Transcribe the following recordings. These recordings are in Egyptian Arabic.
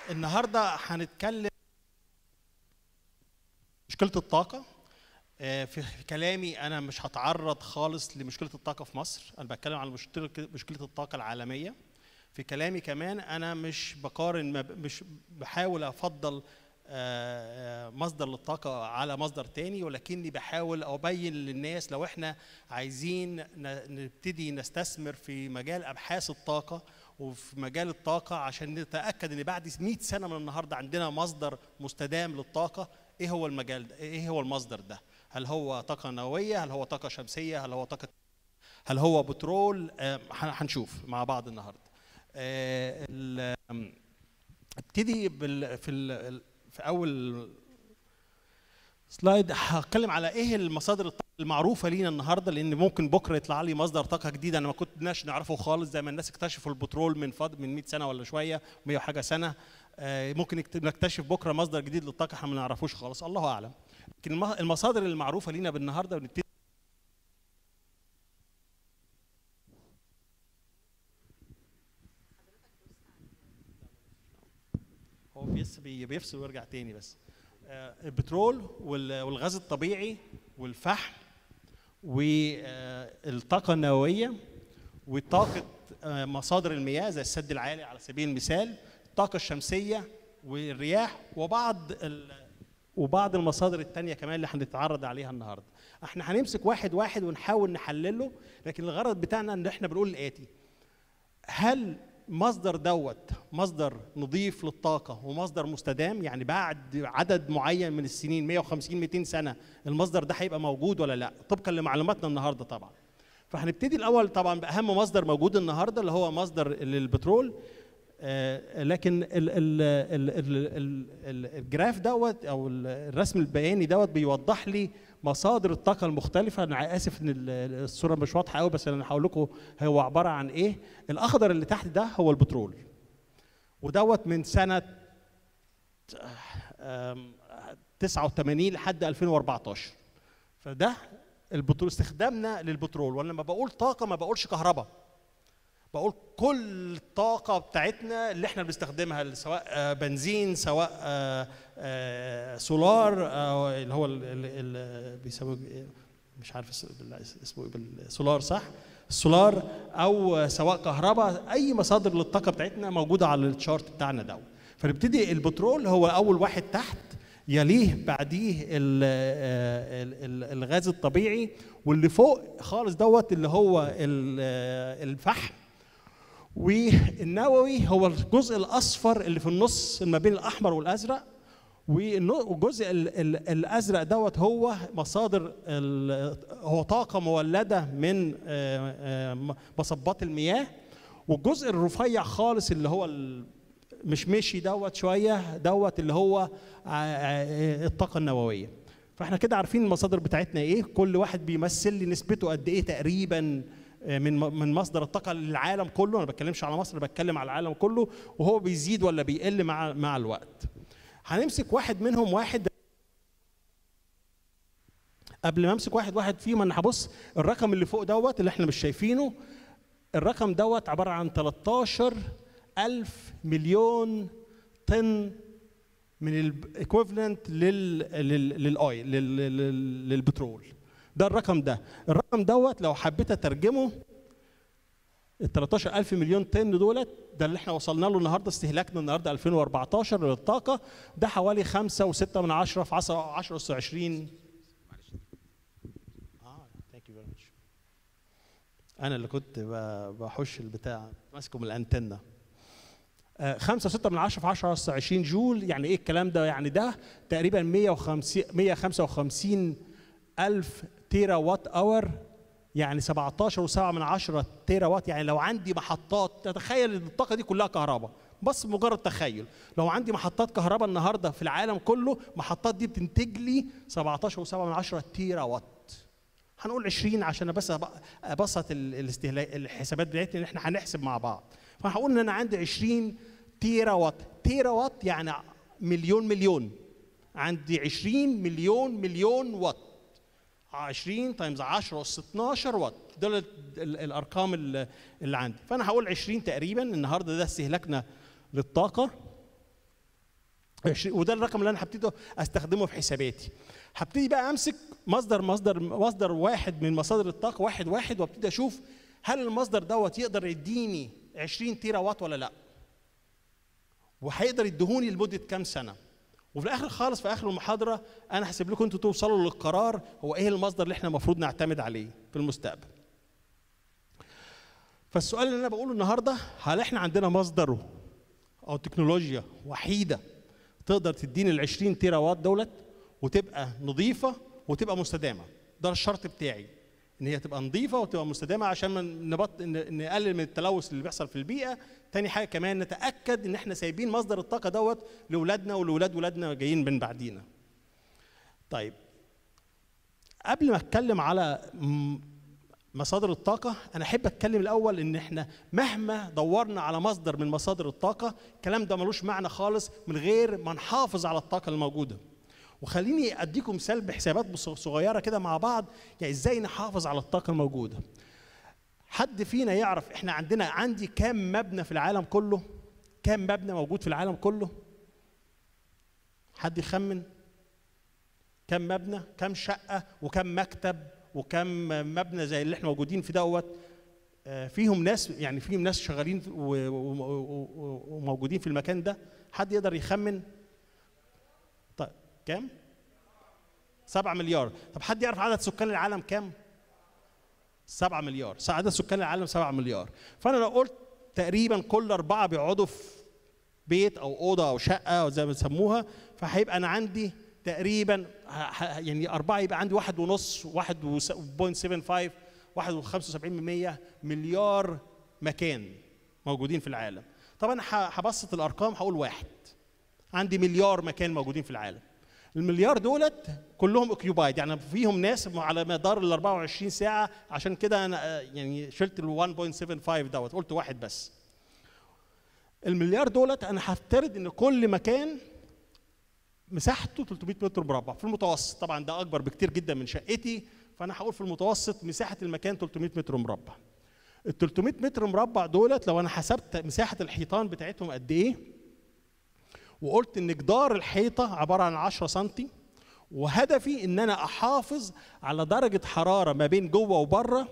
النهارده هنتكلم مشكله الطاقه آه، في كلامي انا مش هتعرض خالص لمشكله الطاقه في مصر انا بتكلم عن مشكله مشكله الطاقه العالميه في كلامي كمان انا مش بقارن ما ب- مش بحاول افضل آه، آه، مصدر للطاقة على مصدر تاني ولكني بحاول أبين للناس لو احنا عايزين ن- نبتدي نستثمر في مجال أبحاث الطاقة وفي مجال الطاقة عشان نتأكد إن بعد 100 سنة من النهاردة عندنا مصدر مستدام للطاقة إيه هو المجال ده؟ إيه هو المصدر ده؟ هل هو طاقة نووية؟ هل هو طاقة شمسية؟ هل هو طاقة هل هو بترول؟ آه، هن- هنشوف مع بعض النهاردة. آه، ال- آم، ابتدي بال في ال في اول سلايد هتكلم على ايه المصادر الطاقه المعروفه لينا النهارده لان ممكن بكره يطلع لي مصدر طاقه جديد انا ما كناش نعرفه خالص زي ما الناس اكتشفوا البترول من فض من 100 سنه ولا شويه 100 وحاجه سنه آه، ممكن نكت- نكتشف بكره مصدر جديد للطاقه احنا ما نعرفوش خالص الله اعلم لكن الم- المصادر المعروفه لينا بالنهارده ونبتدي هو بيس بي- بيفصل ويرجع تاني بس آه، البترول وال- والغاز الطبيعي والفحم والطاقة النووية وطاقة آه، مصادر المياه زي السد العالي على سبيل المثال الطاقة الشمسية والرياح وبعض ال- وبعض المصادر التانية كمان اللي هنتعرض عليها النهارده. احنا هنمسك واحد واحد ونحاول نحلله لكن الغرض بتاعنا ان احنا بنقول الآتي هل مصدر دوت مصدر نظيف للطاقة ومصدر مستدام يعني بعد عدد معين من السنين 150 200 سنة المصدر ده هيبقى موجود ولا لا طبقا لمعلوماتنا النهارده طبعا فهنبتدي الأول طبعا بأهم مصدر موجود النهارده اللي هو مصدر البترول آه، لكن ال ال ال ال ال ال الجراف دوت او ال- الرسم البياني دوت بيوضح لي مصادر الطاقه المختلفه انا اسف ان ال- الصوره مش واضحه قوي بس انا هقول لكم هو عباره عن ايه الاخضر اللي تحت ده هو البترول ودوت من سنه آم، 89 لحد 2014 فده البترول استخدامنا للبترول وانا لما بقول طاقه ما بقولش كهرباء بقول كل الطاقة بتاعتنا اللي احنا بنستخدمها سواء آه، بنزين سواء آه، آه، سولار أو اللي هو ال- ال- ال- بيسموه إيه؟ مش عارف اس- بال- اسمه ايه بالسولار صح؟ السولار او سواء كهرباء اي مصادر للطاقة بتاعتنا موجودة على الشارت بتاعنا ده فنبتدي البترول هو اول واحد تحت يليه بعديه ال- آه، ال- ال- الغاز الطبيعي واللي فوق خالص دوت اللي هو ال- آه، الفحم والنووي هو الجزء الاصفر اللي في النص ما بين الاحمر والازرق والنو- والجزء ال- ال- الازرق دوت هو مصادر ال- هو طاقه مولده من آه، آه، مصبات المياه والجزء الرفيع خالص اللي هو ال- مش مشي دوت شويه دوت اللي هو آه، آه، الطاقه النوويه فاحنا كده عارفين المصادر بتاعتنا ايه كل واحد بيمثل لي نسبته قد ايه تقريبا آه، من من مصدر الطاقه للعالم كله انا ما بتكلمش على مصر أنا بتكلم على العالم كله وهو بيزيد ولا بيقل مع مع الوقت هنمسك واحد منهم واحد قبل ما امسك واحد واحد فيهم انا هبص الرقم اللي فوق دوت اللي احنا مش شايفينه الرقم دوت عباره عن 13 ألف مليون طن من الايكويفالنت لل لل للاويل لل- لل- للبترول ده الرقم ده الرقم دوت لو حبيت اترجمه ال 13000 مليون طن دولت ده اللي احنا وصلنا له النهارده استهلاكنا النهارده 2014 للطاقه ده حوالي 5 و6 من 10 في 10 10 اس 20 اه ثانك يو فيري ماتش انا اللي كنت ب- بحش البتاع ماسكه من الانتنه آه، خمسة وستة من عشرة في 10 أس 20 جول يعني ايه الكلام ده يعني ده تقريبا 150 155 ألف تيرا وات اور يعني 17 و7 من 10 تيرا وات يعني لو عندي محطات تتخيل ان الطاقه دي كلها كهرباء بس مجرد تخيل لو عندي محطات كهرباء النهارده في العالم كله محطات دي بتنتج لي 17 و7 من 10 تيرا وات هنقول 20 عشان بس أب- ابسط ال- الاستهلاك الحسابات بتاعتنا ان احنا هنحسب مع بعض فهقول ان انا عندي 20 تيرا وات تيرا وات يعني مليون مليون عندي 20 مليون مليون وات 20 تايمز 10 اس 12 وات دول ال- ال- الارقام ال- اللي عندي فانا هقول 20 تقريبا النهارده ده استهلاكنا للطاقه 20 وده الرقم اللي انا هبتدي استخدمه في حساباتي هبتدي بقى امسك مصدر مصدر مصدر واحد من مصادر الطاقه واحد واحد وابتدي اشوف هل المصدر دوت يقدر يديني 20 تيرا وات ولا لا وهيقدر يديهوني لمده كام سنه وفي الاخر خالص في اخر المحاضره انا هسيب لكم انتوا توصلوا للقرار هو ايه المصدر اللي احنا المفروض نعتمد عليه في المستقبل فالسؤال اللي انا بقوله النهارده هل احنا عندنا مصدر او تكنولوجيا وحيده تقدر تديني ال 20 تيرا وات دولت وتبقى نظيفه وتبقى مستدامه ده الشرط بتاعي ان هي تبقى نظيفه وتبقى مستدامه عشان ما نبط ن- نقلل من التلوث اللي بيحصل في البيئه تاني حاجه كمان نتاكد ان احنا سايبين مصدر الطاقه دوت لاولادنا ولولاد ولادنا جايين من بعدينا طيب قبل ما اتكلم على م- مصادر الطاقة أنا أحب أتكلم الأول إن إحنا مهما دورنا على مصدر من مصادر الطاقة الكلام ده ملوش معنى خالص من غير ما نحافظ على الطاقة الموجودة وخليني أديكم مثال بحسابات بص- صغيرة كده مع بعض يعني إزاي نحافظ على الطاقة الموجودة حد فينا يعرف إحنا عندنا عندي كام مبنى في العالم كله كام مبنى موجود في العالم كله حد يخمن كم مبنى كم شقة وكم مكتب وكم مبنى زي اللي احنا موجودين في دوت آه، فيهم ناس يعني فيهم ناس شغالين و- و- و- و- وموجودين في المكان ده حد يقدر يخمن طيب كام؟ سبعة مليار طب حد يعرف عدد سكان العالم كام؟ سبعة مليار عدد سكان العالم سبعة مليار فأنا لو قلت تقريبا كل أربعة بيقعدوا في بيت أو أوضة أو شقة أو زي ما بيسموها فهيبقى أنا عندي تقريبا ه- ه- يعني أربعة يبقى عندي واحد ونص واحد بوينت سفن فايف واحد وخمسة وسبعين من مية مليار مكان موجودين في العالم طبعا أنا ه- هبسط الأرقام هقول واحد عندي مليار مكان موجودين في العالم المليار دولت كلهم اوكيوبايد يعني فيهم ناس على مدار ال 24 ساعه عشان كده انا آه، يعني شلت ال 1.75 دوت قلت واحد بس المليار دولت انا هفترض ان كل مكان مساحته 300 متر مربع في المتوسط طبعا ده اكبر بكتير جدا من شقتي فانا هقول في المتوسط مساحه المكان 300 متر مربع ال 300 متر مربع دولت لو انا حسبت مساحه الحيطان بتاعتهم قد ايه وقلت ان جدار الحيطه عباره عن 10 سم وهدفي ان انا احافظ على درجه حراره ما بين جوه وبره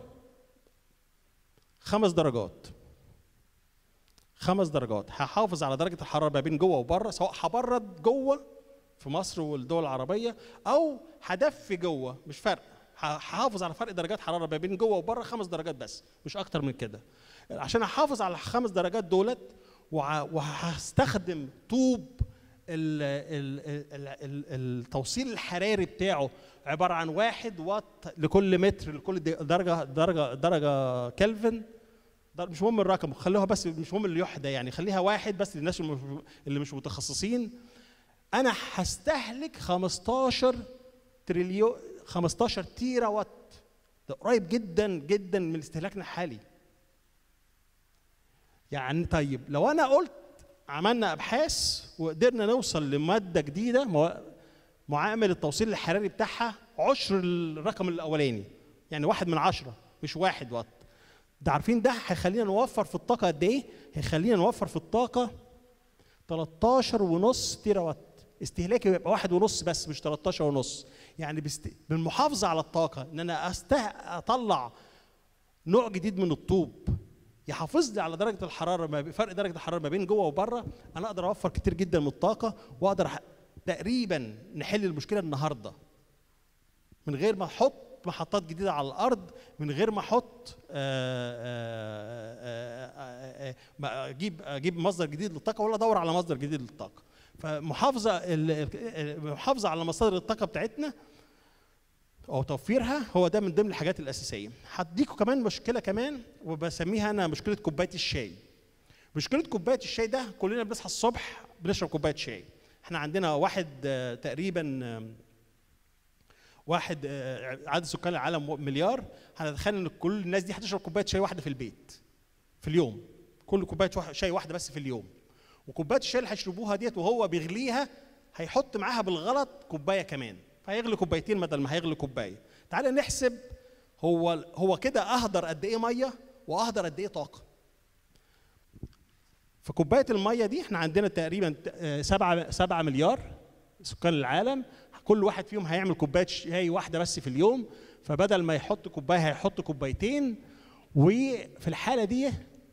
خمس درجات خمس درجات هحافظ على درجه الحراره ما بين جوه وبره سواء هبرد جوه في مصر والدول العربيه او هدفي جوه مش فرق هحافظ على فرق درجات حراره ما بين جوه وبره خمس درجات بس مش اكتر من كده عشان احافظ على الخمس درجات دولت وع- وهستخدم طوب ال ال ال ال التوصيل الحراري بتاعه عباره عن واحد واط لكل متر لكل د- درجه درجه درجه كلفن ده مش مهم الرقم خلوها بس مش مهم الوحده يعني خليها واحد بس للناس اللي مش- اللي مش متخصصين انا هستهلك 15 تريليون 15 تيرا وات ده قريب جدا جدا من استهلاكنا الحالي يعني طيب لو انا قلت عملنا ابحاث وقدرنا نوصل لماده جديده مو- معامل التوصيل الحراري بتاعها عشر الرقم الاولاني يعني واحد من عشرة مش واحد وات ده عارفين ده هيخلينا نوفر في الطاقه قد ايه هيخلينا نوفر في الطاقه 13 ونص تيرا وات استهلاكي بيبقى واحد ونص بس مش 13 ونص يعني بست... بالمحافظه على الطاقه ان انا أسته... اطلع نوع جديد من الطوب يحافظ لي على درجه الحراره ما بي- فرق درجه الحراره ما بين جوه وبره انا اقدر اوفر كتير جدا من الطاقه واقدر أح- تقريبا نحل المشكله النهارده من غير ما احط محطات جديده على الارض من غير ما احط آه، آه، آه، آه، آه، ما اجيب اجيب مصدر جديد للطاقه ولا ادور على مصدر جديد للطاقه فمحافظه ال- ال- المحافظه على مصادر الطاقه بتاعتنا او توفيرها هو ده من ضمن الحاجات الاساسيه هديكوا كمان مشكله كمان وبسميها انا مشكله كوبايه الشاي مشكله كوبايه الشاي ده كلنا بنصحى الصبح بنشرب كوبايه شاي احنا عندنا واحد آه، تقريبا آم، واحد آه، عدد سكان العالم مليار هنتخيل ان كل الناس دي هتشرب كوبايه شاي واحده في البيت في اليوم كل كوبايه واحد- شاي واحده بس في اليوم وكوبايه الشاي اللي هيشربوها ديت وهو بيغليها هيحط معاها بالغلط كوبايه كمان فهيغلي كوبايتين بدل ما هيغلي كوبايه تعالى نحسب هو هو كده اهدر قد ايه ميه واهدر قد ايه طاقه فكوبايه الميه دي احنا عندنا تقريبا 7 7 مليار سكان العالم كل واحد فيهم هيعمل كوبايه شاي واحده بس في اليوم فبدل ما يحط كوبايه هيحط كوبايتين وفي الحاله دي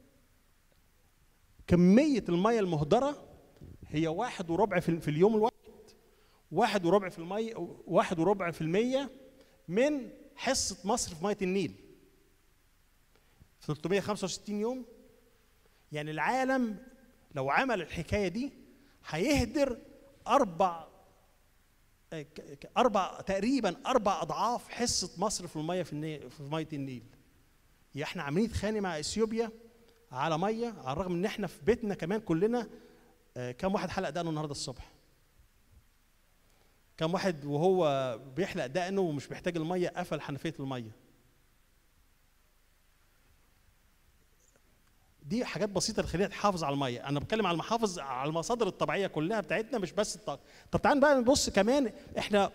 كميه الميه المهدره هي واحد وربع في, في اليوم الواحد واحد وربع في المية واحد وربع في المية من حصة مصر في مية النيل في 365 يوم يعني العالم لو عمل الحكاية دي هيهدر أربع أربع تقريبا أربع أضعاف حصة مصر في المية في, النيل في مية النيل يعني احنا عاملين نتخانق مع اثيوبيا على ميه على الرغم ان احنا في بيتنا كمان كلنا كم واحد حلق دقنه النهارده الصبح كم واحد وهو بيحلق دقنه ومش محتاج الميه قفل حنفيه الميه دي حاجات بسيطه تخلينا تحافظ على الميه انا بتكلم على المحافظ على المصادر الطبيعيه كلها بتاعتنا مش بس الطاقه طب تعال بقى نبص كمان احنا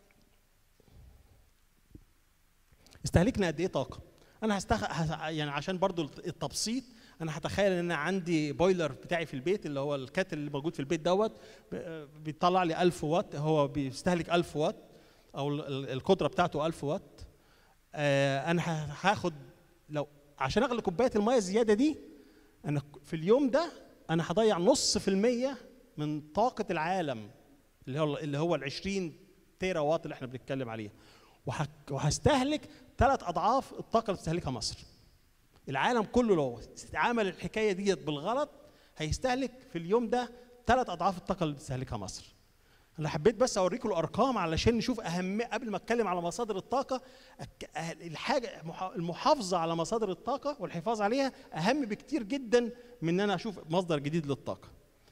استهلكنا قد ايه طاقه انا هستخ... يعني عشان برضو التبسيط انا هتخيل ان انا عندي بويلر بتاعي في البيت اللي هو الكاتل اللي موجود في البيت دوت بيطلع لي 1000 واط هو بيستهلك 1000 واط او القدره بتاعته 1000 واط انا هاخد لو عشان اغلي كوبايه الميه الزياده دي انا في اليوم ده انا هضيع نص في المية من طاقه العالم اللي هو اللي هو ال 20 تيرا واط اللي احنا بنتكلم عليها وهستهلك ثلاث اضعاف الطاقه اللي بتستهلكها مصر العالم كله لو عمل الحكايه ديت بالغلط هيستهلك في اليوم ده ثلاث اضعاف الطاقه اللي بتستهلكها مصر انا حبيت بس اوريكم الارقام علشان نشوف اهم قبل ما اتكلم على مصادر الطاقه الحاجه المحافظه على مصادر الطاقه والحفاظ عليها اهم بكتير جدا من ان انا اشوف مصدر جديد للطاقه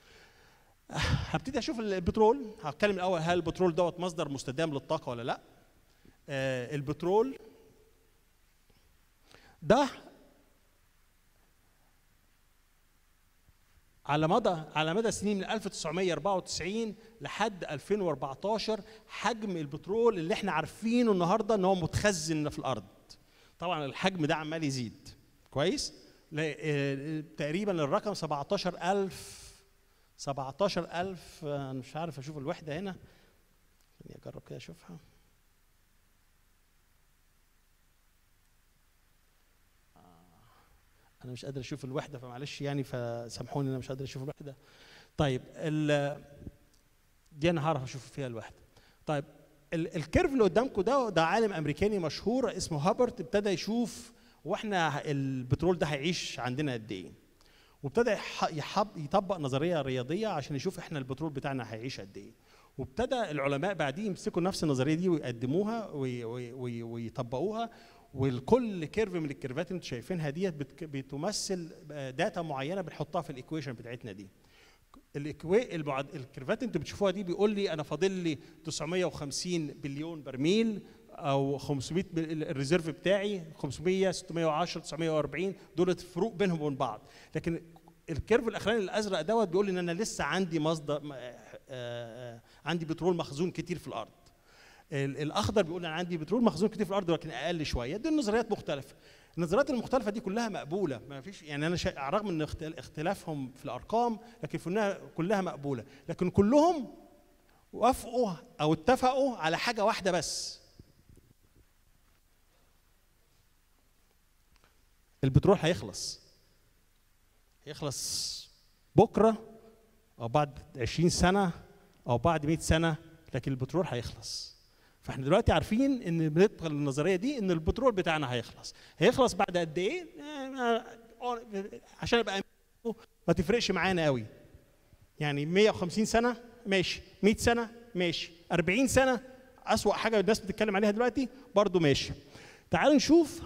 هبتدي اشوف البترول هتكلم الاول هل البترول دوت مصدر مستدام للطاقه ولا لا آه البترول ده على مدى على مدى سنين من 1994 لحد 2014 حجم البترول اللي احنا عارفينه النهارده ان هو متخزن في الارض طبعا الحجم ده عمال يزيد كويس تقريبا الرقم 17000 17000 انا مش عارف اشوف الوحده هنا خليني اجرب كده اشوفها انا مش قادر اشوف الوحده فمعلش يعني فسامحوني انا مش قادر اشوف الوحده طيب ال دي انا هعرف اشوف فيها الوحده طيب الكيرف اللي قدامكم ده ده عالم امريكاني مشهور اسمه هابرت ابتدى يشوف واحنا البترول ده هيعيش عندنا قد ايه وابتدى يحب يطبق نظريه رياضيه عشان يشوف احنا البترول بتاعنا هيعيش قد ايه وابتدى العلماء بعديه يمسكوا نفس النظريه دي ويقدموها ويطبقوها والكل كيرف من الكيرفات اللي انتم شايفينها ديت بتمثل داتا معينه بنحطها في الايكويشن بتاعتنا دي الاكوي المعد... الكيرفات انتوا بتشوفوها دي بيقول لي انا فاضل لي 950 بليون برميل او 500 الريزيرف بتاعي 500 610 940 دول فروق بينهم وبين بعض لكن الكيرف الاخراني الازرق دوت بيقول لي ان انا لسه عندي مصدر عندي بترول مخزون كتير في الارض الاخضر بيقول انا عندي بترول مخزون كتير في الارض ولكن اقل شويه دي النظريات مختلفه النظريات المختلفه دي كلها مقبوله ما فيش يعني انا شا... رغم ان اختلافهم في الارقام لكن كلها كلها مقبوله لكن كلهم وافقوا او اتفقوا على حاجه واحده بس البترول هيخلص هيخلص بكره او بعد 20 سنه او بعد 100 سنه لكن البترول هيخلص فاحنا دلوقتي عارفين ان بندخل النظريه دي ان البترول بتاعنا هيخلص هيخلص بعد قد ايه عشان ابقى ما تفرقش معانا قوي يعني 150 سنه ماشي 100 سنه ماشي 40 سنه اسوا حاجه الناس بتتكلم عليها دلوقتي برضو ماشي تعالوا نشوف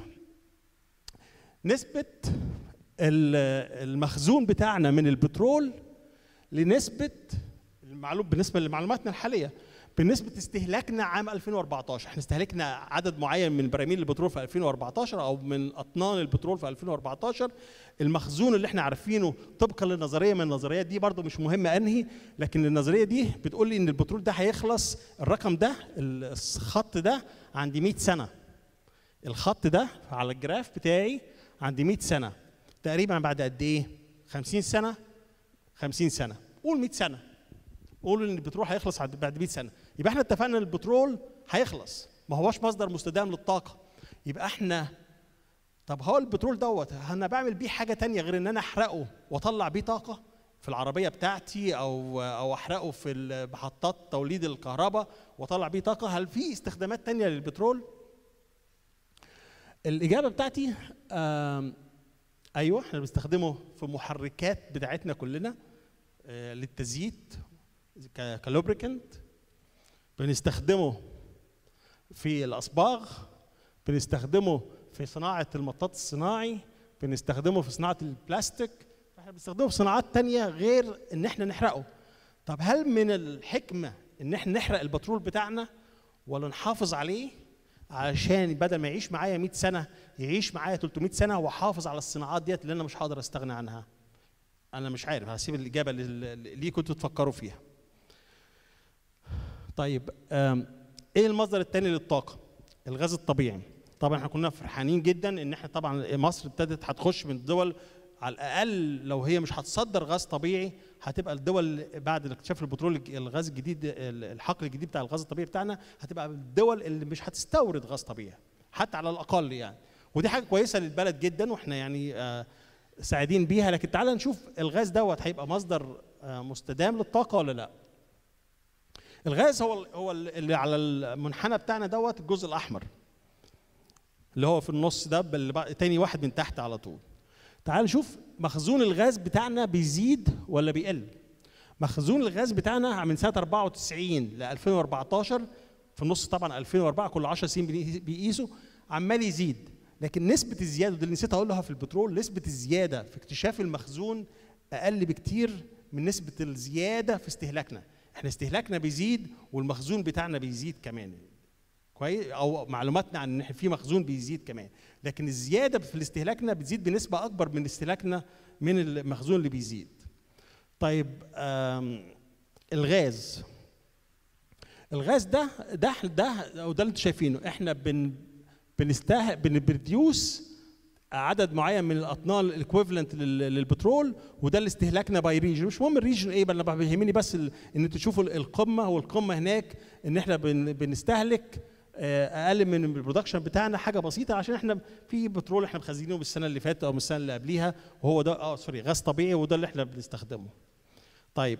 نسبه المخزون بتاعنا من البترول لنسبه المعلوم بالنسبه لمعلوماتنا الحاليه بالنسبه استهلاكنا عام 2014 احنا استهلكنا عدد معين من براميل البترول في 2014 او من اطنان البترول في 2014 المخزون اللي احنا عارفينه طبقا للنظريه من النظريات دي برضو مش مهمه انهي لكن النظريه دي بتقول لي ان البترول ده هيخلص الرقم ده الخط ده عند 100 سنه الخط ده على الجراف بتاعي عند 100 سنه تقريبا بعد قد ايه 50 سنه 50 سنه قول 100 سنه قول ان البترول هيخلص عند- بعد 100 سنه يبقى احنا اتفقنا ان البترول هيخلص ما هوش مصدر مستدام للطاقه يبقى احنا طب هو البترول دوت انا بعمل بيه حاجه تانية غير ان انا احرقه واطلع بيه طاقه في العربيه بتاعتي او او احرقه في محطات توليد الكهرباء واطلع بيه طاقه هل في استخدامات تانية للبترول الاجابه بتاعتي آم، ايوه احنا بنستخدمه في محركات بتاعتنا كلنا آه، للتزييت ك- كلوبريكنت بنستخدمه في الاصباغ بنستخدمه في صناعه المطاط الصناعي بنستخدمه في صناعه البلاستيك احنا بنستخدمه في صناعات تانية غير ان احنا نحرقه طب هل من الحكمه ان احنا نحرق البترول بتاعنا ولا نحافظ عليه عشان بدل ما يعيش معايا 100 سنه يعيش معايا 300 سنه واحافظ على الصناعات ديت اللي انا مش هقدر استغنى عنها انا مش عارف هسيب الاجابه لل- ليكم انتوا تفكروا فيها طيب آم، ايه المصدر الثاني للطاقه الغاز الطبيعي طبعا احنا كنا فرحانين جدا ان احنا طبعا مصر ابتدت هتخش من الدول على الاقل لو هي مش هتصدر غاز طبيعي هتبقى الدول بعد اكتشاف البترول الج- الغاز الجديد الحقل الجديد بتاع الغاز الطبيعي بتاعنا هتبقى الدول اللي مش هتستورد غاز طبيعي حتى على الاقل يعني ودي حاجه كويسه للبلد جدا واحنا يعني آه، سعيدين بيها لكن تعال نشوف الغاز دوت هيبقى مصدر آه، مستدام للطاقه ولا لا الغاز هو هو اللي على المنحنى بتاعنا دوت الجزء الاحمر اللي هو في النص ده اللي بقى- تاني واحد من تحت على طول تعال نشوف مخزون الغاز بتاعنا بيزيد ولا بيقل مخزون الغاز بتاعنا من سنه 94 ل 2014 في النص طبعا 2004 كل 10 سنين بنقيس- بيقيسوا عمال يزيد لكن نسبه الزياده ودي اللي نسيت اقولها في البترول نسبه الزياده في اكتشاف المخزون اقل بكتير من نسبه الزياده في استهلاكنا احنا استهلاكنا بيزيد والمخزون بتاعنا بيزيد كمان كويس او معلوماتنا عن ان إحنا في مخزون بيزيد كمان لكن الزياده في الاستهلاكنا بتزيد بنسبه اكبر من استهلاكنا من المخزون اللي بيزيد طيب آم، الغاز الغاز ده ده ده وده اللي انتوا شايفينه احنا بن بنسته بنبروديوس عدد معين من الاطنان الايكويفالنت للبترول وده اللي استهلاكنا باي ريجن مش مهم الريجن ايه بل انا بيهمني بس ال- ان انتوا تشوفوا القمه والقمه هناك ان احنا بن بنستهلك آه، اقل من البرودكشن بتاعنا حاجه بسيطه عشان احنا في بترول احنا مخزنينه من السنه اللي فاتت او من السنه اللي قبليها وهو ده اه سوري غاز طبيعي وده اللي احنا بنستخدمه طيب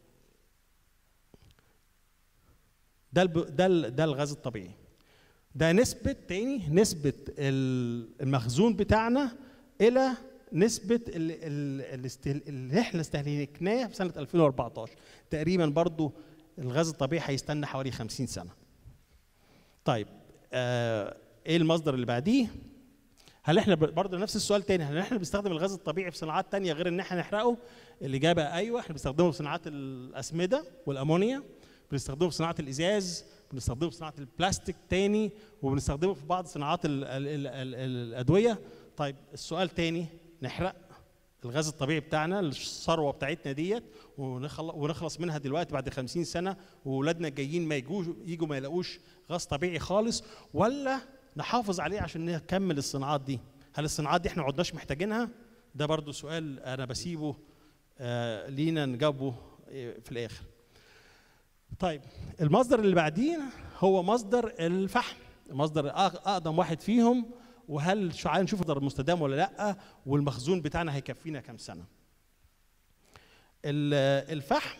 ده الب... ده ال... ده الغاز الطبيعي ده نسبة تاني نسبة ال- المخزون بتاعنا إلى نسبة ال- ال- الاستهل... اللي احنا استهلكناه في سنة 2014 تقريبا برضو الغاز الطبيعي هيستنى حوالي 50 سنة طيب آه ايه المصدر اللي بعديه هل احنا ب- برضه نفس السؤال تاني هل احنا بنستخدم الغاز الطبيعي في صناعات تانية غير ان احنا نحرقه الاجابه ايوه احنا بنستخدمه في صناعات الاسمده والامونيا بنستخدمه في صناعه الازاز بنستخدمه في صناعه البلاستيك تاني وبنستخدمه في بعض صناعات ال ال ال ال الادويه طيب السؤال تاني نحرق الغاز الطبيعي بتاعنا الثروه بتاعتنا ديت ونخلص ونخلص منها دلوقتي بعد 50 سنه واولادنا الجايين ما يجوش يجوا ما يلاقوش غاز طبيعي خالص ولا نحافظ عليه عشان نكمل الصناعات دي هل الصناعات دي احنا ما عدناش محتاجينها ده برضو سؤال انا بسيبه آه لينا نجاوبه آه، في الاخر طيب المصدر اللي بعديه هو مصدر الفحم مصدر أق- اقدم واحد فيهم وهل شو عايز نشوف مصدر مستدام ولا لا والمخزون بتاعنا هيكفينا كام سنه ال- الفحم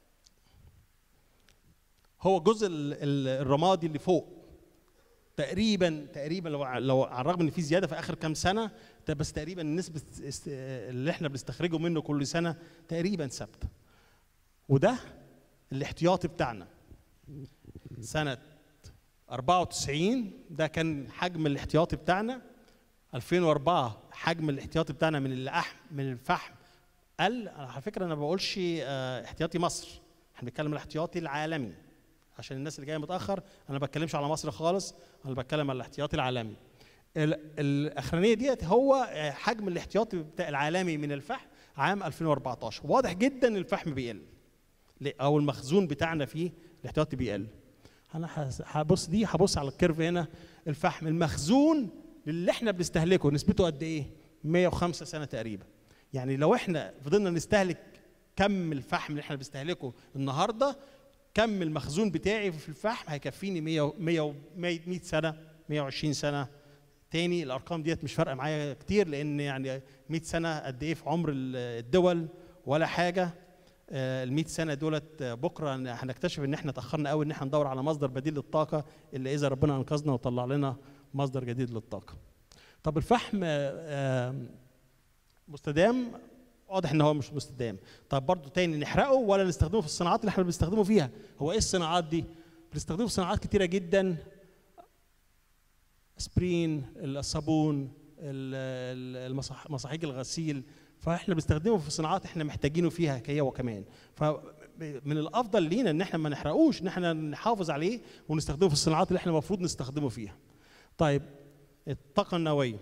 هو الجزء ال- ال- الرمادي اللي فوق تقريبا تقريبا لو ع- لو على الرغم ان في زياده في اخر كام سنه ده بس تقريبا نسبه است- اللي احنا بنستخرجه منه كل سنه تقريبا ثابته وده الاحتياطي بتاعنا سنه 94 ده كان حجم الاحتياطي بتاعنا 2004 حجم الاحتياطي بتاعنا من اللحم من الفحم قل على فكره انا ما بقولش آه، احتياطي مصر احنا بنتكلم الاحتياطي العالمي عشان الناس اللي جايه متاخر انا ما بتكلمش على مصر خالص انا بتكلم على الاحتياطي العالمي ال- الاخرانيه ديت هو آه، حجم الاحتياطي بتاع العالمي من الفحم عام 2014 واضح جدا إن الفحم بيقل ليه؟ او المخزون بتاعنا فيه الاحتياطي بيقل انا هس- هبص دي هبص على الكيرف هنا الفحم المخزون اللي احنا بنستهلكه نسبته قد ايه 105 سنه تقريبا يعني لو احنا فضلنا نستهلك كم الفحم اللي احنا بنستهلكه النهارده كم المخزون بتاعي في الفحم هيكفيني 100 100 100 سنه 120 سنه تاني الارقام ديت مش فارقه معايا كتير لان يعني 100 سنه قد ايه في عمر الدول ولا حاجه ال 100 سنه دولت بكره هنكتشف ان احنا اتاخرنا قوي ان احنا ندور على مصدر بديل للطاقه الا اذا ربنا انقذنا وطلع لنا مصدر جديد للطاقه. طب الفحم مستدام واضح ان هو مش مستدام طب برضه تاني نحرقه ولا نستخدمه في الصناعات اللي احنا بنستخدمه فيها هو ايه الصناعات دي بنستخدمه في صناعات كتيره جدا اسبرين الصابون مصاحيق الغسيل فاحنا بنستخدمه في صناعات احنا محتاجينه فيها هي وكمان فمن الافضل لينا ان احنا ما نحرقوش ان احنا نحافظ عليه ونستخدمه في الصناعات اللي احنا المفروض نستخدمه فيها طيب الطاقه النوويه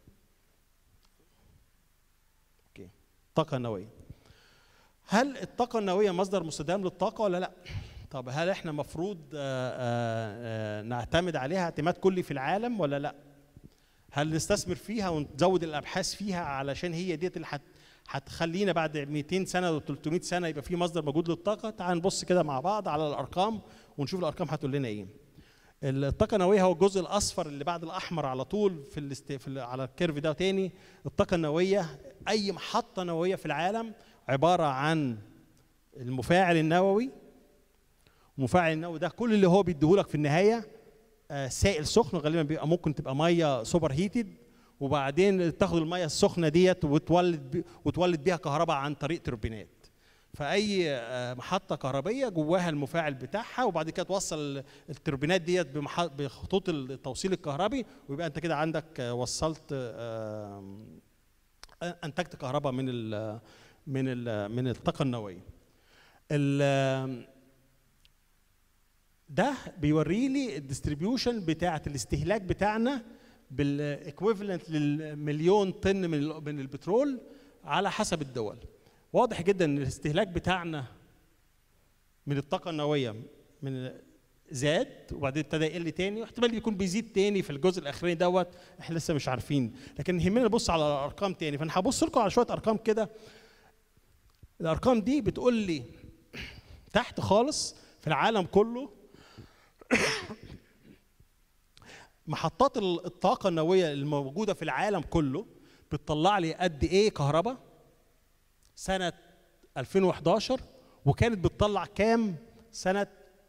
اوكي الطاقه النوويه هل الطاقه النوويه مصدر مستدام للطاقه ولا لا طب هل احنا مفروض نعتمد عليها اعتماد كلي في العالم ولا لا هل نستثمر فيها ونزود الابحاث فيها علشان هي ديت اللي هت هتخلينا بعد 200 سنه و 300 سنه يبقى في مصدر موجود للطاقه تعال نبص كده مع بعض على الارقام ونشوف الارقام هتقول لنا ايه الطاقه النوويه هو الجزء الاصفر اللي بعد الاحمر على طول في, الاست... في على الكيرف ده تاني الطاقه النوويه اي محطه نوويه في العالم عباره عن المفاعل النووي المفاعل النووي ده كل اللي هو بيديهولك في النهايه آه سائل سخن غالبا بيبقى ممكن تبقى ميه سوبر هيتد وبعدين تاخد الميه السخنه ديت وتولد بي وتولد بيها كهرباء عن طريق توربينات فاي آه محطه كهربيه جواها المفاعل بتاعها وبعد كده توصل التوربينات ديت بخطوط التوصيل الكهربي ويبقى انت كده عندك آه وصلت انتجت كهرباء من ال من ال من الطاقه النوويه ده بيوري لي الديستريبيوشن بتاعه الاستهلاك بتاعنا بالايكويفالنت للمليون طن من من البترول على حسب الدول واضح جدا ان الاستهلاك بتاعنا من الطاقه النوويه من زاد وبعدين ابتدى يقل تاني واحتمال يكون بيزيد تاني في الجزء الاخراني دوت احنا لسه مش عارفين لكن يهمنا نبص على الارقام تاني فانا هبص لكم على شويه ارقام كده الارقام دي بتقول لي تحت خالص في العالم كله محطات الطاقة النووية الموجودة في العالم كله بتطلع لي قد إيه كهرباء سنة 2011 وكانت بتطلع كام سنة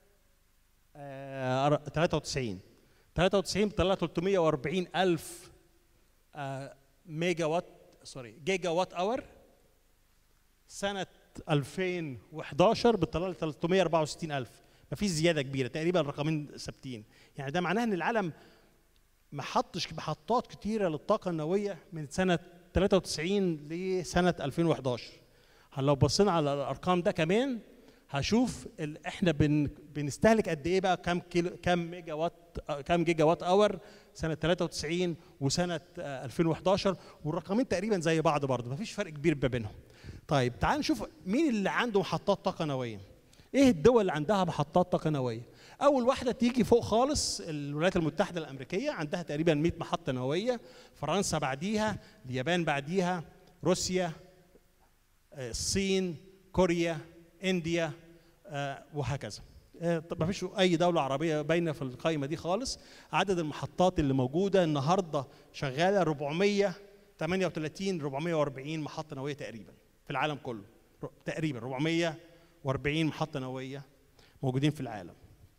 آه 93 93 بتطلع 340 ألف آه ميجا وات سوري جيجا وات اور سنة 2011 بتطلع لي 364 ألف مفيش زياده كبيره تقريبا الرقمين ثابتين يعني ده معناه ان العالم ما حطش محطات كتيره للطاقه النوويه من سنه 93 لسنه 2011 لو بصينا على الارقام ده كمان هشوف احنا بن بنستهلك قد ايه بقى كام كيلو كام ميجا وات كام جيجا وات اور سنه 93 وسنه 2011 والرقمين تقريبا زي بعض برضه مفيش فرق كبير ما بينهم طيب تعال نشوف مين اللي عنده محطات طاقه نوويه ايه الدول اللي عندها محطات طاقه نوويه اول واحده تيجي فوق خالص الولايات المتحده الامريكيه عندها تقريبا 100 محطه نوويه فرنسا بعديها اليابان بعديها روسيا الصين كوريا انديا وهكذا ما فيش اي دوله عربيه باينه في القائمه دي خالص عدد المحطات اللي موجوده النهارده شغاله 438 440 محطه نوويه تقريبا في العالم كله تقريبا 400 و40 محطة نووية موجودين في العالم.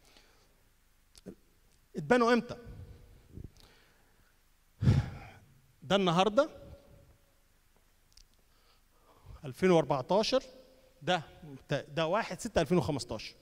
اتبنوا امتى؟ ده النهارده 2014 ده ده 1 6 2015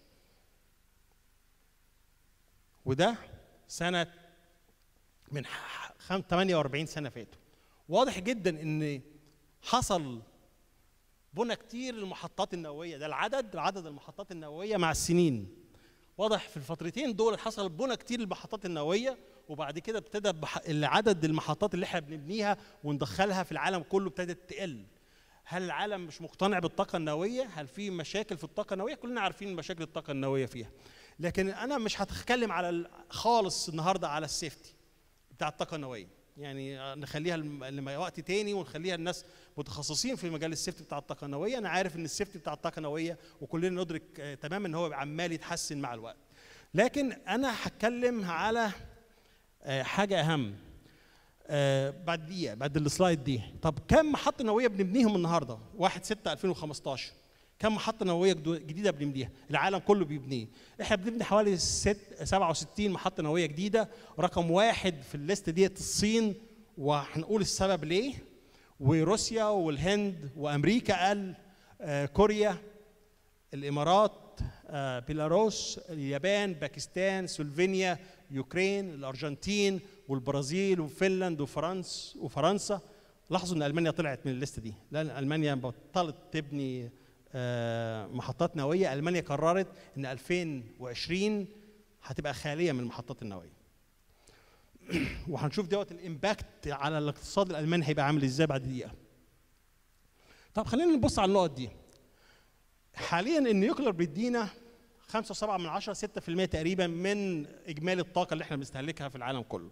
وده سنة من 48 سنة فاتوا واضح جدا ان حصل بنى كتير للمحطات النوويه ده العدد عدد المحطات النوويه مع السنين واضح في الفترتين دول حصل بنى كتير للمحطات النوويه وبعد كده ابتدى بح... عدد المحطات اللي احنا بنبنيها وندخلها في العالم كله ابتدت تقل هل العالم مش مقتنع بالطاقه النوويه هل في مشاكل في الطاقه النوويه كلنا عارفين مشاكل الطاقه النوويه فيها لكن انا مش هتكلم على خالص النهارده على السيفتي بتاع الطاقه النوويه يعني نخليها الم- لما وقت تاني ونخليها الناس متخصصين في مجال السيفتي بتاع الطاقه النوويه انا عارف ان السيفتي بتاع الطاقه النوويه وكلنا ندرك آه، تماما ان هو عمال يتحسن مع الوقت لكن انا هتكلم على آه، حاجه اهم آه، بعد دقيقه بعد السلايد دي طب كم محطه نوويه بنبنيهم النهارده 1 6 2015 كم محطه نوويه جدو- جديده بنبنيها العالم كله بيبنيه احنا بنبني حوالي ست 67 محطه نوويه جديده رقم واحد في الليست ديت الصين وهنقول السبب ليه وروسيا والهند وامريكا قال آه، كوريا الامارات آه، بيلاروس اليابان باكستان سلوفينيا يوكرين الارجنتين والبرازيل وفنلند وفرنسا وفرنسا لاحظوا ان المانيا طلعت من الليسته دي لان المانيا بطلت تبني آه، محطات نوويه المانيا قررت ان 2020 هتبقى خاليه من المحطات النوويه وهنشوف دوت الامباكت على الاقتصاد الالماني هيبقى عامل ازاي بعد دقيقه طب خلينا نبص على النقط دي حاليا النيوكلير بيدينا 5.7 من 10 6% تقريبا من اجمالي الطاقه اللي احنا بنستهلكها في العالم كله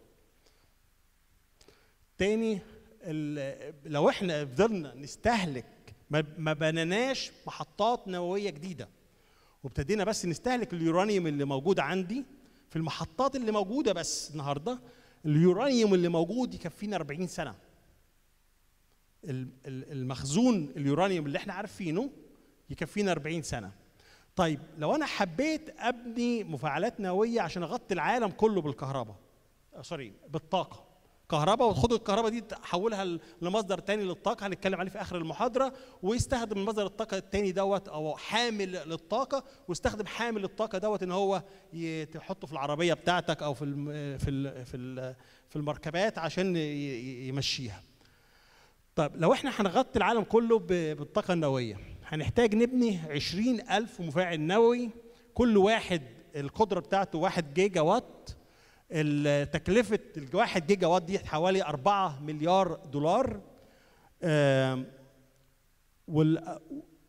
تاني ال- لو احنا فضلنا نستهلك ما ما بنيناش محطات نوويه جديده وابتدينا بس نستهلك اليورانيوم اللي موجود عندي في المحطات اللي موجوده بس النهارده اليورانيوم اللي موجود يكفينا 40 سنه ال- ال- المخزون اليورانيوم اللي احنا عارفينه يكفينا 40 سنه طيب لو انا حبيت ابني مفاعلات نوويه عشان اغطي العالم كله بالكهرباء آه، سوري بالطاقه كهرباء وخد الكهرباء دي تحولها ل- لمصدر تاني للطاقه هنتكلم عليه في اخر المحاضره ويستخدم مصدر الطاقه التاني دوت او حامل للطاقه ويستخدم حامل الطاقه دوت ان هو ي- تحطه في العربيه بتاعتك او في الم- في ال- في ال- في المركبات عشان ي- ي- يمشيها طيب لو احنا هنغطي العالم كله ب- بالطاقة النووية هنحتاج نبني عشرين ألف مفاعل نووي كل واحد القدرة بتاعته واحد جيجا وات ال- تكلفة الواحد جيجا وات دي حوالي أربعة مليار دولار آم، وال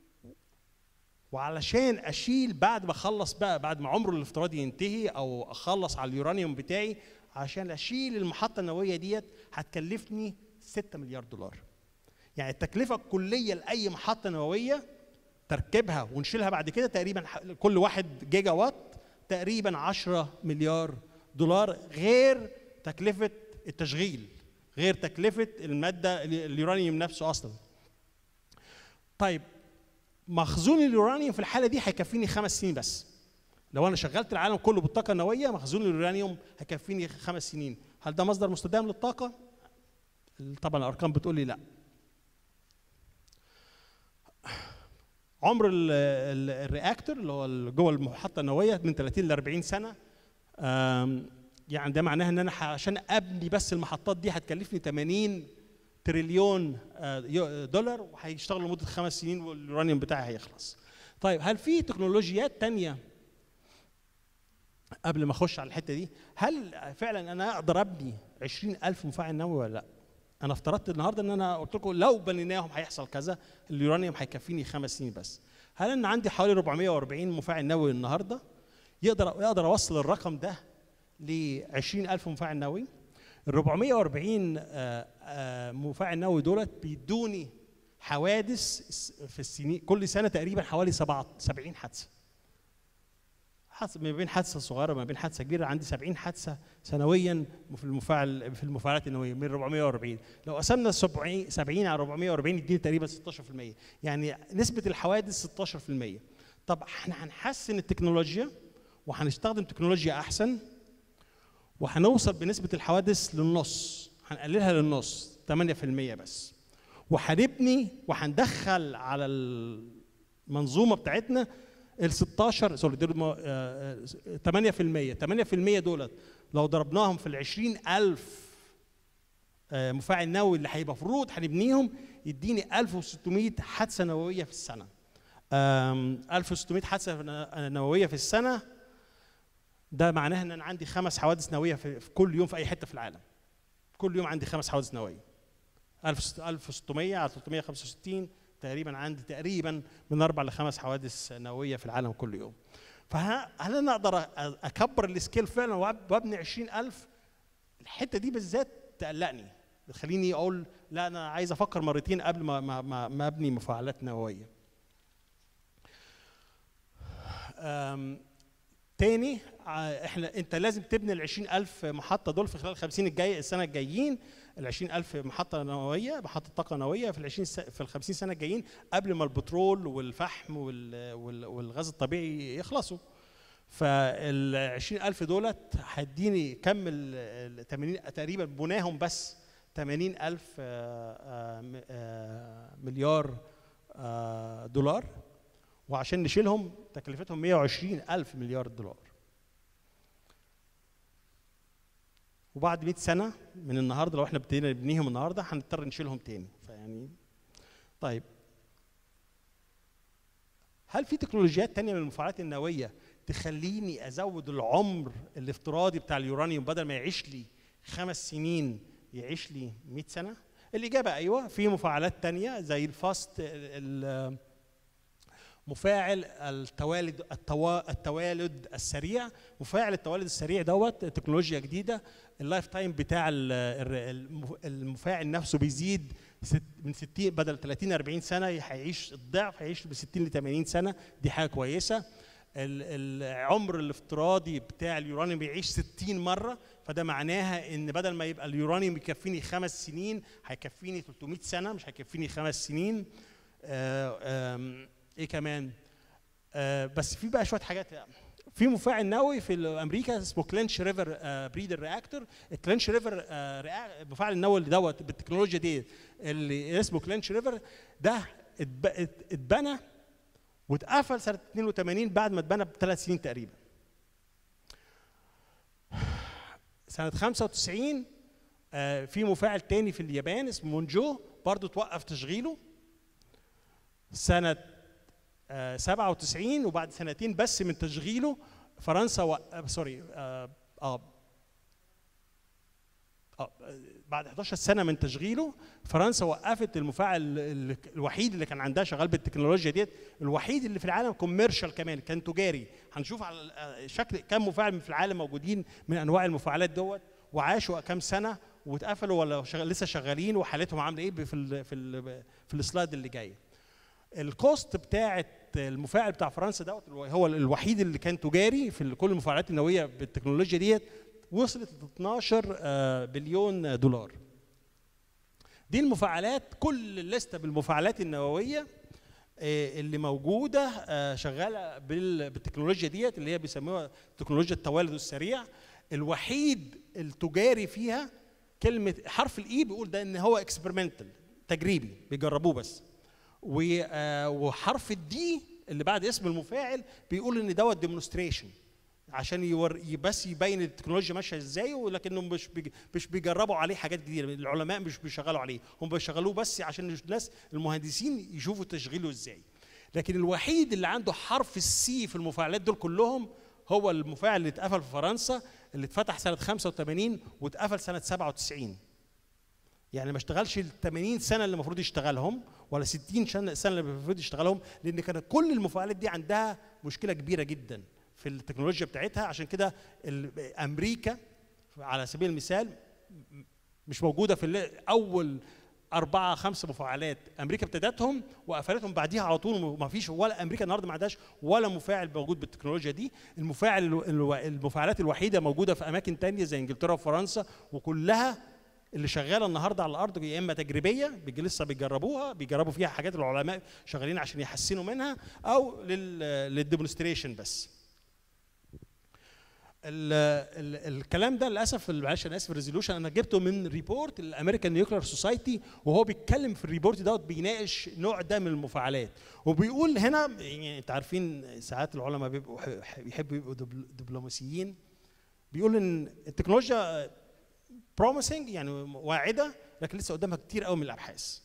وعلشان اشيل بعد ما اخلص بقى بعد ما عمره الافتراضي ينتهي او اخلص على اليورانيوم بتاعي عشان اشيل المحطه النوويه ديت هتكلفني 6 مليار دولار يعني التكلفه الكليه لاي محطه نوويه تركيبها ونشيلها بعد كده تقريبا ح- كل واحد جيجا وات تقريبا 10 مليار دولار غير تكلفه التشغيل غير تكلفه الماده ال- اليورانيوم نفسه اصلا طيب مخزون اليورانيوم في الحاله دي هيكفيني خمس سنين بس لو انا شغلت العالم كله بالطاقه النوويه مخزون اليورانيوم هيكفيني خمس سنين هل ده مصدر مستدام للطاقه طبعا الارقام بتقول لي لا عمر ال- ال- الرياكتور اللي هو ال- جوه المحطه النوويه من 30 ل 40 سنه آم، يعني ده معناها ان انا ح- عشان ابني بس المحطات دي هتكلفني 80 تريليون آه، يو- دولار وهيشتغل لمده خمس سنين واليورانيوم بتاعي هيخلص. طيب هل في تكنولوجيات تانية قبل ما اخش على الحته دي هل فعلا انا اقدر ابني 20000 مفاعل نووي ولا لا؟ انا افترضت النهارده ان انا قلت لكم لو بنيناهم هيحصل كذا اليورانيوم هيكفيني خمس سنين بس. هل انا عندي حوالي 440 مفاعل نووي النهارده يقدر يقدر اوصل الرقم ده ل 20000 مفاعل نووي؟ ال 440 آه، آه، مفاعل نووي دولت بيدوني حوادث في السنين كل سنه تقريبا حوالي 70 حادثه. حادثه ما بين حادثه صغيره ما بين حادثه كبيره عندي 70 حادثه سنويا في المفاعل في المفاعلات النوويه من 440 لو قسمنا 70 70 على 440 يديني تقريبا 16% يعني نسبه الحوادث 16% طب احنا هنحسن التكنولوجيا وهنستخدم تكنولوجيا احسن وهنوصل بنسبه الحوادث للنص هنقللها للنص 8% بس وهنبني وهندخل على المنظومه بتاعتنا ال 16 سوري دول ما- آه، آه، 8% 8% دولت لو ضربناهم في ال 20000 آه، مفاعل نووي اللي هيبقى المفروض هنبنيهم يديني 1600 حادثه نوويه في السنه آم، 1600 حادثه ن- نوويه في السنه ده معناها ان انا عندي خمس حوادث نوويه في في كل يوم في اي حته في العالم كل يوم عندي خمس حوادث نوويه 1600 على 365 تقريبا عندي تقريبا من اربع لخمس حوادث نوويه في العالم كل يوم فهل انا اقدر أ- اكبر السكيل فعلا وأب- وابني 20000 الحته دي بالذات تقلقني بتخليني اقول لا انا عايز افكر مرتين قبل ما ما ما, ما ابني مفاعلات نوويه أم، تاني ع- احنا انت لازم تبني ال 20000 محطه دول في خلال 50 الجاي السنه الجايين ال 20000 محطه نوويه محطه طاقه نوويه في ال 20 س- في ال 50 سنه الجايين قبل ما البترول والفحم وال- وال- والغاز الطبيعي يخلصوا فال 20000 دولت هيديني كم ال 80 تقريبا بناهم بس 80000 آه، آه، م- آه، مليار آه، دولار وعشان نشيلهم تكلفتهم 120 ألف مليار دولار وبعد 100 سنة من النهاردة لو احنا ابتدينا نبنيهم النهاردة هنضطر نشيلهم تاني فيعني طيب هل في تكنولوجيات تانية من المفاعلات النووية تخليني أزود العمر الافتراضي بتاع اليورانيوم بدل ما يعيش لي خمس سنين يعيش لي 100 سنة؟ الإجابة أيوه في مفاعلات تانية زي الفاست ال- مفاعل التوالد التوا التوالد السريع مفاعل التوالد السريع دوت تكنولوجيا جديده اللايف تايم بتاع ال- الر- المف- المفاعل نفسه بيزيد ست- من 60 بدل 30 40 سنه هيعيش الضعف هيعيش ب 60 ل 80 سنه دي حاجه كويسه ال- العمر الافتراضي بتاع اليورانيوم بيعيش 60 مره فده معناها ان بدل ما يبقى اليورانيوم يكفيني خمس سنين هيكفيني 300 سنه مش هيكفيني خمس سنين آه، آم، ايه كمان آه، بس في بقى شويه حاجات في مفاعل نووي في امريكا اسمه كلينش ريفر بريدر رياكتور الكلينش ريفر المفاعل النووي اللي دوت بالتكنولوجيا دي اللي اسمه كلينش ريفر ده اتب- ات- اتبنى واتقفل سنه 82 بعد ما اتبنى بثلاث سنين تقريبا سنه 95 آه، في مفاعل تاني في اليابان اسمه مونجو برضه توقف تشغيله سنه آه، 97 وبعد سنتين بس من تشغيله فرنسا و... آه، سوري اه اه آه، بعد 11 سنه من تشغيله فرنسا وقفت المفاعل ال- الوحيد اللي كان عندها شغال بالتكنولوجيا ديت الوحيد اللي في العالم كوميرشال كمان كان تجاري هنشوف على ال- آه، شكل كم مفاعل في العالم موجودين من انواع المفاعلات دوت وعاشوا كام سنه واتقفلوا ولا شغال لسه شغالين وحالتهم عامله ايه في ال في ال في السلايد اللي جاي الكوست بتاعه المفاعل بتاع فرنسا دوت اللي هو الوحيد اللي كان تجاري في كل المفاعلات النوويه بالتكنولوجيا ديت وصلت ل 12 آه، بليون دولار دي المفاعلات كل الليسته بالمفاعلات النوويه آه، اللي موجوده آه، شغاله بال- بالتكنولوجيا ديت اللي هي بيسموها تكنولوجيا التوالد السريع الوحيد التجاري فيها كلمه حرف الاي بيقول ده ان هو اكسبيرمنتال تجريبي بيجربوه بس و- آه، وحرف الدي اللي بعد اسم المفاعل بيقول ان دوت ديمونستريشن عشان يور بس يبين التكنولوجيا ماشيه ازاي ولكنهم مش بيج- مش بيجربوا عليه حاجات جديده العلماء مش بيشغلوا عليه هم بيشغلوه بس عشان الناس المهندسين يشوفوا تشغيله ازاي لكن الوحيد اللي عنده حرف السي في المفاعلات دول كلهم هو المفاعل اللي اتقفل في فرنسا اللي اتفتح سنه 85 واتقفل سنه 97 يعني ما اشتغلش ال 80 سنه اللي المفروض يشتغلهم ولا 60 سنه سنه اللي المفروض يشتغلهم لان كانت كل المفاعلات دي عندها مشكله كبيره جدا في التكنولوجيا بتاعتها عشان كده ال- امريكا على سبيل المثال م- مش موجوده في ال- اول أربعة خمسة مفاعلات أمريكا ابتدتهم وقفلتهم بعديها على طول وما فيش ولا أمريكا النهاردة ما عندهاش ولا مفاعل موجود بالتكنولوجيا دي المفاعل الو- الو- المفاعلات الوحيدة موجودة في أماكن تانية زي إنجلترا وفرنسا وكلها اللي شغاله النهارده على الارض يا اما تجريبيه بيجي لسه بيجربوها بيجربوا فيها حاجات العلماء شغالين عشان يحسنوا منها او لل للديمونستريشن بس ال ال الكلام ده للاسف معلش انا اسف الريزولوشن انا جبته من ريبورت الامريكان نيوكلير سوسايتي وهو بيتكلم في الريبورت دوت بيناقش نوع ده من المفاعلات وبيقول هنا يعني انت عارفين ساعات العلماء بيبقوا ح- بيحبوا يبقوا دبل- دبلوماسيين بيقول ان التكنولوجيا بروميسنج يعني واعده لكن لسه قدامها كتير قوي من الابحاث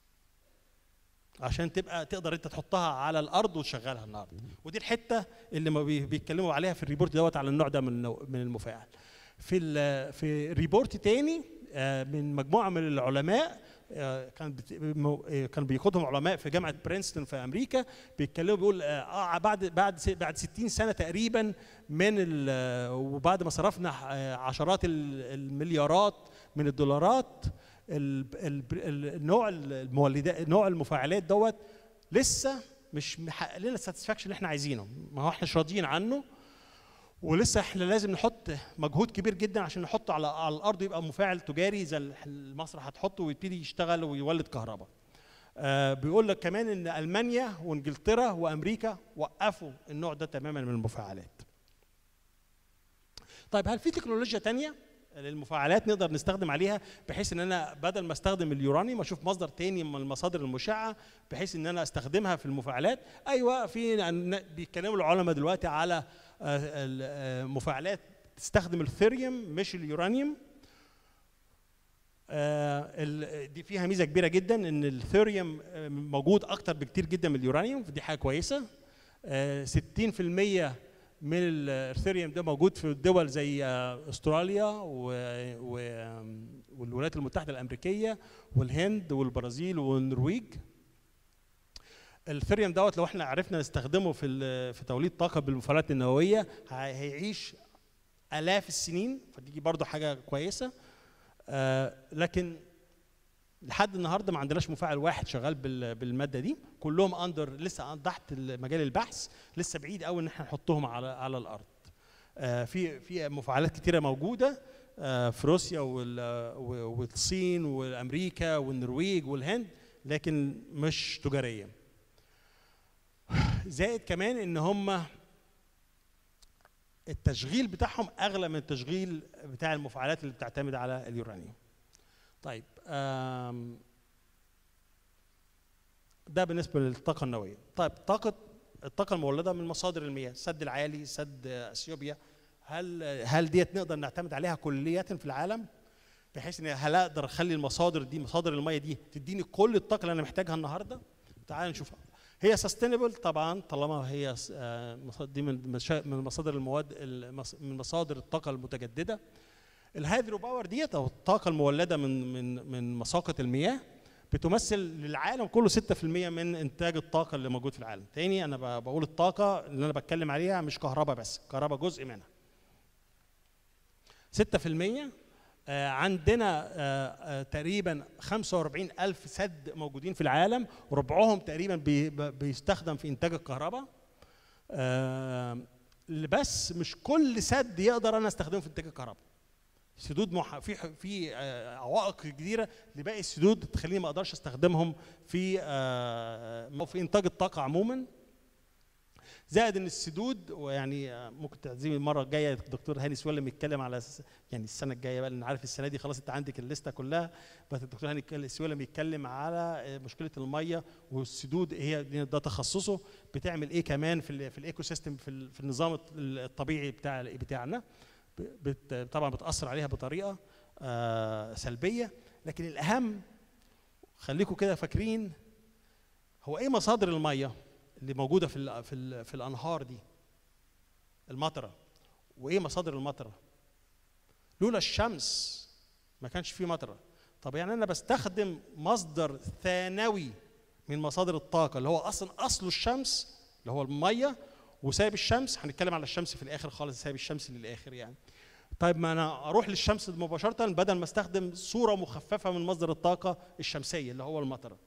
عشان تبقى تقدر انت تحطها على الارض وتشغلها النهارده ودي الحته اللي ما بي- بيتكلموا عليها في الريبورت دوت على النوع ده من النوع- من المفاعل في ال- في ريبورت تاني آه، من مجموعه من العلماء آه، كان بت- مو- آه، كان بيقودهم علماء في جامعه برينستون في امريكا بيتكلموا بيقول آه، آه، بعد بعد س- بعد 60 سنه تقريبا من ال- آه، وبعد ما صرفنا آه، عشرات ال- المليارات من الدولارات ال- ال- ال- النوع المولدات نوع المفاعلات دوت لسه مش محقق لنا الساتسفاكشن اللي احنا عايزينه ما هو احنا مش راضيين عنه ولسه احنا لازم نحط مجهود كبير جدا عشان نحطه على على الارض يبقى مفاعل تجاري زي اللي مصر هتحطه ويبتدي يشتغل ويولد كهرباء. آه بيقول لك كمان ان المانيا وانجلترا وامريكا وقفوا النوع ده تماما من المفاعلات. طيب هل في تكنولوجيا تانية للمفاعلات نقدر نستخدم عليها بحيث ان انا بدل ما استخدم اليورانيوم اشوف مصدر تاني من المصادر المشعه بحيث ان انا استخدمها في المفاعلات ايوه في ن- بيتكلموا العلماء دلوقتي على آه، ال- آه، مفاعلات تستخدم الثيريوم مش اليورانيوم آه، ال- دي فيها ميزه كبيره جدا ان الثيريوم آه، موجود اكتر بكتير جدا من اليورانيوم فدي حاجه كويسه آه، 60% من الثيريوم ده موجود في دول زي آه، استراليا و- و- والولايات المتحده الامريكيه والهند والبرازيل والنرويج الثيريوم دوت لو احنا عرفنا نستخدمه في ال- في توليد طاقه بالمفاعلات النوويه هي- هيعيش الاف السنين فدي برضه حاجه كويسه آه لكن لحد النهارده ما عندناش مفاعل واحد شغال بال- بالماده دي كلهم اندر لسه تحت مجال البحث لسه بعيد قوي ان احنا نحطهم على على الارض آه في في مفاعلات كتيره موجوده آه في روسيا وال- و- والصين وامريكا والنرويج والهند لكن مش تجاريه زائد كمان ان هم التشغيل بتاعهم اغلى من التشغيل بتاع المفاعلات اللي بتعتمد على اليورانيوم طيب آم، ده بالنسبه للطاقه النوويه طيب طاقه الطاقه المولده من مصادر المياه السد العالي سد اثيوبيا هل هل ديت نقدر نعتمد عليها كليا في العالم بحيث ان هل اقدر اخلي المصادر دي مصادر المياه دي تديني كل الطاقه اللي انا محتاجها النهارده تعال نشوفها هي سستينبل طبعا طالما هي س- آه، مصاد- دي من مشا- من مصادر المواد المص- من مصادر الطاقه المتجدده الهيدرو باور ديت او الطاقه المولده من من من مساقط المياه بتمثل للعالم كله 6% من انتاج الطاقه اللي موجود في العالم تاني انا ب- بقول الطاقه اللي انا بتكلم عليها مش كهرباء بس كهرباء جزء منها 6% آه، عندنا آه، آه، تقريبا 45 ألف سد موجودين في العالم وربعهم تقريبا بي- ب- بيستخدم في إنتاج الكهرباء آه، بس مش كل سد يقدر أنا أستخدمه في إنتاج الكهرباء سدود مح... في ح- في آه، عوائق كبيره لباقي السدود تخليني ما اقدرش استخدمهم في آه، أو في انتاج الطاقه عموما زائد ان السدود ويعني آه، ممكن تعزمي المره الجايه الدكتور هاني سويلم يتكلم على س- يعني السنه الجايه بقى لان عارف السنه دي خلاص انت عندك الليسته كلها بس الدكتور هاني يتكلم- سويلم يتكلم على آه، مشكله الميه والسدود هي ده تخصصه بتعمل ايه كمان في ال في الايكو سيستم في, ال- في النظام الطبيعي بتاع بتاعنا ب- بت طبعا بتاثر عليها بطريقه آه، سلبيه لكن الاهم خليكم كده فاكرين هو ايه مصادر الميه اللي موجوده في ال في ال في الانهار دي المطره وايه مصادر المطره لولا الشمس ما كانش فيه مطره طب يعني انا بستخدم مصدر ثانوي من مصادر الطاقه اللي هو اصلا اصله الشمس اللي هو الميه وسايب الشمس هنتكلم على الشمس في الاخر خالص سايب الشمس للاخر يعني طيب ما انا اروح للشمس مباشره بدل ما استخدم صوره مخففه من مصدر الطاقه الشمسيه اللي هو المطره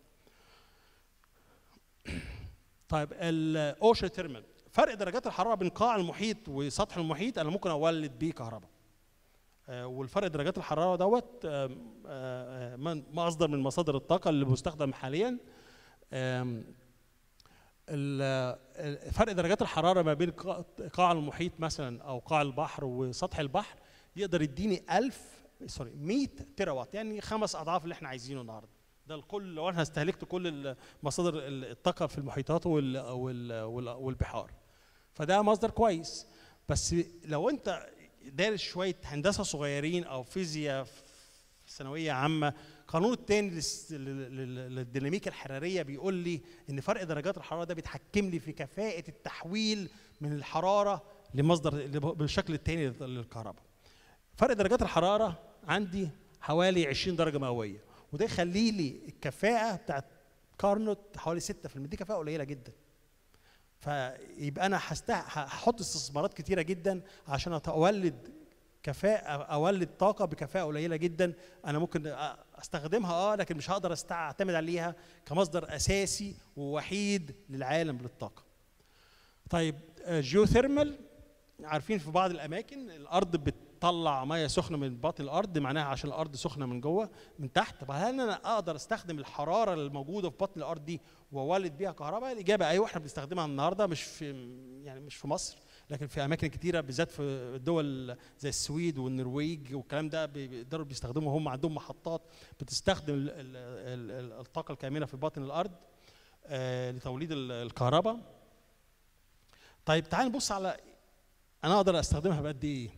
طيب الاوشن تيرمال فرق درجات الحراره بين قاع المحيط وسطح المحيط انا ممكن اولد بيه كهرباء آه، والفرق درجات الحراره دوت آم، آه، آه، من- مصدر من مصادر الطاقه اللي مستخدم حاليا آم، ال- ال- فرق درجات الحراره ما بين قاع- قاع المحيط مثلا او قاع البحر وسطح البحر يقدر يديني 1000 سوري 100 تيرا وات يعني خمس اضعاف اللي احنا عايزينه النهارده ده الكل لو انا استهلكت كل مصادر الطاقه في المحيطات وال وال وال والبحار فده مصدر كويس بس لو انت دارس شويه هندسه صغيرين او فيزياء في ثانويه عامه قانون التاني للس- لل- لل- للديناميكا الحراريه بيقول لي ان فرق درجات الحراره ده بيتحكم لي في كفاءه التحويل من الحراره لمصدر بالشكل التاني للكهرباء فرق درجات الحراره عندي حوالي 20 درجه مئويه وده يخلي لي الكفاءه بتاعت كارنوت حوالي 6% دي كفاءه قليله جدا فيبقى انا هستح... هحط استثمارات كتيره جدا عشان اولد كفاءة اولد طاقه بكفاءه قليله جدا انا ممكن استخدمها اه لكن مش هقدر اعتمد عليها كمصدر اساسي ووحيد للعالم للطاقه. طيب جيوثيرمال عارفين في بعض الاماكن الارض بتطلع ميه سخنه من باطن الارض معناها عشان الارض سخنه من جوه من تحت طب هل انا اقدر استخدم الحراره الموجوده في بطن الارض دي واولد بيها كهرباء الاجابه ايوه احنا بنستخدمها النهارده مش في يعني مش في مصر لكن في اماكن كتيره بالذات في الدول زي السويد والنرويج والكلام ده بيقدروا بيستخدموا هم عندهم محطات بتستخدم ال ال ال الطاقه الكامنه في باطن الارض آه لتوليد الكهرباء طيب تعال نبص على انا اقدر استخدمها بقد ايه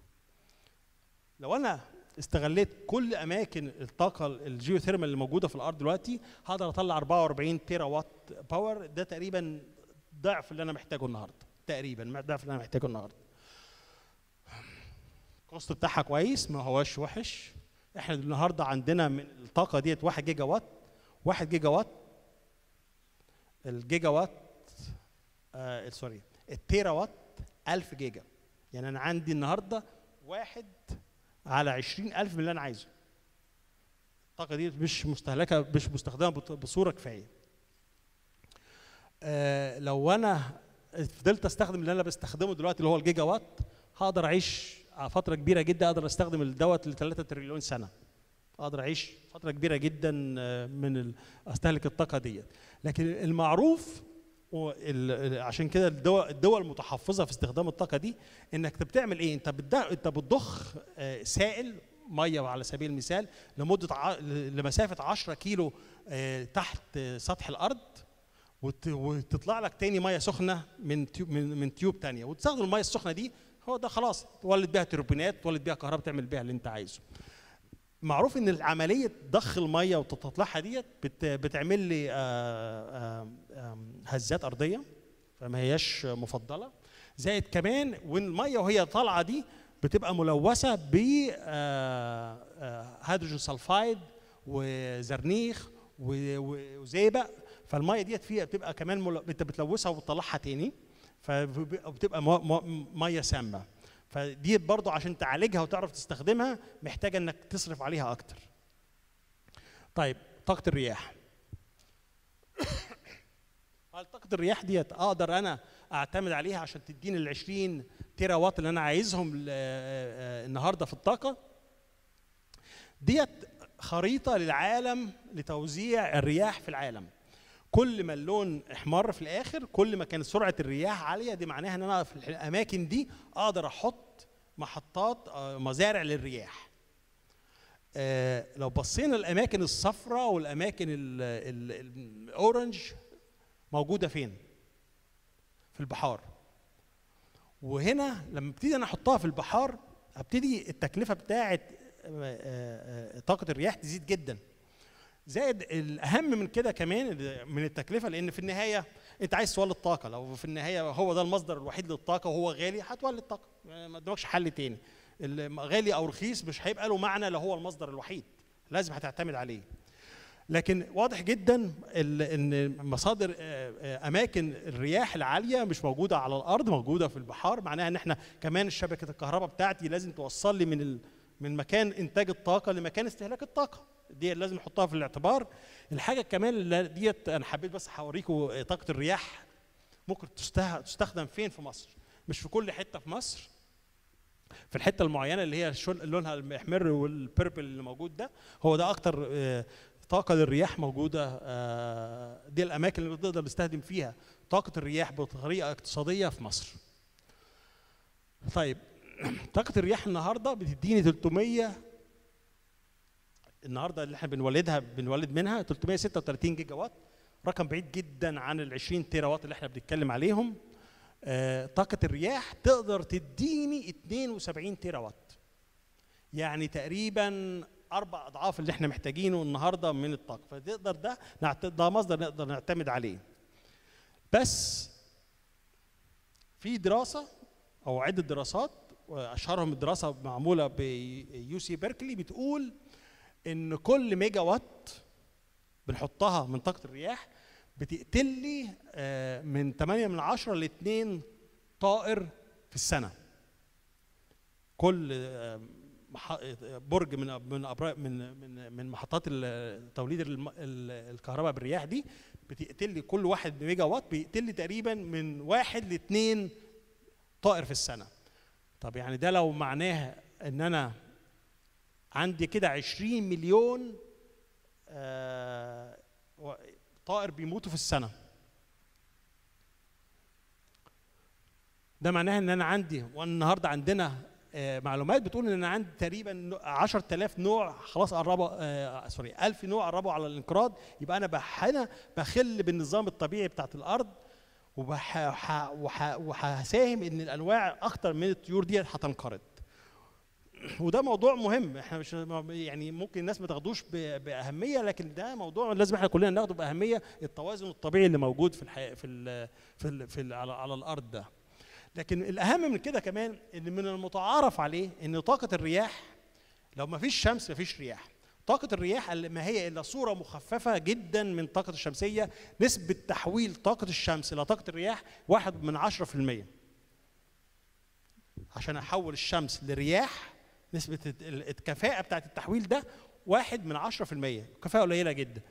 لو انا استغليت كل اماكن الطاقه الجيوثيرمال اللي موجوده في الارض دلوقتي هقدر اطلع 44 تيرا وات باور ده تقريبا ضعف اللي انا محتاجه النهارده تقريبا ضعف اللي انا محتاجه النهارده الكوست بتاعها كويس ما هواش وحش احنا النهارده عندنا من الطاقه ديت 1 جيجا وات 1 جيجا وات الجيجا وات آه سوري التيرا وات 1000 جيجا يعني انا عندي النهارده واحد على 20000 من اللي انا عايزه الطاقه دي مش مستهلكه مش مستخدمه بصوره كفايه آه لو انا فضلت استخدم اللي انا بستخدمه دلوقتي اللي هو الجيجا وات هقدر اعيش فتره كبيره جدا اقدر استخدم الدوت ل 3 تريليون سنه اقدر اعيش فتره كبيره جدا من استهلك الطاقه ديت لكن المعروف عشان كده الدول الدول المتحفظه في استخدام الطاقه دي انك بتعمل ايه انت انت بتضخ سائل ميه على سبيل المثال لمده ع... لمسافه 10 كيلو تحت سطح الارض وت... وتطلع لك تاني ميه سخنه من تيوب من, من تيوب تانية وتستخدم الميه السخنه دي هو ده خلاص تولد بيها توربينات تولد بيها كهرباء تعمل بيها اللي انت عايزه معروف ان عمليه ضخ الميه وتطلعها ديت بت... بتعمل لي آآ آآ هزات ارضيه فما هياش مفضله زائد كمان والميه وهي طالعه دي بتبقى ملوثه ب هيدروجين سلفايد وزرنيخ وزئبق فالميه ديت فيها بتبقى كمان مل... انت بتلوثها وبتطلعها تاني فبتبقى ميه سامه فدي برضه عشان تعالجها وتعرف تستخدمها محتاجه انك تصرف عليها اكتر طيب طاقه الرياح هل طاقه الرياح ديت اقدر انا اعتمد عليها عشان تديني ال 20 تيرا وات اللي انا عايزهم النهارده في الطاقه ديت خريطه للعالم لتوزيع الرياح في العالم كل ما اللون احمر في الاخر كل ما كانت سرعه الرياح عاليه دي معناها ان انا في الاماكن دي اقدر احط محطات مزارع للرياح آه لو بصينا الاماكن الصفراء والاماكن الاورنج موجوده فين في البحار وهنا لما ابتدي انا احطها في البحار ابتدي التكلفه بتاعه طاقه الرياح تزيد جدا زائد الاهم من كده كمان من التكلفه لان في النهايه انت عايز تولد طاقه لو في النهايه هو ده المصدر الوحيد للطاقه وهو غالي هتولد طاقه ما قدامكش حل تاني غالي او رخيص مش هيبقى له معنى لو هو المصدر الوحيد لازم هتعتمد عليه لكن واضح جدا ان مصادر اماكن الرياح العاليه مش موجوده على الارض موجوده في البحار معناها ان احنا كمان شبكه الكهرباء بتاعتي لازم توصل لي من من مكان انتاج الطاقه لمكان استهلاك الطاقه دي لازم نحطها في الاعتبار الحاجه كمان اللي ديت انا حبيت بس هوريكم طاقه الرياح ممكن تستخدم فين في مصر مش في كل حته في مصر في الحته المعينه اللي هي لونها المحمر والبيربل اللي موجود ده هو ده اكتر طاقه للرياح موجوده دي الاماكن اللي بنقدر نستخدم فيها طاقه الرياح بطريقه اقتصاديه في مصر طيب طاقه الرياح النهارده بتديني 300 النهارده اللي احنا بنولدها بنولد منها 336 جيجا وات رقم بعيد جدا عن ال 20 تيرا وات اللي احنا بنتكلم عليهم آه طاقه الرياح تقدر تديني 72 تيرا وات يعني تقريبا اربع اضعاف اللي احنا محتاجينه النهارده من الطاقه فتقدر ده ده مصدر نقدر نعتمد عليه بس في دراسه او عده دراسات واشهرهم الدراسه معموله بيو سي بيركلي بتقول ان كل ميجا وات بنحطها من طاقه الرياح بتقتل لي آه، من 8 من 10 ل 2 طائر في السنه كل آه، مح- آه، برج من من أبرا- من من من محطات ال- توليد الم- ال- الكهرباء بالرياح دي بتقتل لي كل واحد ميجا وات بيقتل لي تقريبا من واحد لاثنين طائر في السنه طب يعني ده لو معناه ان انا عندي كده 20 مليون آه، و- طائر بيموتوا في السنه ده معناه ان انا عندي والنهارده عندنا آه، معلومات بتقول ان انا عندي تقريبا نوع- 10000 نوع خلاص قربوا آه، سوري 1000 نوع قربوا على الانقراض يبقى انا بح- هنا بخل بالنظام الطبيعي بتاعت الارض وبح- ح- وح- وهساهم ان الانواع اكتر من الطيور دي هتنقرض وده موضوع مهم احنا مش يعني ممكن الناس ما تاخدوش ب- باهميه لكن ده موضوع لازم احنا كلنا ناخده باهميه التوازن الطبيعي اللي موجود في الحياه في ال في ال في ال على, على الارض ده لكن الاهم من كده كمان ان من المتعارف عليه ان طاقه الرياح لو ما فيش شمس ما فيش رياح طاقة الرياح اللي ما هي إلا صورة مخففة جدا من طاقة الشمسية نسبة تحويل طاقة الشمس إلى طاقة الرياح واحد من عشرة في المية عشان أحول الشمس لرياح نسبة الت- ال- الكفاءة بتاعت التحويل ده واحد من عشرة في المية كفاءة قليلة جدا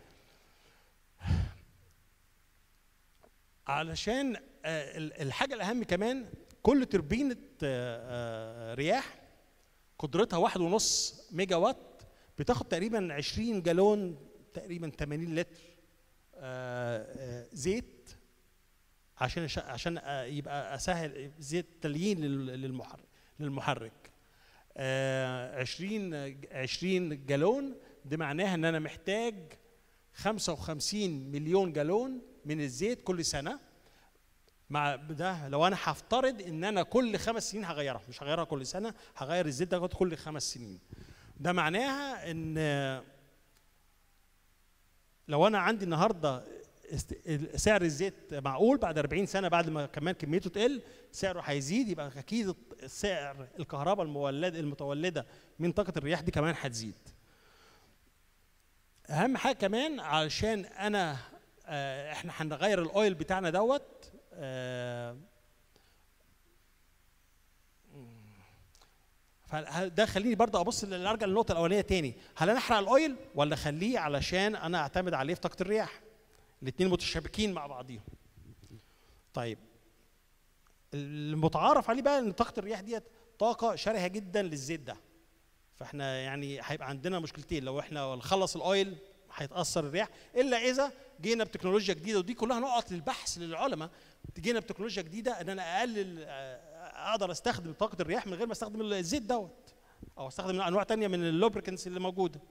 علشان آه، ال- الحاجة الأهم كمان كل توربينة آه، آه، رياح قدرتها واحد ونص ميجا وات بتاخد تقريبا 20 جالون تقريبا 80 لتر آه، آه، زيت عشان الش- عشان آه، يبقى اسهل زيت تليين لل- للمحرك للمحرك آه، 20 20 جالون ده معناها ان انا محتاج 55 مليون جالون من الزيت كل سنه مع ده لو انا هفترض ان انا كل خمس سنين هغيرها مش هغيرها كل سنه هغير الزيت ده كل خمس سنين ده معناها ان لو انا عندي النهارده است- سعر الزيت معقول بعد 40 سنه بعد ما كمان كميته تقل سعره هيزيد يبقى اكيد سعر الكهرباء المولد المتولده من طاقه الرياح دي كمان هتزيد اهم حاجه كمان علشان انا آه، احنا هنغير الاويل بتاعنا دوت آه، فده خليني برضه ابص ل- ارجع للنقطه الاولانيه تاني هل انا احرق الاويل ولا اخليه علشان انا اعتمد عليه في طاقه الرياح الاثنين متشابكين مع بعضيهم طيب المتعارف عليه بقى ان طاقه الرياح ديت طاقه شرهه جدا للزيت ده فاحنا يعني هيبقى عندنا مشكلتين لو احنا نخلص الاويل هيتاثر الرياح الا اذا جينا بتكنولوجيا جديده ودي كلها نقط للبحث للعلماء جينا بتكنولوجيا جديده ان انا اقلل آه، اقدر استخدم طاقه الرياح من غير ما استخدم الزيت دوت او استخدم انواع تانية من اللوبريكنتس اللي موجوده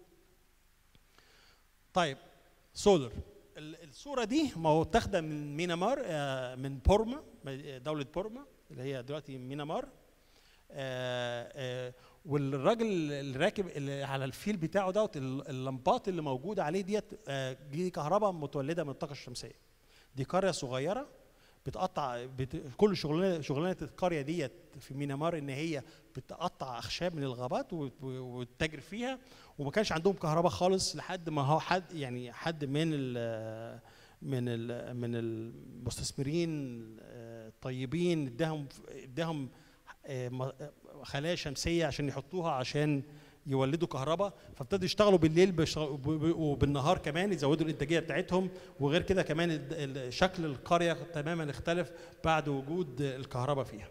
طيب سولر ال- الصوره دي ما هو اتاخده من مينامار آه، من بورما دوله بورما اللي هي دلوقتي مينامار آه، آه، والراجل اللي راكب اللي على الفيل بتاعه دوت ال- اللمبات اللي موجوده عليه ديت آه، دي كهرباء متولده من الطاقه الشمسيه دي قريه صغيره بتقطع بت... كل شغلانه شغلانه القريه ديت في مينامار ان هي بتقطع اخشاب من الغابات وت- وتتاجر فيها وما كانش عندهم كهرباء خالص لحد ما هو حد يعني حد من ال من ال من المستثمرين آه، الطيبين اداهم اداهم آه، م- خلايا شمسيه عشان يحطوها عشان يولدوا كهرباء فابتدوا يشتغلوا بالليل بيشتغلوا- ب- ب- وبالنهار كمان يزودوا الانتاجيه بتاعتهم وغير كده كمان ال- ال- شكل القريه تماما اختلف بعد وجود الكهرباء فيها.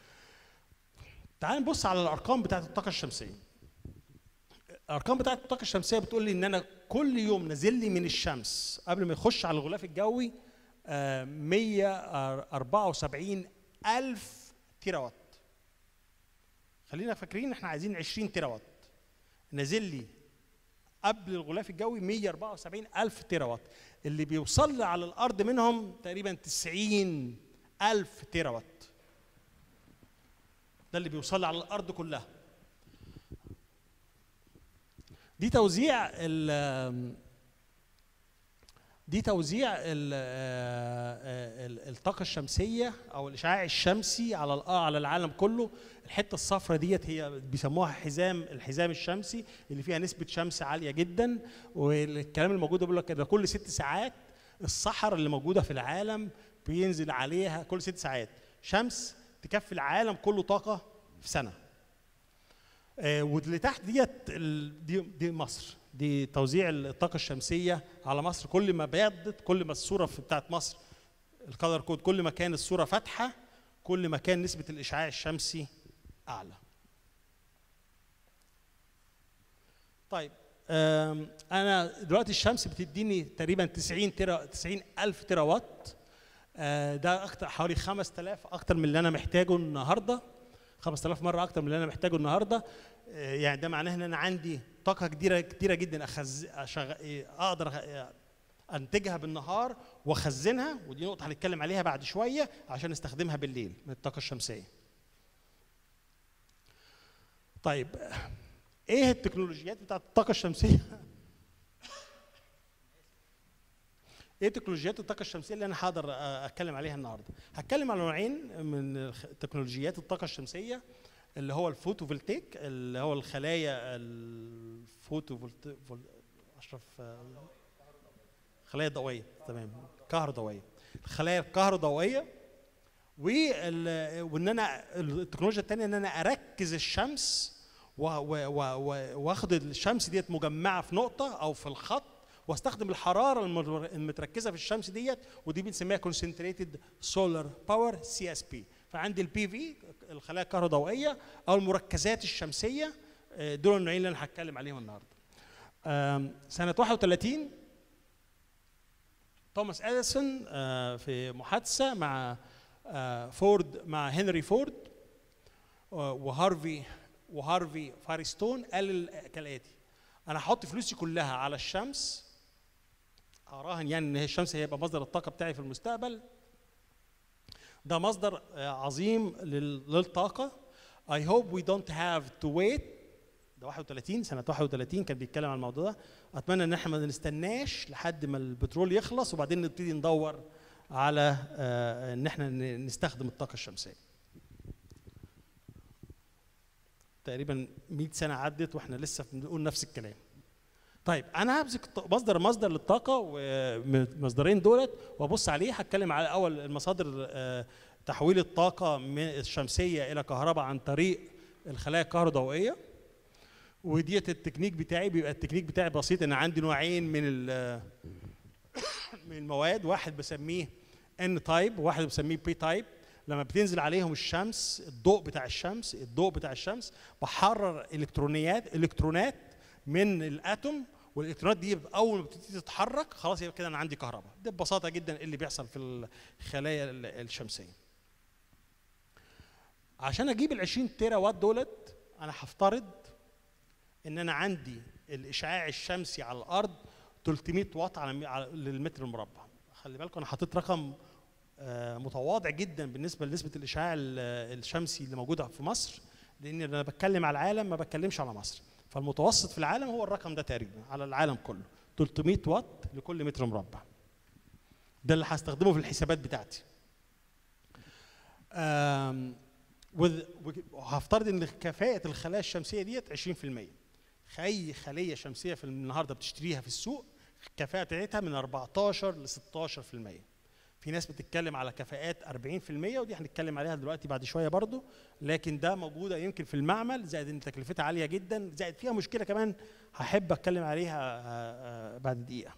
تعال نبص على الارقام بتاعت الطاقه الشمسيه. الارقام بتاعت الطاقه الشمسيه بتقول لي ان انا كل يوم نازل لي من الشمس قبل ما يخش على الغلاف الجوي آه، 174 الف تيرا وات خلينا فاكرين ان احنا عايزين 20 تيرا وات نازل لي قبل الغلاف الجوي 174 الف تيرا وات اللي بيوصل لي على الارض منهم تقريبا 90 الف تيرا وات ده اللي بيوصل لي على الارض كلها دي توزيع ال دي توزيع ال- آه، ال- الطاقة الشمسية أو الإشعاع الشمسي على الأ- على العالم كله الحتة الصفراء ديت هي بيسموها حزام الحزام الشمسي اللي فيها نسبة شمس عالية جدا والكلام الموجود بيقول لك إن كل ست ساعات الصحراء اللي موجودة في العالم بينزل عليها كل ست ساعات شمس تكفي العالم كله طاقة في سنة آه، واللي تحت ديت ال- دي دي مصر دي توزيع الطاقة الشمسية على مصر كل ما بيضت كل ما الصورة في بتاعت مصر الكالر كود كل ما كان الصورة فاتحة كل ما كان نسبة الإشعاع الشمسي أعلى. طيب آم، أنا دلوقتي الشمس بتديني تقريبا 90 تيرا 90 ألف تيرا وات آه، ده أكتر حوالي 5000 أكتر من اللي أنا محتاجه النهارده 5000 مرة أكتر من اللي أنا محتاجه النهارده آه، يعني ده معناه إن أنا عندي طاقة كتيرة كتيرة جدا أخز... أشغ... إيه، أقدر أخ- انتجها بالنهار واخزنها ودي نقطه هنتكلم عليها بعد شويه عشان نستخدمها بالليل من الطاقه الشمسيه طيب ايه التكنولوجيات بتاعت الطاقه الشمسيه ايه تكنولوجيات الطاقه الشمسيه اللي انا هقدر أ- اتكلم عليها النهارده هتكلم على نوعين من الخ- تكنولوجيات الطاقه الشمسيه اللي هو الفوتوفولتيك اللي هو الخلايا الفوتوفولتيك اشرف آه، خلايا ضوئيه تمام كهروضوئيه الخلايا الكهروضوئيه وال- وان انا التكنولوجيا الثانيه ان انا اركز الشمس و- و- و- و- واخد الشمس ديت مجمعه في نقطه او في الخط واستخدم الحراره المر- المتركزه في الشمس ديت ودي بنسميها كونسنتريتد سولار باور سي اس بي فعندي البي في الخلايا الكهروضوئيه او المركزات الشمسيه آه، دول النوعين اللي انا هتكلم عليهم النهارده آم، سنه 31 توماس اديسون آه، في محادثه مع آه، فورد مع هنري فورد آه، وهارفي وهارفي فارستون قال ال- كالاتي انا هحط فلوسي كلها على الشمس اراهن يعني ان هي الشمس هيبقى مصدر الطاقه بتاعي في المستقبل ده مصدر آه، عظيم لل- للطاقه I hope we don't have to wait ده 31 سنه 31 كان بيتكلم عن الموضوع ده اتمنى ان احنا ما نستناش لحد ما البترول يخلص وبعدين نبتدي ندور على آه، ان احنا ن- نستخدم الطاقه الشمسيه تقريبا 100 سنه عدت واحنا لسه بنقول نفس الكلام طيب انا همسك الط- مصدر مصدر للطاقه والمصدرين دولت وابص عليه هتكلم على اول المصادر آه، تحويل الطاقه من الشمسيه الى كهرباء عن طريق الخلايا الكهروضوئيه وديت التكنيك بتاعي بيبقى التكنيك بتاعي بسيط ان عندي نوعين من ال- من المواد واحد بسميه ان تايب وواحد بسميه بي تايب لما بتنزل عليهم الشمس الضوء بتاع الشمس الضوء بتاع الشمس بحرر الكترونيات الكترونات من الاتوم والالكترونات دي اول ما بتبتدي تتحرك خلاص يبقى كده انا عندي كهرباء ده ببساطه جدا اللي بيحصل في الخلايا ال- الشمسيه عشان اجيب ال 20 تيرا وات دولت انا هفترض ان انا عندي الاشعاع الشمسي على الارض 300 واط على على- للمتر المربع خلي بالكم انا حطيت رقم آه، متواضع جدا بالنسبه لنسبه الاشعاع ال- الشمسي اللي موجوده في مصر لان انا بتكلم على العالم ما بتكلمش على مصر فالمتوسط في العالم هو الرقم ده تقريبا على العالم كله 300 واط لكل متر مربع ده اللي هستخدمه في الحسابات بتاعتي آم، وذ- وهفترض ان كفاءه الخلايا الشمسيه ديت 20% اي خليه شمسيه في النهارده بتشتريها في السوق الكفاءه بتاعتها من 14 ل 16% في ناس بتتكلم على كفاءات 40% ودي هنتكلم عليها دلوقتي بعد شويه برضو لكن ده موجوده يمكن في المعمل زائد ان تكلفتها عاليه جدا زائد فيها مشكله كمان هحب اتكلم عليها آه، آه، بعد دقيقه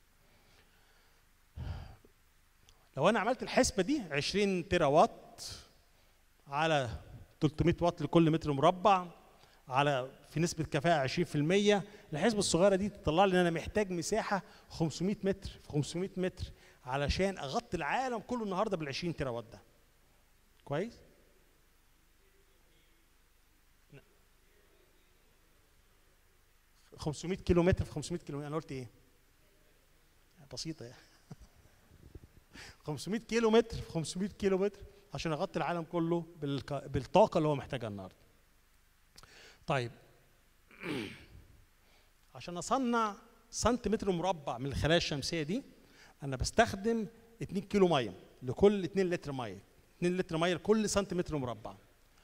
لو انا عملت الحسبه دي 20 تيرا وات على 300 واط لكل متر مربع على في نسبه كفاءه 20% الحسبه الصغيره دي تطلع لي ان انا محتاج مساحه 500 متر في 500 متر علشان اغطي العالم كله النهارده بال 20 تيرا وات ده كويس 500 كيلو متر في 500 كيلو متر انا قلت ايه بسيطه يعني 500 كيلو متر في 500 كيلو متر عشان اغطي العالم كله بالك... بالطاقه اللي هو محتاجها النهارده طيب عشان اصنع سنتيمتر مربع من الخلايا الشمسيه دي انا بستخدم 2 كيلو ميه لكل 2 لتر ميه 2 لتر ميه لكل سنتيمتر مربع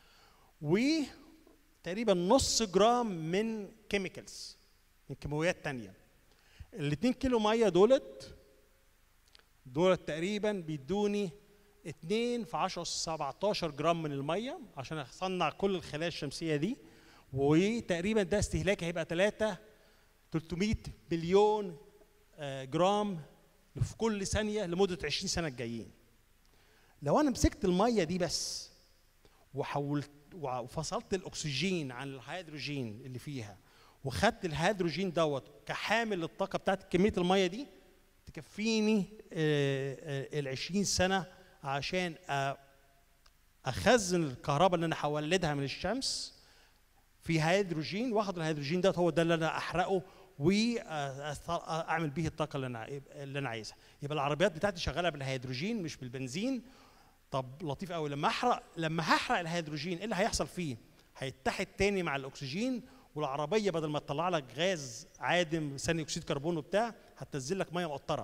وتقريبا نص جرام من كيميكالز من كيماويات تانية ال 2 كيلو ميه دولت دولت تقريبا بيدوني 2 في 10 17 جرام من الميه عشان اصنع كل الخلايا الشمسيه دي وتقريبا ده استهلاكي هيبقى 3 300 مليون آه، جرام في كل ثانيه لمده 20 سنه الجايين لو انا مسكت الميه دي بس وحولت وفصلت الاكسجين عن الهيدروجين اللي فيها وخدت الهيدروجين دوت كحامل للطاقه بتاعت كميه الميه دي تكفيني ال 20 سنه عشان آه، اخزن الكهرباء اللي انا هولدها من الشمس في هيدروجين واخد الهيدروجين ده هو ده اللي انا احرقه واعمل بيه الطاقه اللي انا اللي انا عايزها يبقى العربيات بتاعتي شغاله بالهيدروجين مش بالبنزين طب لطيف قوي لما احرق لما هحرق الهيدروجين ايه اللي هيحصل فيه هيتحد تاني مع الاكسجين والعربيه بدل ما تطلع لك غاز عادم ثاني اكسيد كربون وبتاع هتنزل لك ميه مقطره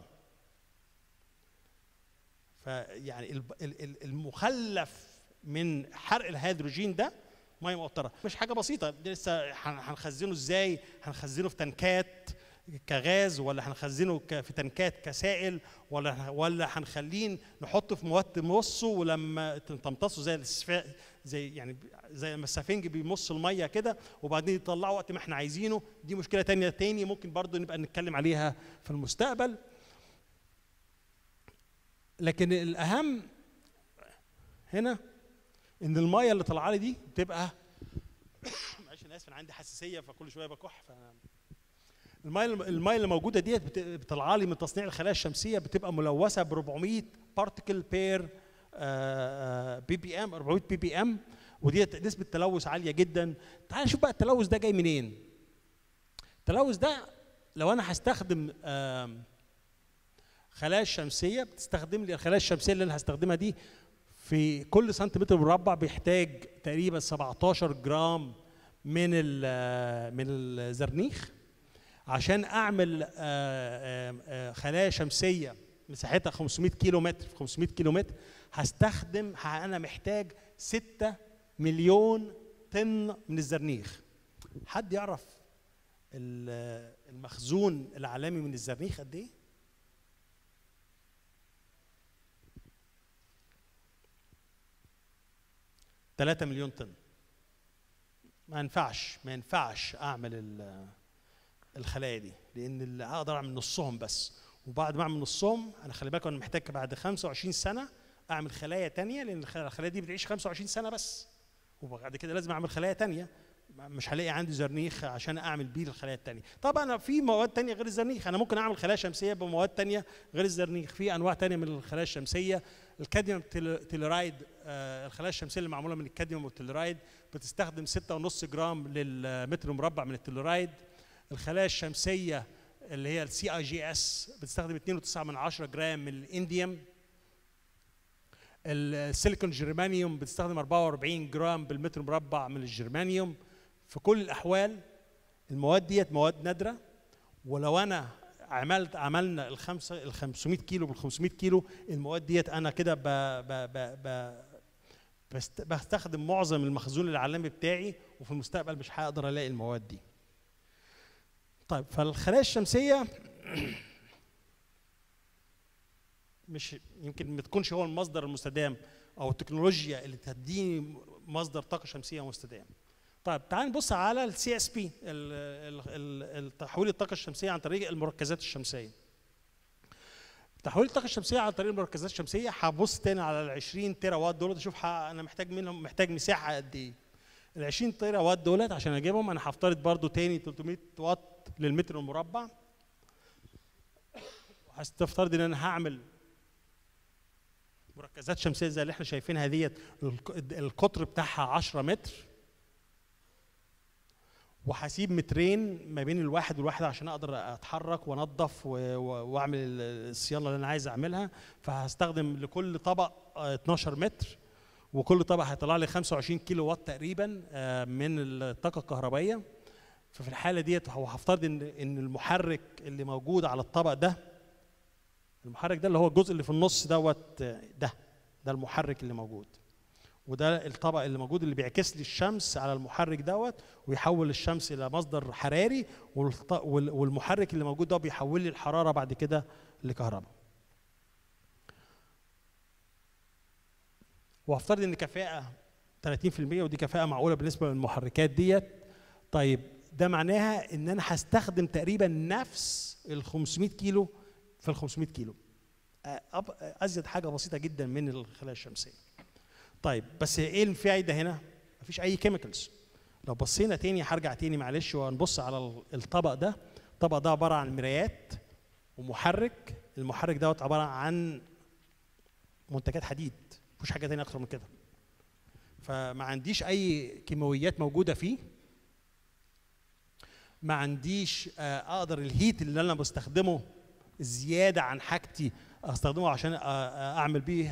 فيعني المخلف من حرق الهيدروجين ده ميه مقطره مش حاجه بسيطه دي لسه هنخزنه ازاي هنخزنه في تنكات كغاز ولا هنخزنه في تنكات كسائل ولا ولا هنخليه نحطه في مواد تمصه ولما تمتصه زي السفاء زي يعني زي ما السفنج بيمص الميه كده وبعدين يطلعه وقت ما احنا عايزينه دي مشكله تانية تاني ممكن برضو نبقى نتكلم عليها في المستقبل لكن الاهم هنا ان الميه اللي طالعه لي دي بتبقى معلش انا اسف انا عندي حساسيه فكل شويه بكح ف الميه الميه اللي موجوده ديت بتطلع لي من تصنيع الخلايا الشمسيه بتبقى ملوثه ب 400 بارتكل بير بي بي ام 400 بي بي ام وديت نسبه تلوث عاليه جدا تعال نشوف بقى التلوث ده جاي منين التلوث ده لو انا هستخدم خلايا الشمسيه بتستخدم لي الخلايا الشمسيه اللي انا هستخدمها دي في كل سنتيمتر مربع بيحتاج تقريبا 17 جرام من من الزرنيخ عشان اعمل خلايا شمسيه مساحتها 500 كيلو متر في 500 كيلو متر هستخدم انا محتاج 6 مليون طن من الزرنيخ حد يعرف المخزون العالمي من الزرنيخ قد ايه 3 مليون طن ما ينفعش ما ينفعش اعمل الخلايا دي لان اللي اقدر اعمل نصهم بس وبعد ما اعمل نصهم انا خلي بالك انا محتاج بعد 25 سنه اعمل خلايا تانية لان الخلايا دي بتعيش 25 سنه بس وبعد كده لازم اعمل خلايا تانية مش هلاقي عندي زرنيخ عشان اعمل بيه الخلايا التانية طبعا في مواد تانية غير الزرنيخ انا ممكن اعمل خلايا شمسيه بمواد تانية غير الزرنيخ في انواع تانية من الخلايا الشمسيه الكادميوم تيلورايد آه الخلايا الشمسيه اللي معموله من الكادميوم والتيلورايد بتستخدم 6.5 جرام للمتر مربع من التيلورايد الخلايا الشمسيه اللي هي السي اي جي اس بتستخدم 2.9 من 10 جرام من الانديوم السيليكون جرمانيوم بتستخدم 44 جرام بالمتر مربع من الجرمانيوم في كل الاحوال المواد ديت مواد نادره ولو انا عملت عملنا الخمسه ال 500 كيلو بال 500 كيلو المواد ديت انا كده ب ب ب ب بستخدم معظم المخزون العالمي بتاعي وفي المستقبل مش هقدر الاقي المواد دي. طيب فالخلايا الشمسيه مش يمكن ما تكونش هو المصدر المستدام او التكنولوجيا اللي تديني مصدر طاقه شمسيه مستدام. طيب تعال نبص على السي اس بي تحويل الطاقه الشمسيه عن طريق المركزات الشمسيه تحويل الطاقه الشمسيه عن طريق المركزات الشمسيه هبص تاني على ال 20 تيرا وات دولت اشوف انا محتاج منهم محتاج مساحه قد ايه ال 20 تيرا وات دولت عشان اجيبهم انا هفترض برضو تاني 300 وات للمتر المربع هستفترض ان انا هعمل مركزات شمسيه زي اللي احنا شايفينها ديت القطر بتاعها 10 متر وهسيب مترين ما بين الواحد والواحد عشان اقدر اتحرك وانظف واعمل الصيانه اللي انا عايز اعملها فهستخدم لكل طبق 12 متر وكل طبق هيطلع لي 25 كيلو وات تقريبا من الطاقه الكهربائيه ففي الحاله ديت هو هفترض ان ان المحرك اللي موجود على الطبق ده المحرك ده اللي هو الجزء اللي في النص دوت آه، ده ده المحرك اللي موجود وده الطبق اللي موجود اللي بيعكس لي الشمس على المحرك دوت ويحول الشمس الى مصدر حراري والط- وال- والمحرك اللي موجود ده بيحول لي الحراره بعد كده لكهرباء وافترض ان كفاءه 30% ودي كفاءه معقوله بالنسبه للمحركات ديت طيب ده معناها ان انا هستخدم تقريبا نفس ال 500 كيلو في ال 500 كيلو أب- ازيد حاجه بسيطه جدا من الخلايا الشمسيه طيب بس ايه الفايده هنا مفيش اي كيميكالز لو بصينا تاني هرجع تاني معلش ونبص على ال- الطبق ده الطبق ده عباره عن مرايات ومحرك المحرك دوت عباره عن منتجات حديد مفيش حاجه تانية اكتر من كده فما عنديش اي كيماويات موجوده فيه ما عنديش آه، اقدر الهيت اللي انا بستخدمه زياده عن حاجتي استخدمه عشان آه، آه، اعمل بيه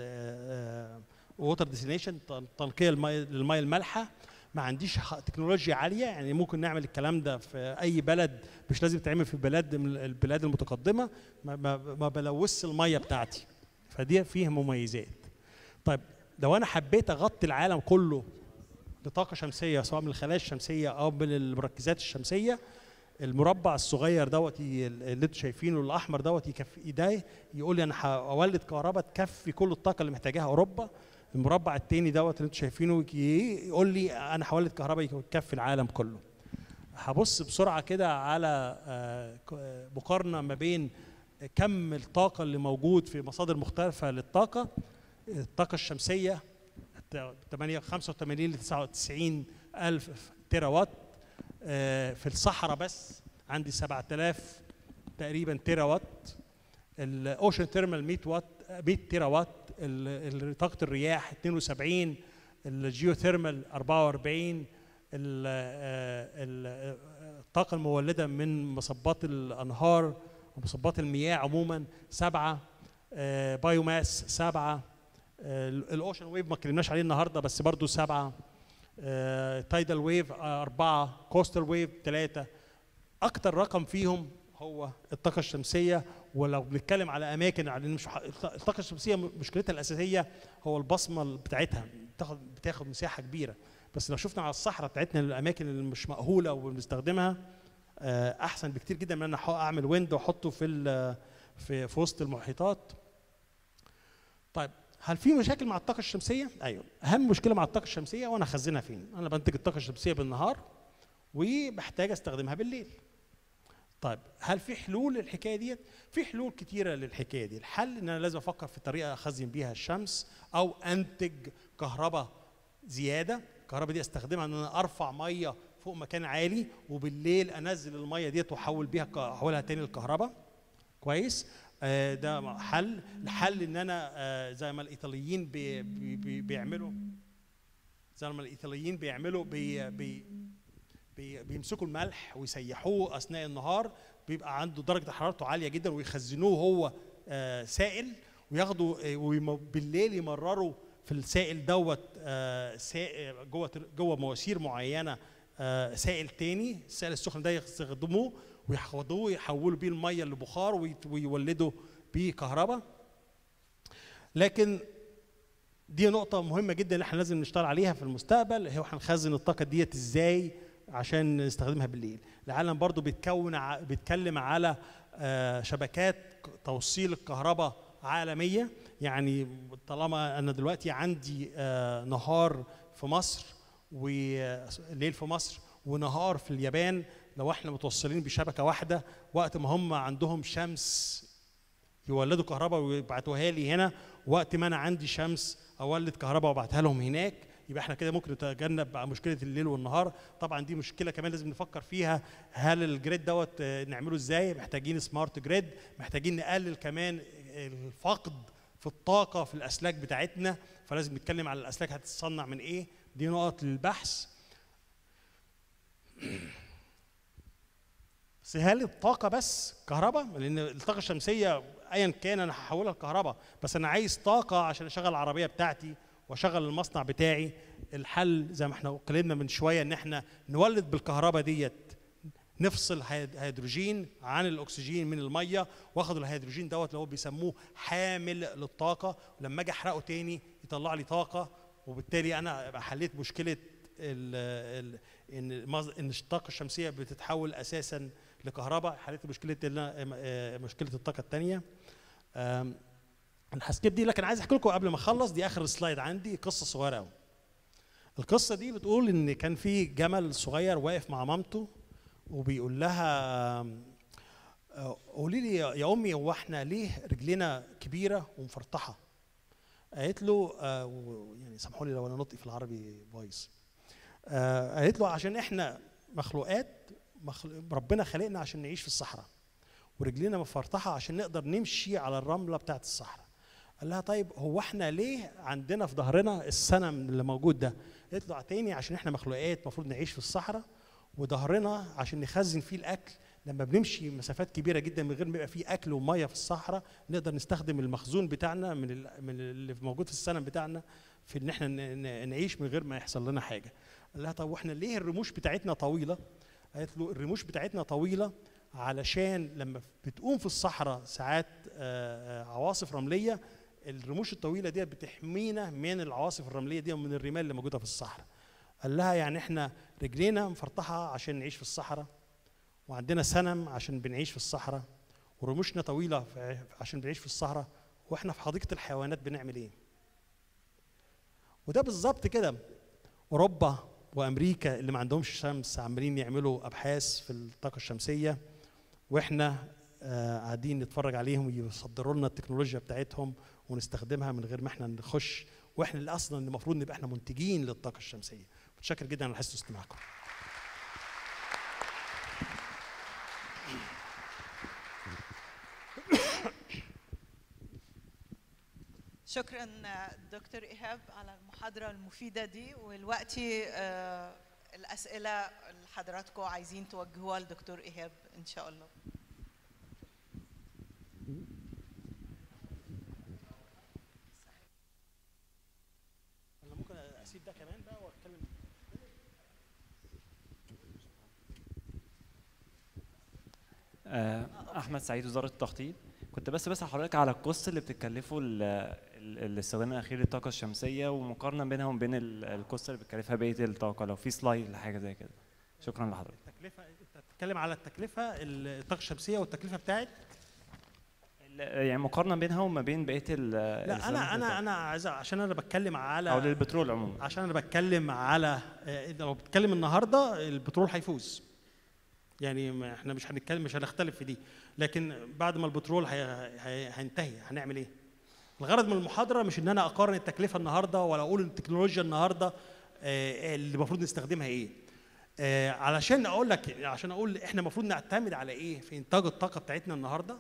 ووتر ديسينيشن تنقيه المي للميه المالحه ما عنديش ح- تكنولوجيا عاليه يعني ممكن نعمل الكلام ده في اي بلد مش لازم يتعمل في بلاد من البلاد المتقدمه ما, ما, ما بلوثش الميه بتاعتي فدي فيه مميزات طيب لو انا حبيت اغطي العالم كله بطاقه شمسيه سواء من الخلايا الشمسيه او من المركزات الشمسيه المربع الصغير دوت ي- اللي انتوا شايفينه الاحمر دوت يكفي ايديه يقول لي انا هولد كهرباء تكفي كل الطاقه اللي محتاجاها اوروبا المربع التاني دوت اللي انتوا شايفينه ي- يقول لي انا هولد كهرباء تكفي العالم كله هبص بسرعه كده على آه، ك- آه، مقارنه ما بين كم الطاقه اللي موجود في مصادر مختلفه للطاقه الطاقه الشمسيه 8 85 ل 99 الف تيرا وات آه، في الصحراء بس عندي 7000 تقريبا تيرا وات الاوشن ثيرمال 100 وات 100 تيرا وات ال- ال- طاقه الرياح 72 الجيوثيرمال 44 ال- آه، ال- آه، الطاقه المولده من مصبات الانهار ومصبات المياه عموما سبعه آه، بايوماس سبعه آه، الاوشن ويف ما اتكلمناش عليه النهارده بس برضو سبعه تايدال ويف أربعة كوستال ويف ثلاثة أكتر رقم فيهم هو الطاقة الشمسية ولو بنتكلم على أماكن على مش ح- الطاقة الشمسية م- مشكلتها الأساسية هو البصمة بتاعتها بتاخد بتاخد مساحة كبيرة بس لو شفنا على الصحراء بتاعتنا الأماكن اللي مش مأهولة وبنستخدمها آه، أحسن بكتير جدا من أن أنا أعمل ويند وأحطه في ال- في في وسط المحيطات طيب هل في مشاكل مع الطاقة الشمسية؟ أيوه، أهم مشكلة مع الطاقة الشمسية وأنا أخزنها فين؟ أنا بنتج الطاقة الشمسية بالنهار وبحتاج أستخدمها بالليل. طيب هل في حلول للحكاية ديت؟ في حلول كتيرة للحكاية دي، الحل إن أنا لازم أفكر في طريقة أخزن بيها الشمس أو أنتج كهرباء زيادة، الكهرباء دي أستخدمها إن أنا أرفع مية فوق مكان عالي وبالليل أنزل المية ديت وأحول بيها أحولها تاني للكهرباء. كويس؟ آه، ده حل الحل ان انا آه، زي ما الايطاليين بي بي بي بيعملوا زي ما الايطاليين بيعملوا بي بي بي بيمسكوا الملح ويسيحوه اثناء النهار بيبقى عنده درجه حرارته عاليه جدا ويخزنوه هو آه، سائل وياخدوا آه، ويم- بالليل يمرروا في السائل دوت آه، سائل جوه تر- جوه مواسير معينه آه، سائل تاني السائل السخن ده يستخدموه وياخدوه يحولوا بيه الميه لبخار ويت- ويولدوا بيه كهرباء لكن دي نقطة مهمة جدا اللي احنا لازم نشتغل عليها في المستقبل هو هنخزن الطاقة ديت ازاي عشان نستخدمها بالليل. العالم برضو بيتكون ع- بيتكلم على آه، شبكات ك- توصيل الكهرباء عالمية يعني طالما انا دلوقتي عندي آه، نهار في مصر وليل في مصر ونهار في اليابان لو احنا متوصلين بشبكة واحدة وقت ما هم عندهم شمس يولدوا كهرباء ويبعتوها لي هنا وقت ما انا عندي شمس اولد كهرباء وابعتها لهم هناك يبقى احنا كده ممكن نتجنب بقى مشكله الليل والنهار طبعا دي مشكله كمان لازم نفكر فيها هل الجريد دوت آه، نعمله ازاي محتاجين سمارت جريد محتاجين نقلل كمان الفقد في الطاقه في الاسلاك بتاعتنا فلازم نتكلم على الاسلاك هتتصنع من ايه دي نقط للبحث بس هل الطاقه بس كهرباء لان الطاقه الشمسيه ايا كان انا هحولها لكهرباء بس انا عايز طاقه عشان اشغل العربيه بتاعتي واشغل المصنع بتاعي الحل زي ما احنا اتكلمنا من شويه ان احنا نولد بالكهرباء ديت نفصل هيد- هيدروجين عن الاكسجين من الميه واخد الهيدروجين دوت اللي هو بيسموه حامل للطاقه ولما اجي احرقه تاني يطلع لي طاقه وبالتالي انا ابقى حليت مشكله ال ال ان المز- ان الطاقه الشمسيه بتتحول اساسا لكهرباء حليت مشكله ال- آه، مشكله الطاقه الثانيه انا هسكيب دي لكن عايز احكي لكم قبل ما اخلص دي اخر سلايد عندي قصه صغيره قوي القصه دي بتقول ان كان في جمل صغير واقف مع مامته وبيقول لها آه، قولي لي يا يا امي هو احنا ليه رجلنا كبيره ومفرطحه قالت له آه، و- يعني سامحوا لي لو انا نطقي في العربي بايظ آه، قالت له عشان احنا مخلوقات مخلو... ربنا خلقنا عشان نعيش في الصحراء ورجلينا مفرطحه عشان نقدر نمشي على الرمله بتاعت الصحراء قال لها طيب هو احنا ليه عندنا في ظهرنا السنم اللي موجود ده قالت له تاني عشان احنا مخلوقات المفروض نعيش في الصحراء وظهرنا عشان نخزن فيه الاكل لما بنمشي مسافات كبيره جدا من غير ما يبقى فيه اكل وميه في الصحراء نقدر نستخدم المخزون بتاعنا من ال- من اللي موجود في السنم بتاعنا في ان احنا ن- ن- نعيش من غير ما يحصل لنا حاجه قال لها طب واحنا ليه الرموش بتاعتنا طويله قالت له الرموش بتاعتنا طويله علشان لما بتقوم في الصحراء ساعات آه، آه، عواصف رمليه الرموش الطويله دي بتحمينا من العواصف الرمليه دي ومن الرمال اللي موجوده في الصحراء قال لها يعني احنا رجلينا مفرطحه عشان نعيش في الصحراء وعندنا سنم عشان بنعيش في الصحراء ورموشنا طويله ف- عشان بنعيش في الصحراء واحنا في حديقه الحيوانات بنعمل ايه وده بالظبط كده اوروبا وامريكا اللي ما عندهمش شمس عمالين يعملوا ابحاث في الطاقه الشمسيه واحنا آه، قاعدين نتفرج عليهم يصدروا لنا التكنولوجيا بتاعتهم ونستخدمها من غير ما احنا نخش واحنا اللي اصلا المفروض نبقى احنا منتجين للطاقه الشمسيه متشكر جدا على حسن استماعكم شكرا دكتور ايهاب على المحاضره المفيده دي ودلوقتي آه، الاسئله اللي حضراتكم عايزين توجهوها لدكتور ايهاب ان شاء الله انا ممكن اسيب ده كمان بقى واتكلم آه، احمد سعيد وزاره التخطيط كنت بس بسال حضرتك على الكوست اللي بتتكلفه ال- ال- الاستخدام الاخير للطاقه الشمسيه ومقارنه بينها وبين ال- الكوست اللي بتكلفها بقيه الطاقه لو في سلايد لحاجه زي كده شكرا لحضرتك التكلفه انت بتتكلم على التكلفه الطاقه الشمسيه والتكلفه بتاعت ال- يعني مقارنه بينها وما بين بقيه ال لا انا انا انا عايز عشان انا بتكلم على او للبترول عموما عشان انا بتكلم على آه، لو بتكلم النهارده البترول هيفوز يعني ما احنا مش هنتكلم مش هنختلف في دي لكن بعد ما البترول هي هي هينتهي هنعمل ايه الغرض من المحاضره مش ان انا اقارن التكلفه النهارده ولا اقول التكنولوجيا النهارده آه، اللي المفروض نستخدمها ايه آه، علشان اقول لك عشان اقول احنا المفروض نعتمد على ايه في انتاج الطاقه بتاعتنا النهارده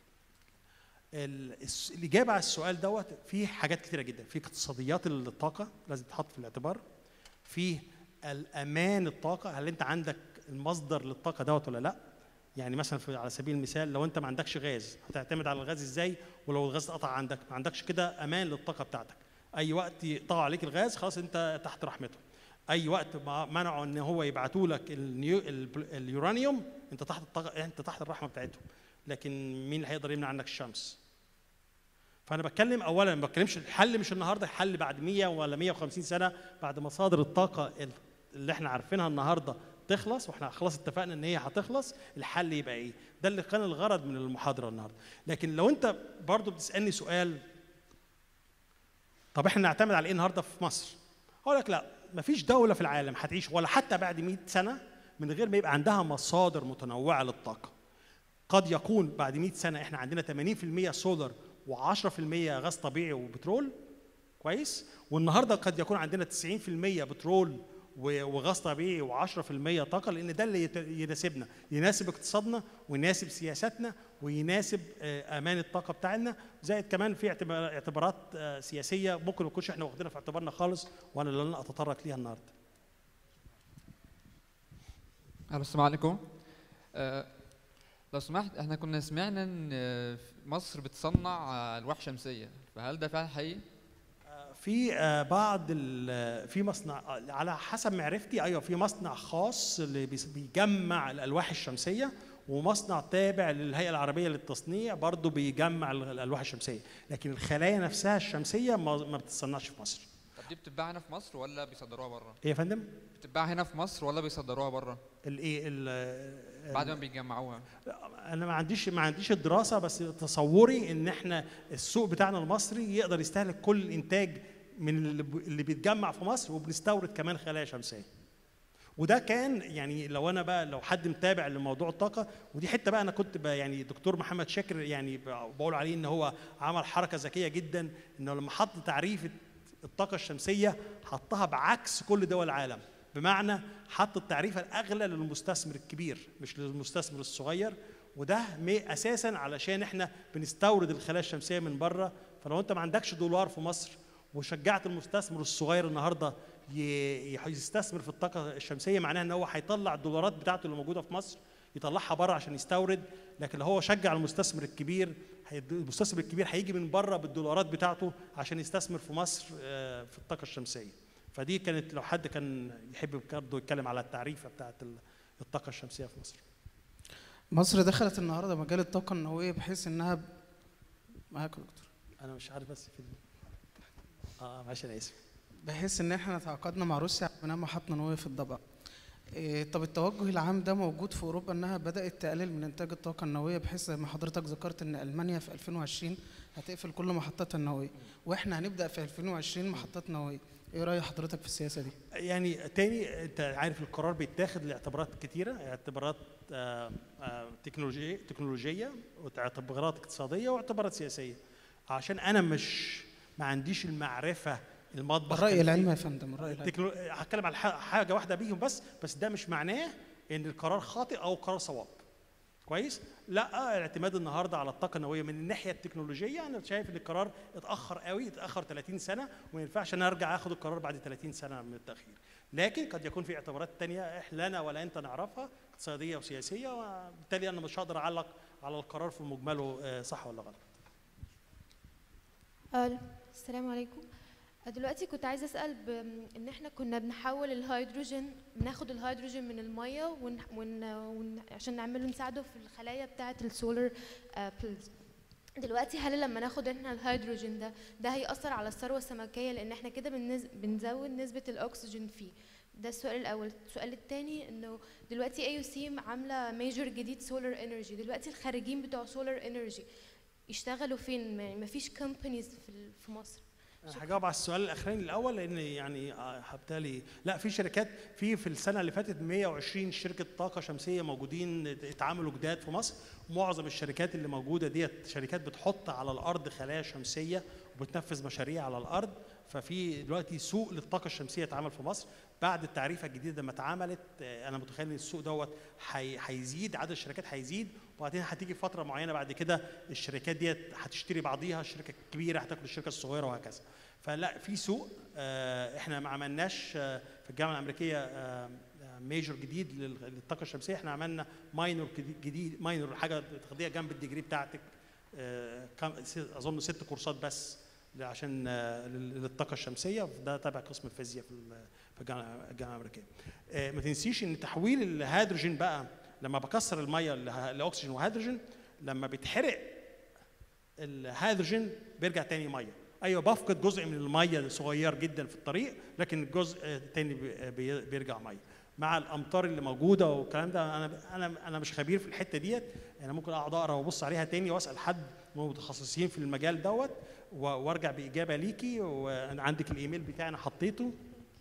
ال- الس- الاجابه على السؤال دوت في حاجات كتيره جدا في اقتصاديات الطاقه لازم تتحط في الاعتبار في الامان الطاقه هل انت عندك المصدر للطاقه دوت ولا لا يعني مثلا في على سبيل المثال لو انت ما عندكش غاز هتعتمد على الغاز ازاي ولو الغاز اتقطع عندك ما عندكش كده امان للطاقه بتاعتك اي وقت يقطعوا عليك الغاز خلاص انت تحت رحمته اي وقت ما منعوا ان هو يبعتوا لك النيو ال- اليورانيوم انت تحت الطاقه انت تحت الرحمه بتاعتهم لكن مين اللي هيقدر يمنع عنك الشمس فانا بتكلم اولا ما بتكلمش الحل مش النهارده الحل بعد 100 ولا 150 سنه بعد مصادر الطاقه ال- اللي احنا عارفينها النهارده تخلص واحنا خلاص اتفقنا ان هي هتخلص الحل يبقى ايه ده اللي كان الغرض من المحاضره النهارده لكن لو انت برضو بتسالني سؤال طب احنا نعتمد على ايه النهارده في مصر اقول لك لا مفيش دوله في العالم هتعيش ولا حتى بعد 100 سنه من غير ما يبقى عندها مصادر متنوعه للطاقه قد يكون بعد 100 سنه احنا عندنا 80% سولار و10% غاز طبيعي وبترول كويس والنهارده قد يكون عندنا 90% بترول و- وغاز طبيعي و10% طاقه لان ده اللي يت- يناسبنا يناسب اقتصادنا ويناسب سياساتنا ويناسب آه، امان الطاقه بتاعنا زائد كمان في اعتبار- اعتبارات آه، سياسيه ممكن ما نكونش احنا واخدينها في اعتبارنا خالص وانا لن اتطرق ليها النهارده الو السلام عليكم آه، لو سمحت احنا كنا سمعنا ان آه، مصر بتصنع آه، الواح شمسيه فهل ده فعلا حقيقي؟ في آه، بعض ال- في مصنع آه، على حسب معرفتي ايوه في مصنع خاص اللي بيس- بيجمع الالواح الشمسيه ومصنع تابع للهيئه العربيه للتصنيع برضه بيجمع ال- الالواح الشمسيه لكن الخلايا نفسها الشمسيه ما ما بتتصنعش في مصر طب دي بتتباع هنا في مصر ولا بيصدروها بره ايه يا فندم بتتباع هنا في مصر ولا بيصدروها بره الايه ال- بعد ما بيجمعوها انا ما عنديش ما عنديش الدراسه بس تصوري ان احنا السوق بتاعنا المصري يقدر يستهلك كل الانتاج من اللي ب- اللي بيتجمع في مصر وبنستورد كمان خلايا شمسيه وده كان يعني لو انا بقى لو حد متابع لموضوع الطاقه ودي حته بقى انا كنت بقى يعني دكتور محمد شاكر يعني ب- بقول عليه ان هو عمل حركه ذكيه جدا انه لما حط تعريف الطاقه الشمسيه حطها بعكس كل دول العالم بمعنى حط التعريفه الاغلى للمستثمر الكبير مش للمستثمر الصغير وده مي- اساسا علشان احنا بنستورد الخلايا الشمسيه من بره فلو انت ما عندكش دولار في مصر وشجعت المستثمر الصغير النهارده ي- يح- يستثمر في الطاقه الشمسيه معناها ان هو هيطلع الدولارات بتاعته اللي موجوده في مصر يطلعها بره عشان يستورد لكن لو هو شجع المستثمر الكبير هي- المستثمر الكبير هيجي من بره بالدولارات بتاعته عشان يستثمر في مصر آه، في الطاقه الشمسيه فدي كانت لو حد كان يحب برضه يتكلم على التعريفه بتاعت ال- الطاقه الشمسيه في مصر مصر دخلت النهارده مجال الطاقه النوويه بحيث انها ب- معاك يا دكتور انا مش عارف بس في ال- اه معلش انا اسف بحيث ان احنا تعاقدنا مع روسيا على بناء محطه نوويه في الضبع إيه طب التوجه العام ده موجود في اوروبا انها بدات تقلل من انتاج الطاقه النوويه بحيث زي ما حضرتك ذكرت ان المانيا في 2020 هتقفل كل محطاتها النوويه واحنا هنبدا في 2020 محطات نوويه ايه راي حضرتك في السياسه دي يعني تاني انت عارف القرار بيتاخد لاعتبارات كتيره اعتبارات آه، آه، تكنولوجيه تكنولوجيه واعتبارات اقتصاديه واعتبارات سياسيه عشان انا مش ما عنديش المعرفه المطبخ الراي كان فيه- العلمي يا فندم الراي العلمي التكنو... هتكلم على ح- حاجه واحده بيهم بس بس ده مش معناه ان القرار خاطئ او قرار صواب كويس لا الاعتماد النهارده على الطاقه النوويه من الناحيه التكنولوجيه انا شايف ان القرار اتاخر قوي اتاخر 30 سنه وما ينفعش انا ارجع اخد القرار بعد 30 سنه من التاخير لكن قد يكون في اعتبارات تانية احنا لا ولا انت نعرفها اقتصاديه وسياسيه وبالتالي انا مش هقدر اعلق على القرار في مجمله آه، صح ولا غلط آه، السلام عليكم آه، دلوقتي كنت عايزه اسال ب... ان احنا كنا بنحول الهيدروجين بناخد الهيدروجين من الميه ون... ون... ون... عشان نعمله نساعده في الخلايا بتاعه السولار بيلز دلوقتي هل لما ناخد احنا الهيدروجين ده ده هيأثر على الثروه السمكيه لان احنا كده بنز... بنزود نسبه الاكسجين فيه ده السؤال الاول السؤال الثاني انه دلوقتي اي سي عامله ميجر جديد سولار انرجي دلوقتي الخارجين بتوع سولار انرجي يشتغلوا فين ما ما فيش كومبانيز في ال- في مصر أنا هجاوب على السؤال الاخراني الاول لان يعني آه، بالتالي لا في شركات في في السنه اللي فاتت 120 شركه طاقه شمسيه موجودين اتعاملوا جداد في مصر معظم الشركات اللي موجوده ديت شركات بتحط على الارض خلايا شمسيه وبتنفذ مشاريع على الارض ففي دلوقتي سوق للطاقه الشمسيه اتعمل في مصر بعد التعريفه الجديده لما اتعملت آه، انا متخيل ان السوق دوت هي- هيزيد عدد الشركات هيزيد وبعدين هتيجي فتره معينه بعد كده الشركات ديت هتشتري بعضيها الشركه الكبيره هتاكل الشركه الصغيره وهكذا فلا في سوق آه، احنا ما عملناش آه، في الجامعه الامريكيه ميجور جديد لل- للطاقه الشمسيه احنا عملنا ماينور جديد ماينور حاجه بتاخديها جنب الديجري بتاعتك آه، كم- س- اظن ست كورسات بس عشان آه، لل- للطاقه الشمسيه ده تبع قسم الفيزياء في ال- في الجامعه الجامعة الامريكيه آه، ما تنسيش ان تحويل الهيدروجين بقى لما بكسر الميه له- لاكسجين وهيدروجين لما بيتحرق الهيدروجين بيرجع تاني ميه ايوه بفقد جزء من الميه صغير جدا في الطريق لكن الجزء تاني بي- بي- بيرجع ميه مع الامطار اللي موجوده والكلام ده انا انا انا مش خبير في الحته ديت انا ممكن اقعد اقرا وابص عليها تاني واسال حد من المتخصصين في المجال دوت و- وارجع باجابه ليكي وانا عندك الايميل بتاعي انا حطيته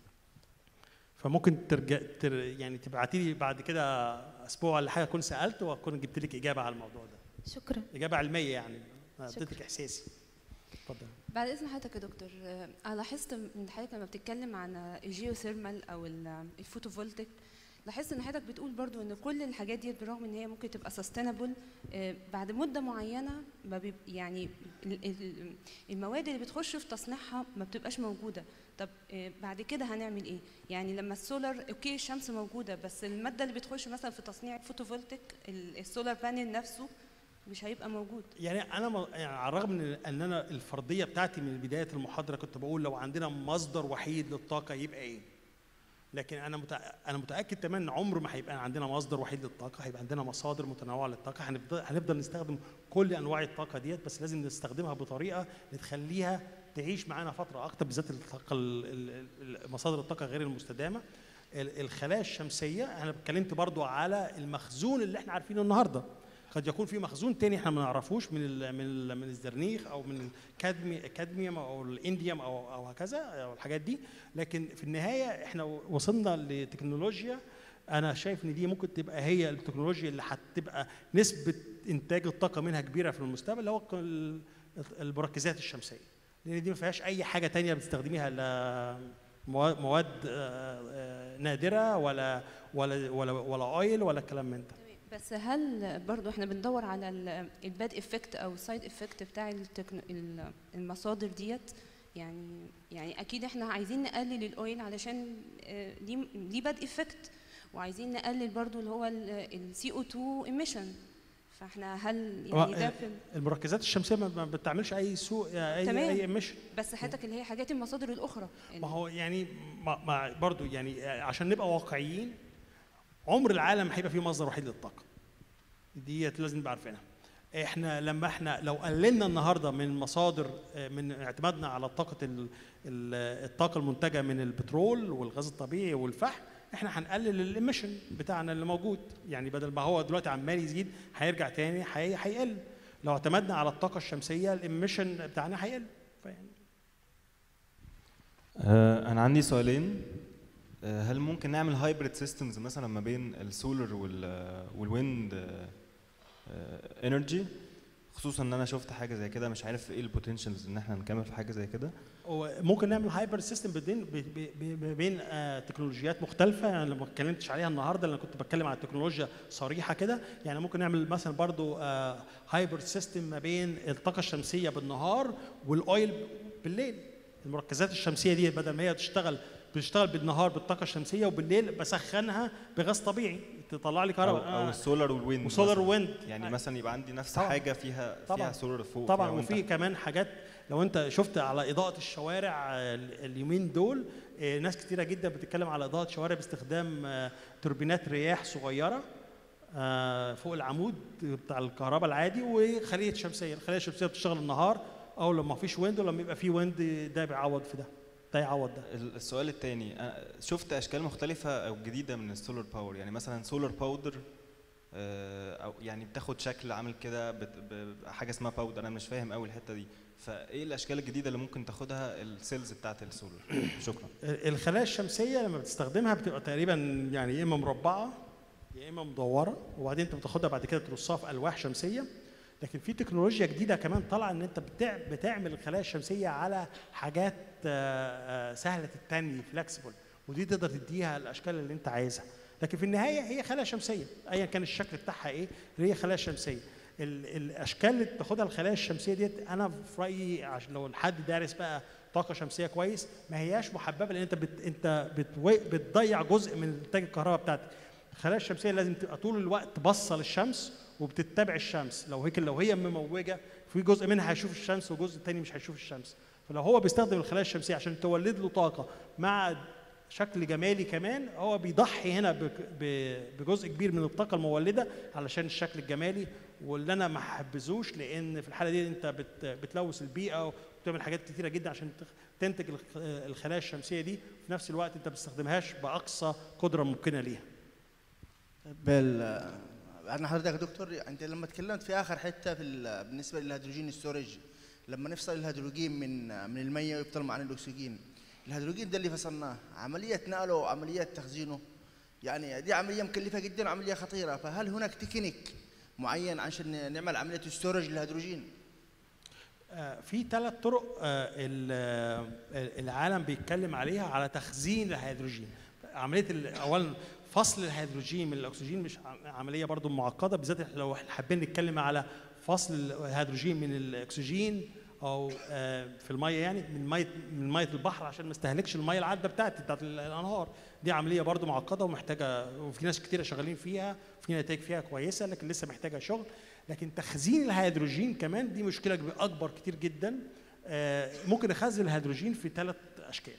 فممكن ترجع تر يعني تبعتي لي بعد كده اسبوع ولا حاجه اكون سالت واكون جبت لك اجابه على الموضوع ده شكرا اجابه علميه يعني أنا شكرا. اديتك احساسي اتفضل بعد اذن حضرتك يا دكتور آه، انا لاحظت من حضرتك لما بتتكلم عن الجيوثيرمال او ال- الفوتوفولتيك لاحظت ان حضرتك بتقول برضو ان كل الحاجات دي بالرغم ان هي ممكن تبقى سستينابل بعد مده معينه ما بيب يعني ال- ال- المواد اللي بتخش في تصنيعها ما بتبقاش موجوده طب آه، بعد كده هنعمل ايه يعني لما السولار اوكي الشمس موجوده بس الماده اللي بتخش مثلا في تصنيع الفوتوفولتيك ال- السولار بانل نفسه مش هيبقى موجود يعني انا م- يعني على الرغم من ان انا الفرضيه بتاعتي من بدايه المحاضره كنت بقول لو عندنا مصدر وحيد للطاقه يبقى ايه لكن انا متأ... انا متاكد تماما ان عمر ما هيبقى عندنا مصدر وحيد للطاقه هيبقى عندنا مصادر متنوعه للطاقه هنفضل هنفضل نستخدم كل انواع الطاقه ديت بس لازم نستخدمها بطريقه اللي تخليها تعيش معانا فتره اكتر بالذات الطاقه ال- ال- ال- مصادر الطاقه غير المستدامه ال- الخلايا الشمسيه انا اتكلمت برضو على المخزون اللي احنا عارفينه النهارده قد يكون في مخزون تاني احنا ما نعرفوش من ال من ال من الزرنيخ او من الكادمي الكادميوم او الانديوم او او هكذا او الحاجات دي لكن في النهايه احنا وصلنا لتكنولوجيا انا شايف ان دي ممكن تبقى هي التكنولوجيا اللي هتبقى نسبه انتاج الطاقه منها كبيره في المستقبل اللي هو ال- المركزات الشمسيه لان دي ما فيهاش اي حاجه تانية بتستخدميها لا موا- مواد آه، آه، نادره ولا ولا ولا ولا اويل ولا الكلام من ده بس هل برضو احنا بندور على ال- الباد افكت او السايد افكت بتاع التكنو ال- المصادر ديت يعني يعني اكيد احنا عايزين نقلل الاويل علشان آه، ليه ليه باد افكت وعايزين نقلل برضو اللي هو السي او 2 emission فاحنا هل هو يعني ده في المركزات الشمسيه ما ما بتعملش اي سوء اي تمام. اي ايميشن بس حياتك اللي هي حاجات المصادر الاخرى ما هو يعني ما ما برضو يعني عشان نبقى واقعيين عمر العالم هيبقى فيه مصدر وحيد للطاقه ديت لازم نبقى عارفينها احنا لما احنا لو قللنا النهارده من مصادر آه، من اعتمادنا على طاقه ال- ال- الطاقه المنتجه من البترول والغاز الطبيعي والفحم احنا هنقلل الاميشن بتاعنا اللي موجود يعني بدل ما هو دلوقتي عمال يزيد هيرجع تاني هي- هيقل لو اعتمدنا على الطاقه الشمسيه الاميشن بتاعنا هيقل فيعني آه، انا عندي سؤالين آه، هل ممكن نعمل هايبريد سيستمز مثلا ما بين السولار والويند انرجي خصوصا ان انا شفت حاجه زي كده مش عارف ايه البوتنشالز ان احنا نكمل في حاجه زي كده وممكن نعمل هايبر سيستم بين ب- ب- ب- بين آه، تكنولوجيات مختلفه يعني لما ما اتكلمتش عليها النهارده لان كنت بتكلم عن التكنولوجيا صريحه كده يعني ممكن نعمل مثلا برضو هايبر سيستم ما بين الطاقه الشمسيه بالنهار والاويل بالليل المركزات الشمسيه دي بدل ما هي تشتغل بتشتغل بالنهار بالطاقه الشمسيه وبالليل بسخنها بغاز طبيعي تطلع لي او, كهرباء أو آه. السولار والويند وسولار مثلاً. ويند يعني مثلا يبقى عندي نفس طبعاً. حاجه فيها طبعاً. فيها سولار فوق طبعا فيها وفي ويند كمان حاجات لو انت شفت على اضاءه الشوارع آه، اليومين دول آه، ناس كتيره جدا بتتكلم على اضاءه شوارع باستخدام آه، توربينات رياح صغيره آه، فوق العمود بتاع الكهرباء العادي وخليه شمسيه الخليه الشمسيه بتشتغل النهار او لما فيش ويند ولما يبقى في ويند ده بيعوض في ده ده يعوض ده ال- السؤال الثاني شفت اشكال مختلفه او جديده من السولار باور يعني مثلا سولار باودر او يعني بتاخد شكل عامل كده بت- ب- حاجه اسمها باودر انا مش فاهم قوي الحته دي فايه الاشكال الجديده اللي ممكن تاخدها السيلز بتاعت السولار شكرا الخلايا الشمسيه لما بتستخدمها بتبقى تقريبا يعني يا اما مربعه يا اما مدوره وبعدين انت بتاخدها بعد كده ترصها في الواح شمسيه لكن في تكنولوجيا جديده كمان طالعه ان انت بتع- بتعمل الخلايا الشمسيه على حاجات آه، آه، سهله التني فلكسبل ودي تقدر تديها الاشكال اللي انت عايزها لكن في النهايه هي خلايا شمسيه ايا كان الشكل بتاعها ايه هي خلايا شمسيه ال- الاشكال اللي بتاخدها الخلايا الشمسيه ديت انا في رايي عشان لو حد دارس بقى طاقه شمسيه كويس ما هياش محببه لان انت بت انت بتو- بتضيع جزء من انتاج الكهرباء بتاعتك الخلايا الشمسيه لازم تبقى طول الوقت باصه للشمس وبتتبع الشمس لو هيك لو هي مموجه في جزء منها هيشوف الشمس وجزء تاني مش هيشوف الشمس فلو هو بيستخدم الخلايا الشمسيه عشان تولد له طاقه مع شكل جمالي كمان هو بيضحي هنا بك- ب- بجزء كبير من الطاقه المولده علشان الشكل الجمالي واللي انا ما حبذوش لان في الحاله دي انت بت بتلوث البيئه وبتعمل حاجات كتيره جدا عشان تخ- تنتج الخ- الخلايا الشمسيه دي في نفس الوقت انت ما بتستخدمهاش باقصى قدره ممكنه ليها بال انا حضرتك يا دكتور انت لما تكلمت في اخر حته في ال- بالنسبه للهيدروجين ستورج لما نفصل الهيدروجين من من الميه ويبطل معنا الاكسجين الهيدروجين ده اللي فصلناه عمليه نقله وعمليه تخزينه يعني دي عمليه مكلفه جدا وعمليه خطيره فهل هناك تكنيك معين عشان نعمل عمليه ستورج للهيدروجين آه، في ثلاث طرق آه، ال- آه، العالم بيتكلم عليها على تخزين الهيدروجين عمليه ال- اولا فصل الهيدروجين من الاكسجين مش عم- عمليه برضو معقده بالذات إحنا لو إحنا حابين نتكلم على فصل الهيدروجين من الاكسجين او آه، في الميه يعني من ميه من ميه البحر عشان ما استهلكش الميه العذبه بتاعتي بتاعت الانهار دي عمليه برضو معقده ومحتاجه وفي ناس كتيره شغالين فيها وفي نتائج فيها كويسه لكن لسه محتاجه شغل لكن تخزين الهيدروجين كمان دي مشكله كبيرة- اكبر كتير جدا آه، ممكن اخزن الهيدروجين في ثلاث اشكال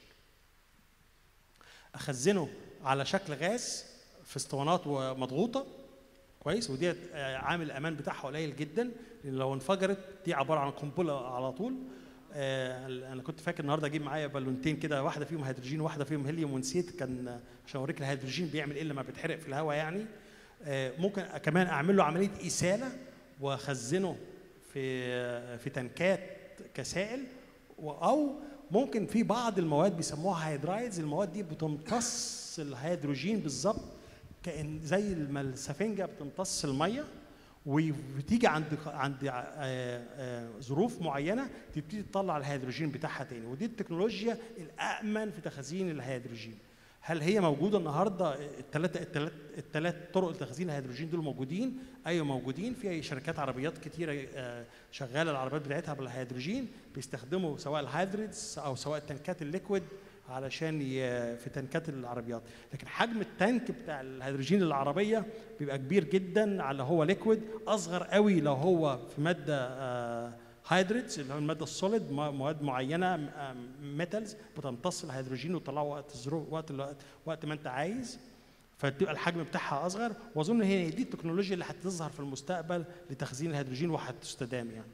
اخزنه على شكل غاز في اسطوانات ومضغوطه كويس ودي عامل الامان بتاعها قليل جدا لان لو انفجرت دي عباره عن قنبله على طول آه، انا كنت فاكر النهارده اجيب معايا بالونتين كده واحده فيهم هيدروجين وواحده فيهم هيليوم ونسيت كان عشان اوريك الهيدروجين بيعمل ايه لما بيتحرق في الهواء يعني آه، ممكن كمان اعمل له عمليه اساله واخزنه في في تنكات كسائل و- او ممكن في بعض المواد بيسموها هيدرايدز المواد دي بتمتص الهيدروجين بالظبط كان زي ما السفنجه بتمتص الميه وبتيجي عند عند آه، آه، ظروف معينه تبتدي تطلع الهيدروجين بتاعها تاني ودي التكنولوجيا الامن في تخزين الهيدروجين هل هي موجوده النهارده الثلاثه الثلاث الثلاث طرق لتخزين الهيدروجين دول موجودين ايوه موجودين في شركات عربيات كتيره آه، شغاله العربيات بتاعتها بالهيدروجين بيستخدموا سواء الهايدريدز او سواء التنكات الليكويد علشان ي- في تنكات العربيات لكن حجم التانك بتاع الهيدروجين العربيه بيبقى كبير جدا على هو ليكويد اصغر قوي لو هو في ماده هايدريدز اللي هو الماده السوليد مواد معينه ميتالز بتمتص الهيدروجين وتطلعه وقت الظروف وقت الوقت وقت ما انت عايز فتبقى الحجم بتاعها اصغر واظن هي دي التكنولوجيا اللي هتظهر في المستقبل لتخزين الهيدروجين وهتستدام يعني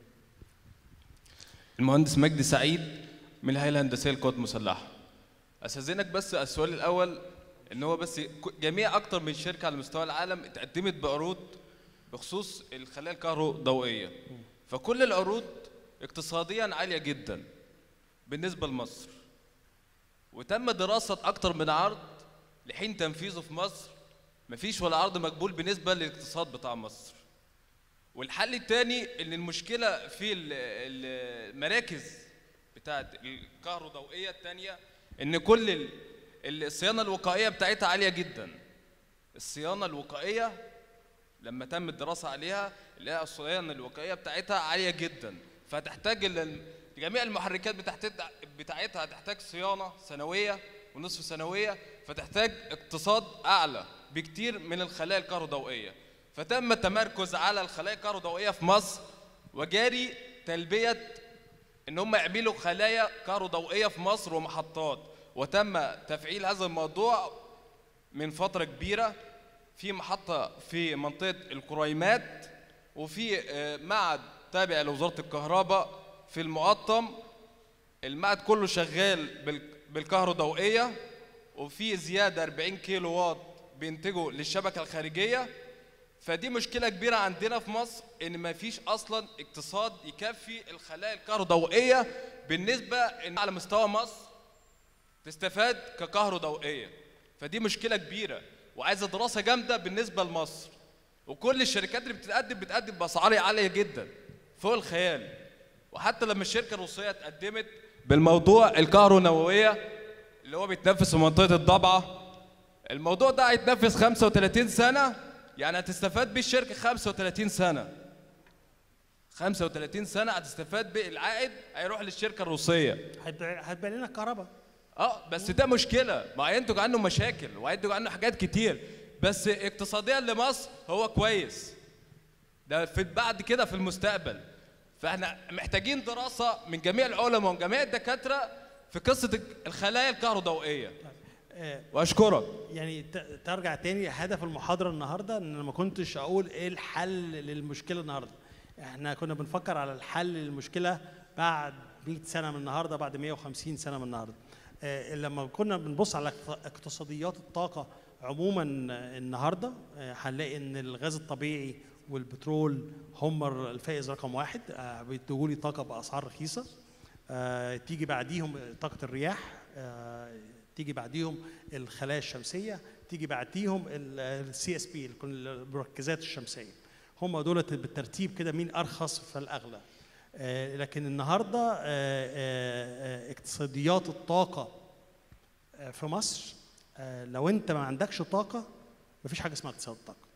المهندس مجدي سعيد من الهيئه الهندسيه للقوات المسلحه استاذنك بس السؤال الاول ان هو بس ك- جميع اكتر من شركه على مستوى العالم اتقدمت بعروض بخصوص الخلايا الكهروضوئيه فكل العروض اقتصاديا عاليه جدا بالنسبه لمصر وتم دراسه اكتر من عرض لحين تنفيذه في مصر مفيش ولا عرض مقبول بالنسبه للاقتصاد بتاع مصر والحل الثاني ان المشكله في ال- ال- المراكز بتاعت الكهروضوئيه الثانيه ان كل ال- الصيانه الوقائيه بتاعتها عاليه جدا الصيانه الوقائيه لما تم الدراسه عليها اللي هي الصيانه الوقائيه بتاعتها عاليه جدا فتحتاج ال- جميع المحركات بتاعتها بتاعتها هتحتاج صيانه سنويه ونصف سنويه فتحتاج اقتصاد اعلى بكتير من الخلايا الكهروضوئيه فتم التمركز على الخلايا الكهروضوئيه في مصر وجاري تلبيه ان هم يعملوا خلايا كهروضوئيه في مصر ومحطات وتم تفعيل هذا الموضوع من فتره كبيره في محطه في منطقه الكريمات وفي آه، معهد تابع لوزاره الكهرباء في المقطم المعهد كله شغال بال- بالكهروضوئيه وفي زياده 40 كيلو واط بينتجوا للشبكه الخارجيه فدي مشكله كبيره عندنا في مصر ان ما فيش اصلا اقتصاد يكفي الخلايا الكهروضوئيه بالنسبه ان على مستوى مصر تستفاد ككهروضوئيه فدي مشكله كبيره وعايزه دراسه جامده بالنسبه لمصر وكل الشركات اللي بتتقدم بتقدم باسعار عاليه جدا فوق الخيال وحتى لما الشركه الروسيه اتقدمت بالموضوع الكهرونوويه اللي هو بيتنفذ في منطقه الضبعه الموضوع ده هيتنفذ 35 سنه يعني هتستفاد بيه الشركه 35 سنه 35 سنه هتستفاد بيه العائد هيروح للشركه الروسيه هتبقى هتبقى لنا كهرباء اه بس ده مشكله ما هينتج عنه مشاكل وهينتج عنه حاجات كتير بس اقتصاديا لمصر هو كويس ده في بعد كده في المستقبل فاحنا محتاجين دراسه من جميع العلماء ومن جميع الدكاتره في قصه الخلايا الكهروضوئيه آه، واشكرك يعني ت- ترجع تاني هدف المحاضره النهارده ان أنا ما كنتش اقول ايه الحل للمشكله النهارده احنا كنا بنفكر على الحل للمشكله بعد 100 سنه من النهارده بعد 150 سنه من النهارده آه، لما كنا بنبص على اقت- اقتصاديات الطاقه عموما آه، النهارده آه، هنلاقي ان الغاز الطبيعي والبترول هم الفائز رقم واحد آه، بيدوا لي طاقه باسعار رخيصه آه، تيجي بعديهم طاقه الرياح آه، تيجي بعديهم الخلايا الشمسيه تيجي بعديهم السي اس بي المركزات الشمسيه هم دول بالترتيب كده مين ارخص فالاغلى آه، لكن النهارده آه، آه، آه، اقتصاديات الطاقه آه، في مصر آه، لو انت ما عندكش طاقه مفيش حاجه اسمها اقتصاد طاقه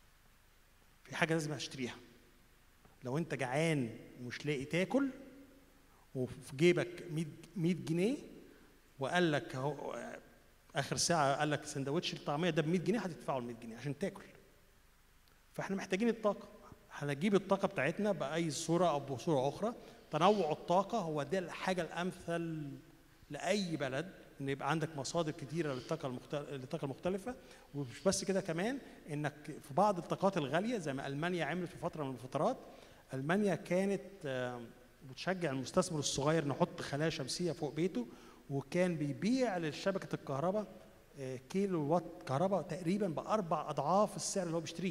في حاجه لازم اشتريها لو انت جعان ومش لاقي تاكل وفي جيبك 100 100 جنيه وقال لك اهو اخر ساعه قال لك سندوتش الطعميه ده ب 100 جنيه هتدفعه ال 100 جنيه عشان تاكل فاحنا محتاجين الطاقه هنجيب الطاقه بتاعتنا باي صوره او بصوره اخرى تنوع الطاقه هو ده الحاجه الامثل لاي بلد ان يبقى عندك مصادر كتيره للطاقه المختلفه للطاقه المختلفه ومش بس كده كمان انك في بعض الطاقات الغاليه زي ما المانيا عملت في فتره من الفترات المانيا كانت آه، بتشجع المستثمر الصغير نحط خلايا شمسيه فوق بيته وكان بيبيع لشبكه الكهرباء آه، كيلو وات كهرباء تقريبا باربع اضعاف السعر اللي هو بيشتريه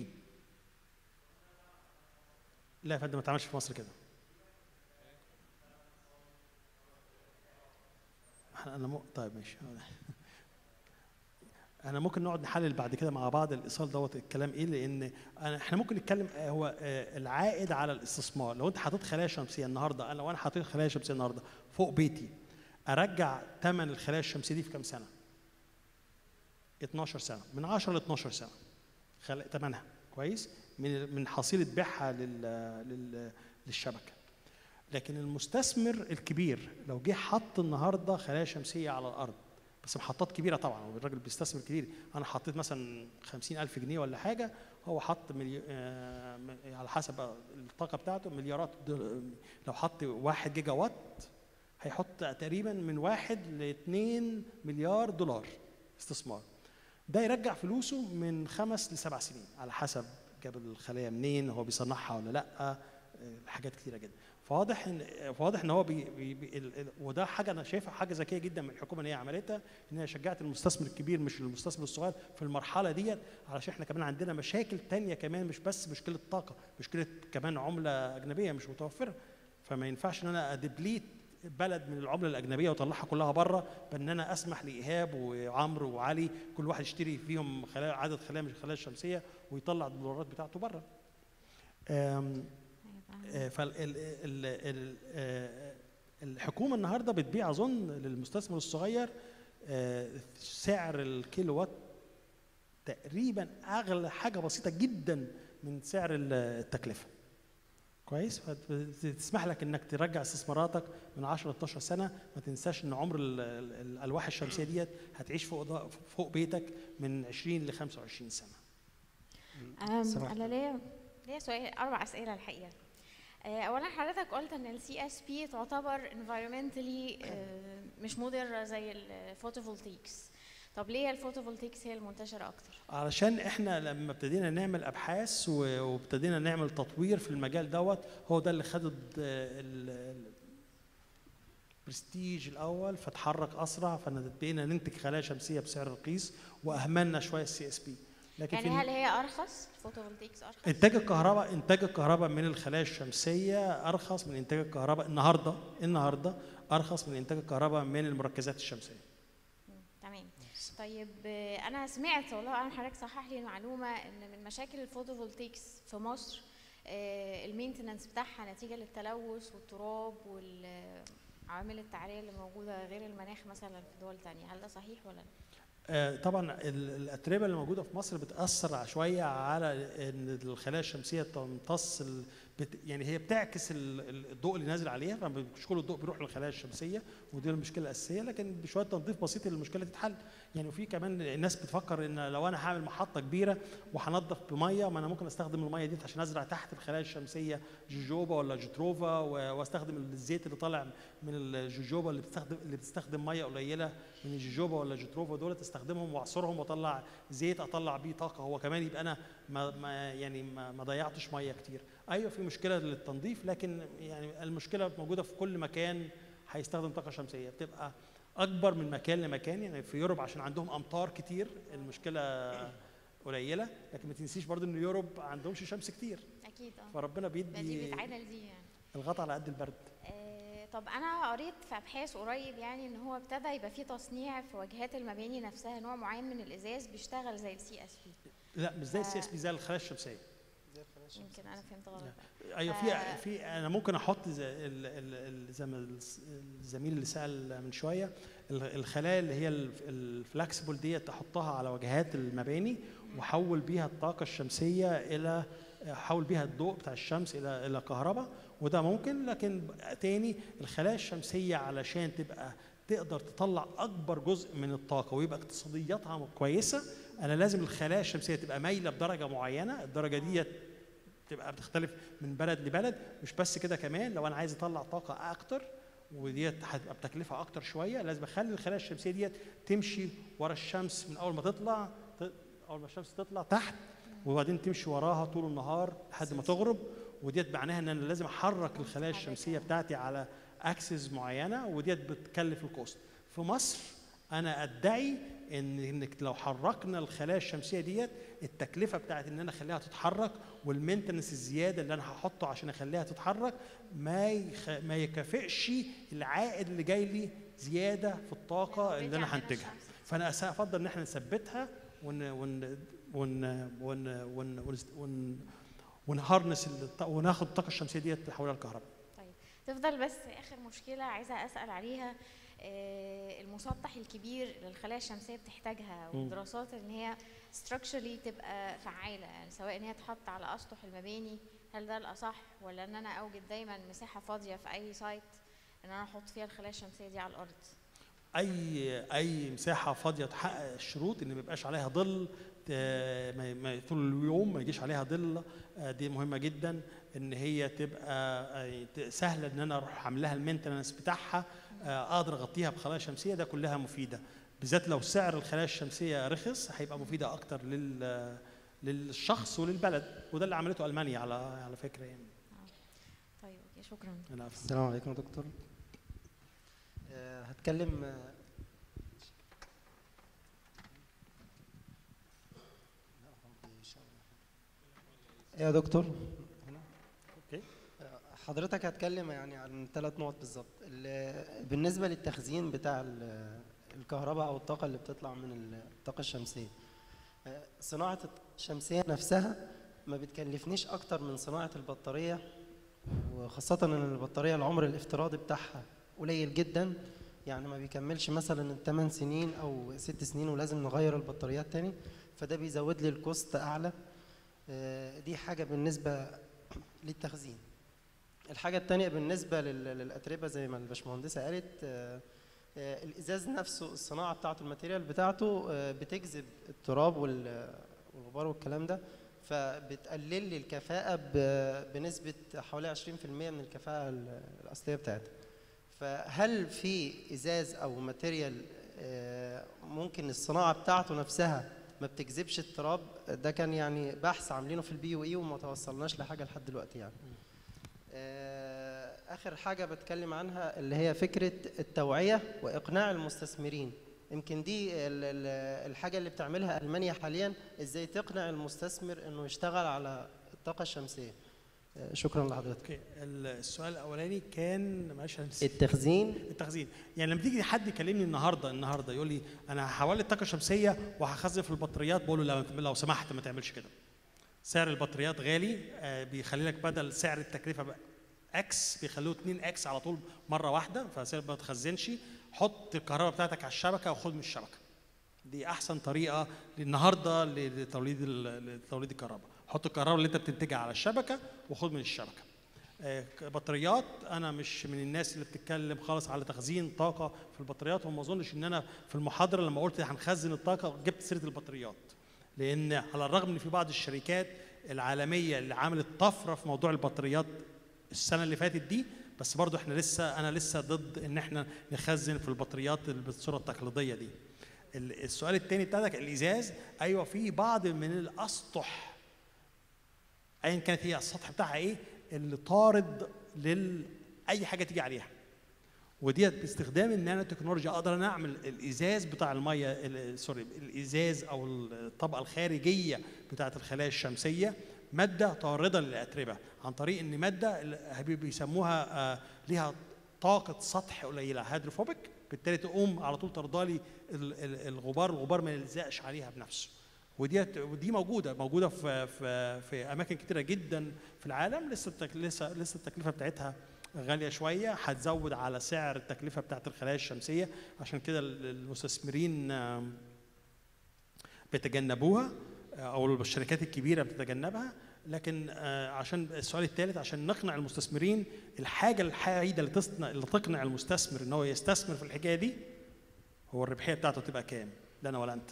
لا يا فندم ما اتعملش في مصر كده انا مو... طيب ماشي انا ممكن نقعد نحلل بعد كده مع بعض الايصال دوت الكلام ايه لان أنا احنا ممكن نتكلم آه، هو آه، العائد على الاستثمار لو انت حطيت خلايا شمسيه النهارده انا لو انا حطيت خلايا شمسيه النهارده فوق بيتي ارجع ثمن الخلايا الشمسيه دي في كام سنه 12 سنه من 10 ل 12 سنه خل... ثمنها كويس من من حصيله بيعها لل... لل... للشبكه لكن المستثمر الكبير لو جه حط النهارده خلايا شمسيه على الارض بس محطات كبيره طبعا هو الراجل بيستثمر كبير انا حطيت مثلا 50000 جنيه ولا حاجه هو حط ملي... آه، م- على حسب بقى الطاقه بتاعته مليارات دول- لو حط 1 جيجا وات هيحط تقريبا من واحد ل 2 مليار دولار استثمار ده يرجع فلوسه من خمس لسبع سنين على حسب جاب الخلايا منين هو بيصنعها ولا لا آه، حاجات كتيره جدا فواضح ان فواضح ان هو بي بي بي ال- ال- وده حاجه انا شايفها حاجه ذكيه جدا من الحكومه ان هي عملتها ان هي شجعت المستثمر الكبير مش المستثمر الصغير في المرحله ديت علشان احنا كمان عندنا مشاكل تانية كمان مش بس مشكله طاقه مشكله كمان عمله اجنبيه مش متوفره فما ينفعش ان انا ادبليت بلد من العمله الاجنبيه واطلعها كلها بره بان انا اسمح لايهاب وعمرو وعلي كل واحد يشتري فيهم خلايا عدد خلايا من الخلايا الشمسيه ويطلع الدولارات بتاعته بره فالحكومه النهارده بتبيع اظن للمستثمر الصغير آه، سعر الكيلو وات تقريبا اغلى حاجه بسيطه جدا من سعر التكلفه كويس فتسمح لك انك ترجع استثماراتك من 10 ل 12 سنه ما تنساش ان عمر ال- ال- الالواح الشمسيه ديت هتعيش فوق ض- فوق بيتك من 20 ل 25 سنه أم، سمحت. انا ليا ليا سؤال اربع اسئله الحقيقه آه، اولا حضرتك قلت ان السي اس بي تعتبر environmentally آه، مش مضره زي الفوتوفولتيكس طب ليه الفوتوفولتيكس هي المنتشره اكتر علشان احنا لما ابتدينا نعمل ابحاث و- وابتدينا نعمل تطوير في المجال دوت هو ده اللي خد ال- ال- البرستيج الاول فتحرك اسرع فبقينا ننتج خلايا شمسيه بسعر رخيص واهملنا شويه السي اس بي لكن يعني في هل هي ارخص الفوتوفولتيكس ارخص انتاج الكهرباء انتاج الكهرباء من الخلايا الشمسيه ارخص من انتاج الكهرباء النهارده النهارده ارخص من انتاج الكهرباء من المركزات الشمسيه تمام طيب آه، انا سمعت والله اعلم حضرتك صحح لي المعلومه ان من مشاكل الفوتوفولتيكس في مصر آه، المينتننس بتاعها نتيجه للتلوث والتراب والعوامل التعريه اللي موجوده غير المناخ مثلا في دول تانية هل ده صحيح ولا لا؟ آه، طبعا ال- الاتربه اللي موجوده في مصر بتاثر شويه على ان الخلايا الشمسيه تمتص ال- بت يعني هي بتعكس ال- ال- الضوء اللي نازل عليها فمش كل الضوء بيروح للخلايا الشمسيه ودي المشكله الاساسيه لكن بشويه تنظيف بسيط المشكله تتحل يعني وفي كمان الناس بتفكر ان لو انا هعمل محطه كبيره وهنضف بميه ما انا ممكن استخدم الميه دي عشان ازرع تحت الخلايا الشمسيه جوجوبا ولا جتروفا و- واستخدم الزيت اللي طالع من الجوجوبا اللي بتستخدم اللي بتستخدم ميه قليله من الجوجوبا ولا جتروفا دول استخدمهم واعصرهم واطلع زيت اطلع بيه طاقه هو كمان يبقى انا ما, ما يعني ما, ما ضيعتش ميه كتير ايوه في مشكله للتنظيف لكن يعني المشكله موجوده في كل مكان هيستخدم طاقه شمسيه بتبقى اكبر من مكان لمكان يعني في يوروب عشان عندهم امطار كتير المشكله قليله لكن ما تنسيش برضو ان يوروب ما عندهمش شمس كتير اكيد اه فربنا ده دي بيدي بتعادل دي يعني الغطا على قد البرد آه، طب انا قريت في ابحاث قريب يعني ان هو ابتدى يبقى فيه تصنيع في واجهات المباني نفسها نوع معين من الازاز بيشتغل زي السي اس بي لا مش زي السي اس بي زي الخلايا الشمسيه يمكن انا فهمت غلط بقى. ايوه ف- في في انا ممكن احط زي ال- ال- ال- زي ما الس- الزميل اللي سال من شويه ال- الخلايا اللي هي الفلكسبل ديت احطها على واجهات المباني واحول بيها الطاقه الشمسيه الى احول بيها الضوء بتاع الشمس الى الى كهرباء وده ممكن لكن تاني الخلايا الشمسيه علشان تبقى تقدر تطلع اكبر جزء من الطاقه ويبقى اقتصادياتها كويسه انا لازم الخلايا الشمسيه تبقى مايله بدرجه معينه الدرجه ديت تبقى بتختلف من بلد لبلد مش بس كده كمان لو انا عايز اطلع طاقه اكتر وديت هتبقى بتكلفه اكتر شويه لازم اخلي الخلايا الشمسيه ديت تمشي ورا الشمس من اول ما تطلع ت- اول ما الشمس تطلع تحت وبعدين تمشي وراها طول النهار لحد ما تغرب وديت معناها ان انا لازم احرك الخلايا الشمسيه بتاعتي على اكسس معينه وديت بتكلف الكوست في مصر انا ادعي ان انك لو حركنا الخلايا الشمسيه ديت التكلفه بتاعت ان انا اخليها تتحرك والمينتنس الزياده اللي انا هحطه عشان اخليها تتحرك ما يخ... ما يكافئش العائد اللي جاي لي زياده في الطاقه اللي انا هنتجها فانا أس- افضل ان احنا نثبتها ون ون ون ون ون ون, ون ونهرنس الط- وناخد الطاقه الشمسيه ديت نحولها لكهرباء طيب تفضل بس اخر مشكله عايزه اسال عليها آه، المسطح الكبير اللي الخلايا الشمسيه بتحتاجها مم. والدراسات ان هي structurally تبقى فعاله يعني سواء ان هي تحط على اسطح المباني هل ده الاصح ولا ان انا اوجد دايما مساحه فاضيه في اي سايت ان انا احط فيها الخلايا الشمسيه دي على الارض اي اي مساحه فاضيه تحقق الشروط ان ما يبقاش عليها ظل آه، ما- ما- طول اليوم ما يجيش عليها ظل آه، دي مهمه جدا ان هي تبقى آه، ت- سهله ان انا اروح عاملها المينتنس بتاعها آه، اقدر اغطيها بخلايا شمسيه ده كلها مفيده بالذات لو سعر الخلايا الشمسيه رخص هيبقى مفيده اكتر لل للشخص وللبلد وده اللي عملته المانيا على على فكره يعني طيب اوكي شكرا العفو. السلام عليكم يا دكتور آه، هتكلم آه، يا دكتور اوكي حضرتك هتكلم يعني عن ثلاث نقط بالظبط ال- بالنسبه للتخزين بتاع ال- الكهرباء او الطاقه اللي بتطلع من الطاقه الشمسيه آه، صناعه الطاقة الشمسيه نفسها ما بتكلفنيش اكتر من صناعه البطاريه وخاصه ان البطاريه العمر الافتراضي بتاعها قليل جدا يعني ما بيكملش مثلا 8 سنين او 6 سنين ولازم نغير البطاريات تاني فده بيزود لي الكوست اعلى آه، دي حاجه بالنسبه للتخزين الحاجة التانية بالنسبة لل- للأتربة زي ما الباشمهندسة قالت آه، آه، الإزاز نفسه الصناعة بتاعته الماتيريال بتاعته آه، بتجذب التراب وال- والغبار والكلام ده فبتقلل لي الكفاءة ب- بنسبة حوالي 20% من الكفاءة ال- الأصلية بتاعتها فهل في إزاز أو ماتيريال آه، ممكن الصناعة بتاعته نفسها ما بتجذبش التراب ده كان يعني بحث عاملينه في البي يو اي وما توصلناش لحاجة لحد دلوقتي يعني آه، اخر حاجه بتكلم عنها اللي هي فكره التوعيه واقناع المستثمرين يمكن دي ال- ال- الحاجه اللي بتعملها المانيا حاليا ازاي تقنع المستثمر انه يشتغل على الطاقه الشمسيه آه، شكرا لحضرتك اوكي السؤال الاولاني كان معلش أنا نسيت. التخزين التخزين يعني لما تيجي حد يكلمني النهارده النهارده يقول لي انا هحول الطاقه الشمسيه وهخزن في البطاريات بقول له لو, لو سمحت ما تعملش كده سعر البطاريات غالي آه، بيخلي لك بدل سعر التكلفه بقى اكس بيخلوه 2 اكس على طول مره واحده فسعر ما تخزنش حط الكهرباء بتاعتك على الشبكه وخد من الشبكه دي احسن طريقه النهارده لتوليد ال- لتوليد الكهرباء حط الكهرباء اللي انت بتنتجها على الشبكه وخد من الشبكه آه، بطاريات انا مش من الناس اللي بتتكلم خالص على تخزين طاقه في البطاريات وما اظنش ان انا في المحاضره لما قلت هنخزن الطاقه جبت سيره البطاريات لان على الرغم ان في بعض الشركات العالميه اللي عملت طفره في موضوع البطاريات السنه اللي فاتت دي بس برضو احنا لسه انا لسه ضد ان احنا نخزن في البطاريات بالصوره التقليديه دي ال- السؤال الثاني بتاعتك الازاز ايوه في بعض من الاسطح ايا كانت هي السطح بتاعها ايه اللي طارد لل اي حاجه تيجي عليها وديت باستخدام النانو تكنولوجيا اقدر انا اعمل الازاز بتاع الميه ال- سوري الازاز او الطبقه الخارجيه بتاعه الخلايا الشمسيه ماده طارده للاتربه عن طريق ان ماده ال- بي- بيسموها آه، ليها طاقه سطح قليله هيدروفوبيك بالتالي تقوم على طول ترضى ال- ال- الغبار الغبار ما يلزقش عليها بنفسه وديت ودي موجوده موجوده في في في اماكن كتيره جدا في العالم لسه التك لسه لسه التكلفه بتاعتها غاليه شويه هتزود على سعر التكلفه بتاعت الخلايا الشمسيه عشان كده ال- المستثمرين آم، بيتجنبوها آه، او الشركات الكبيره بتتجنبها لكن آه، عشان السؤال الثالث عشان نقنع المستثمرين الحاجه الوحيده اللي تصنع اللي تقنع المستثمر ان هو يستثمر في الحكايه دي هو الربحيه بتاعته تبقى كام لا انا ولا انت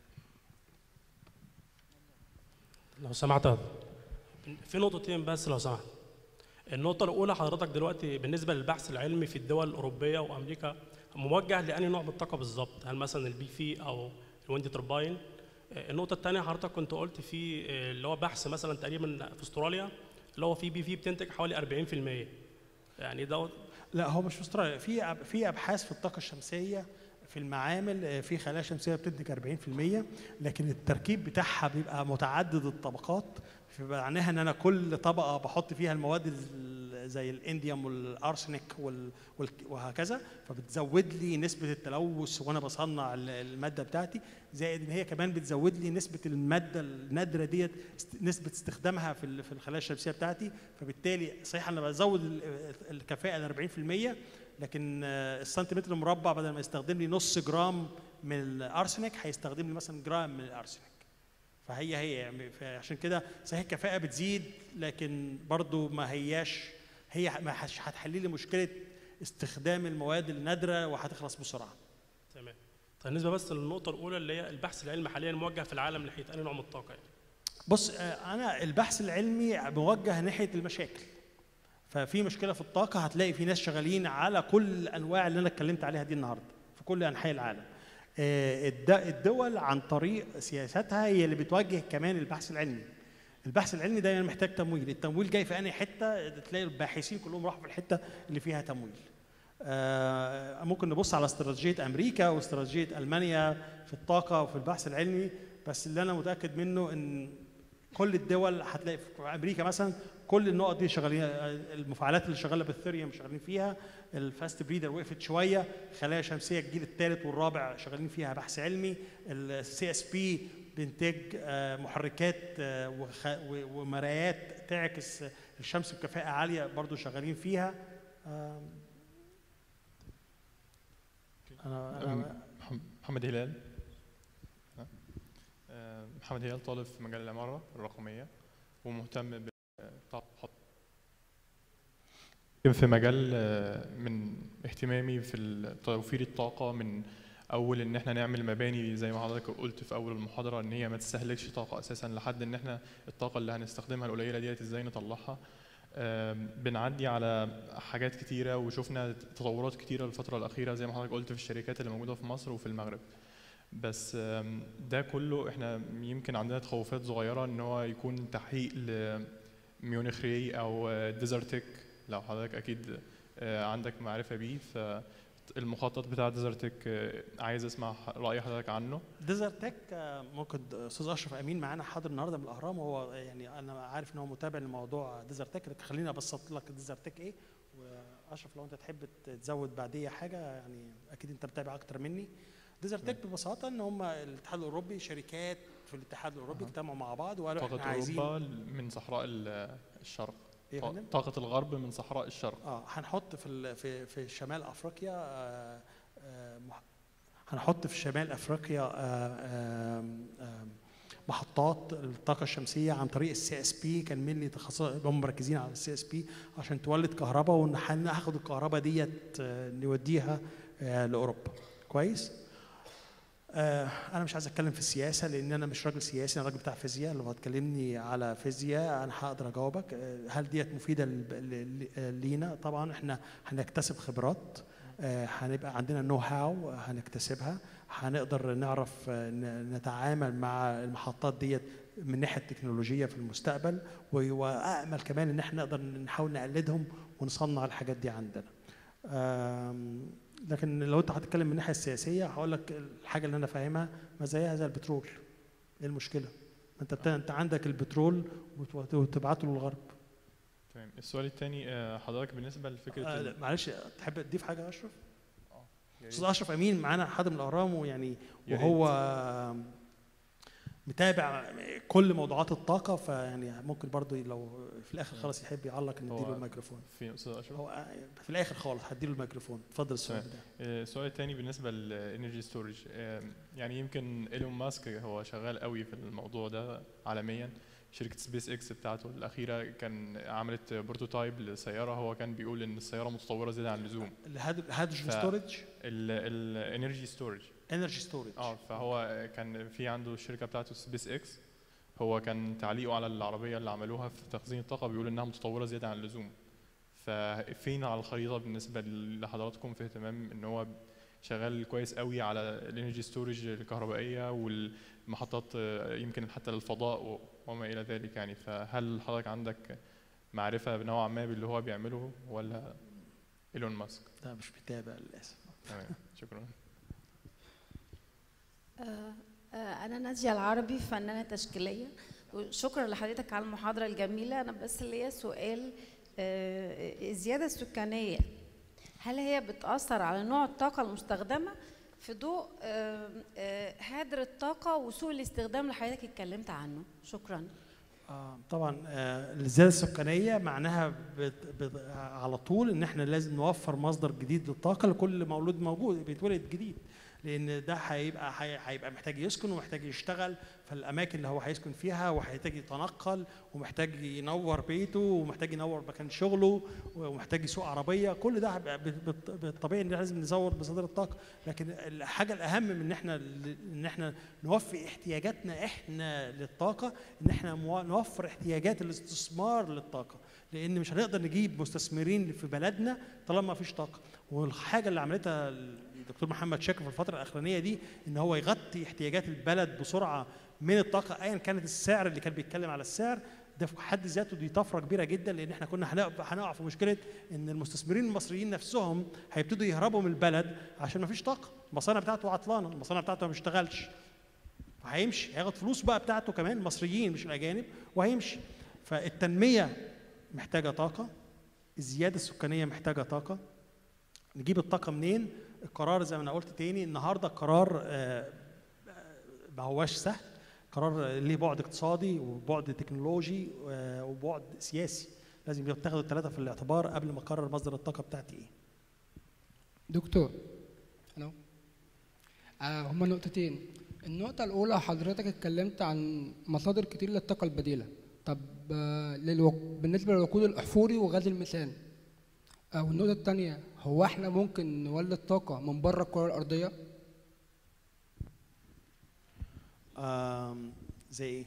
لو سمحت في نقطتين بس لو سمحت النقطة الأولى حضرتك دلوقتي بالنسبة للبحث العلمي في الدول الأوروبية وأمريكا موجه لأنهي نوع من الطاقة بالظبط؟ هل مثلا البي في أو الويند ترباين؟ آه، النقطة الثانية حضرتك كنت قلت في آه، اللي هو بحث مثلا تقريبا في استراليا اللي هو في بي في بتنتج حوالي 40% يعني دوت لا هو مش في استراليا في أب- في ابحاث في الطاقه الشمسيه في المعامل آه، في خلايا شمسيه بتنتج 40% لكن التركيب بتاعها بيبقى متعدد الطبقات فمعناها ان انا كل طبقه بحط فيها المواد ال- زي الانديوم والارسنيك وال- وال- وهكذا فبتزود لي نسبه التلوث وانا بصنع ال- الماده بتاعتي زائد ان هي كمان بتزود لي نسبه الماده النادره ديت است- نسبه استخدامها في ال- في الخلايا الشمسيه بتاعتي فبالتالي صحيح انا بزود ال- الكفاءه ل 40% لكن آه، السنتيمتر المربع بدل ما يستخدم لي نص جرام من الارسنيك هيستخدم لي مثلا جرام من الارسنيك فهي هي يعني عشان كده صحيح الكفاءه بتزيد لكن برضو ما هياش هي ما هش- هتحل لي مشكله استخدام المواد النادره وهتخلص بسرعه تمام طيب بالنسبة بس للنقطة الأولى اللي هي البحث العلمي حاليا موجه في العالم ناحية أي نوع من الطاقة يعني. بص آه، انا البحث العلمي موجه ناحيه المشاكل ففي مشكله في الطاقه هتلاقي في ناس شغالين على كل الانواع اللي انا اتكلمت عليها دي النهارده في كل انحاء العالم آه، الد- الدول عن طريق سياساتها هي اللي بتوجه كمان البحث العلمي البحث العلمي دايما محتاج تمويل التمويل جاي في انهي حته تلاقي الباحثين كلهم راحوا في الحته اللي فيها تمويل آه، ممكن نبص على استراتيجيه امريكا واستراتيجيه المانيا في الطاقه وفي البحث العلمي بس اللي انا متاكد منه ان كل الدول هتلاقي في امريكا مثلا كل النقط دي شغالين المفاعلات اللي شغاله بالثيريوم شغالين فيها الفاست بريدر وقفت شويه خلايا شمسيه الجيل الثالث والرابع شغالين فيها بحث علمي السي اس بي بانتاج آه، محركات آه، وخ- و- ومرايات تعكس الشمس بكفاءه عاليه برضو شغالين فيها آم، انا انا محم- محمد هلال آه، محمد هلال طالب في مجال العمارة الرقمية ومهتم بالتعاطف في مجال آه، من اهتمامي في ال- توفير الطاقة من أول إن إحنا نعمل مباني زي ما حضرتك قلت في أول المحاضرة إن هي ما تستهلكش طاقة أساسا لحد إن إحنا الطاقة اللي هنستخدمها القليلة ديت إزاي نطلعها آم، بنعدي على حاجات كتيرة وشفنا تطورات كتيرة الفترة الأخيرة زي ما حضرتك قلت في الشركات اللي موجودة في مصر وفي المغرب بس آم، ده كله احنا يمكن عندنا تخوفات صغيرة ان هو يكون تحقيق لميونخ ري او آه، ديزرتك لو حضرتك اكيد آه، عندك معرفة بيه فالمخطط بتاع ديزرتك آه، عايز اسمع رأي حضرتك عنه ديزرتك آه، ممكن استاذ اشرف امين معانا حاضر النهارده من الاهرام وهو يعني انا عارف ان هو متابع لموضوع ديزرتك لكن خليني ابسط لك ديزرتك ايه واشرف لو انت تحب تزود بعديه حاجه يعني اكيد انت متابع اكتر مني ديزرتك ببساطه ان هم الاتحاد الاوروبي شركات في الاتحاد الاوروبي اجتمعوا مع بعض وقالوا احنا طاقة عايزين أوروبا من صحراء ال- الشرق إيه يا فندم؟ طاقة الغرب من صحراء الشرق اه هنحط في ال- في في شمال افريقيا آه، آه، مح- هنحط في شمال افريقيا آه، آم، آم، محطات الطاقه الشمسيه عن طريق السي اس بي كان مين تخصص هم مركزين على السي اس بي عشان تولد كهرباء وناخد الكهرباء ديت آه، نوديها آه، لاوروبا كويس آه، انا مش عايز اتكلم في السياسه لان انا مش راجل سياسي انا راجل بتاع فيزياء لو هتكلمني على فيزياء انا هقدر اجاوبك آه، هل ديت مفيده لل- ل- لينا طبعا احنا هنكتسب خبرات آه، هنبقى عندنا نو هاو هنكتسبها هنقدر نعرف آه، ن- نتعامل مع المحطات ديت من الناحيه التكنولوجيه في المستقبل و- وامل كمان ان احنا نقدر نحاول نقلدهم ونصنع الحاجات دي عندنا آم، لكن لو انت هتتكلم من الناحيه السياسيه هقول لك الحاجه اللي انا فاهمها ما زيها زي البترول ايه المشكله؟ ما انت بت- انت عندك البترول وت- وتبعته للغرب تمام السؤال الثاني حضرتك بالنسبة لفكرة آه ال- لا، معلش تحب تضيف حاجه يا اشرف؟ يا استاذ ريت. اشرف امين معانا حد من الاهرام ويعني يا وهو متابع كل موضوعات الطاقه فيعني ممكن برضه لو في الاخر خالص يحب يعلق نديله هو الميكروفون في استاذ اشرف هو في الاخر خالص هديله الميكروفون اتفضل السؤال تمام. ده آه، السؤال الثاني بالنسبه للانرجي ستورج يعني يمكن ايلون ماسك هو شغال قوي في الموضوع ده عالميا شركه سبيس اكس بتاعته الاخيره كان عملت بروتوتايب لسياره هو كان بيقول ان السياره متطوره زياده عن اللزوم الهيدروجين ف- ستورج الانرجي ستورج انرجي ستورج اه فهو كان في عنده الشركه بتاعته سبيس اكس هو كان تعليقه على العربيه اللي عملوها في تخزين الطاقه بيقول انها متطوره زياده عن اللزوم ففين على الخريطه بالنسبه لحضراتكم في اهتمام ان هو شغال كويس قوي على الانرجي ستورج الكهربائيه والمحطات آه، يمكن حتى للفضاء و- وما الى ذلك يعني فهل حضرتك عندك معرفه نوعا ما باللي هو بيعمله ولا ايلون ماسك؟ لا مش متابع للاسف تمام شكرا آه، آه، أنا نادية العربي فنانة تشكيلية وشكرا لحضرتك على المحاضرة الجميلة أنا بس ليا سؤال آه، الزيادة السكانية هل هي بتأثر على نوع الطاقة المستخدمة في ضوء آه، آه، هدر الطاقة وسوء الاستخدام اللي حضرتك اتكلمت عنه شكرا آه، طبعا آه، الزياده السكانيه معناها بت بت على طول ان احنا لازم نوفر مصدر جديد للطاقه لكل مولود موجود بيتولد جديد لان ده هيبقى هي- هيبقى محتاج يسكن ومحتاج يشتغل في الاماكن اللي هو هيسكن فيها وهيحتاج يتنقل ومحتاج ينور بيته ومحتاج ينور مكان شغله ومحتاج يسوق عربيه كل ده هيبقى بال- بالط- بالطبيعي ان لازم نزود مصادر الطاقه لكن الحاجه الاهم من ان احنا ان احنا نوفي احتياجاتنا احنا للطاقه ان احنا مو- نوفر احتياجات الاستثمار للطاقه لان مش هنقدر نجيب مستثمرين في بلدنا طالما ما فيش طاقه والحاجه اللي عملتها الدكتور محمد شاكر في الفتره الاخرانيه دي ان هو يغطي احتياجات البلد بسرعه من الطاقه ايا كانت السعر اللي كان بيتكلم على السعر ده في حد ذاته دي طفره كبيره جدا لان احنا كنا هنقع هنقع في مشكله ان المستثمرين المصريين نفسهم هيبتدوا يهربوا من البلد عشان ما فيش طاقه المصانع بتاعته عطلانه المصانع بتاعته ما بيشتغلش هيمشي هياخد فلوس بقى بتاعته كمان المصريين مش الاجانب وهيمشي فالتنميه محتاجه طاقه الزياده السكانيه محتاجه طاقه نجيب الطاقه منين القرار زي ما انا قلت تاني النهارده القرار آه، آه، ما هواش سهل قرار ليه بعد اقتصادي وبعد تكنولوجي آه، وبعد سياسي لازم يتخذوا الثلاثه في الاعتبار قبل ما اقرر مصدر الطاقه بتاعتي ايه دكتور الو آه هما نقطتين النقطة الأولى حضرتك اتكلمت عن مصادر كتير للطاقة البديلة طب آه للوق... بالنسبة للوقود الأحفوري وغاز الميثان آه والنقطة التانية هو احنا ممكن نولد طاقة من بره الكرة الأرضية؟ آم، زي ايه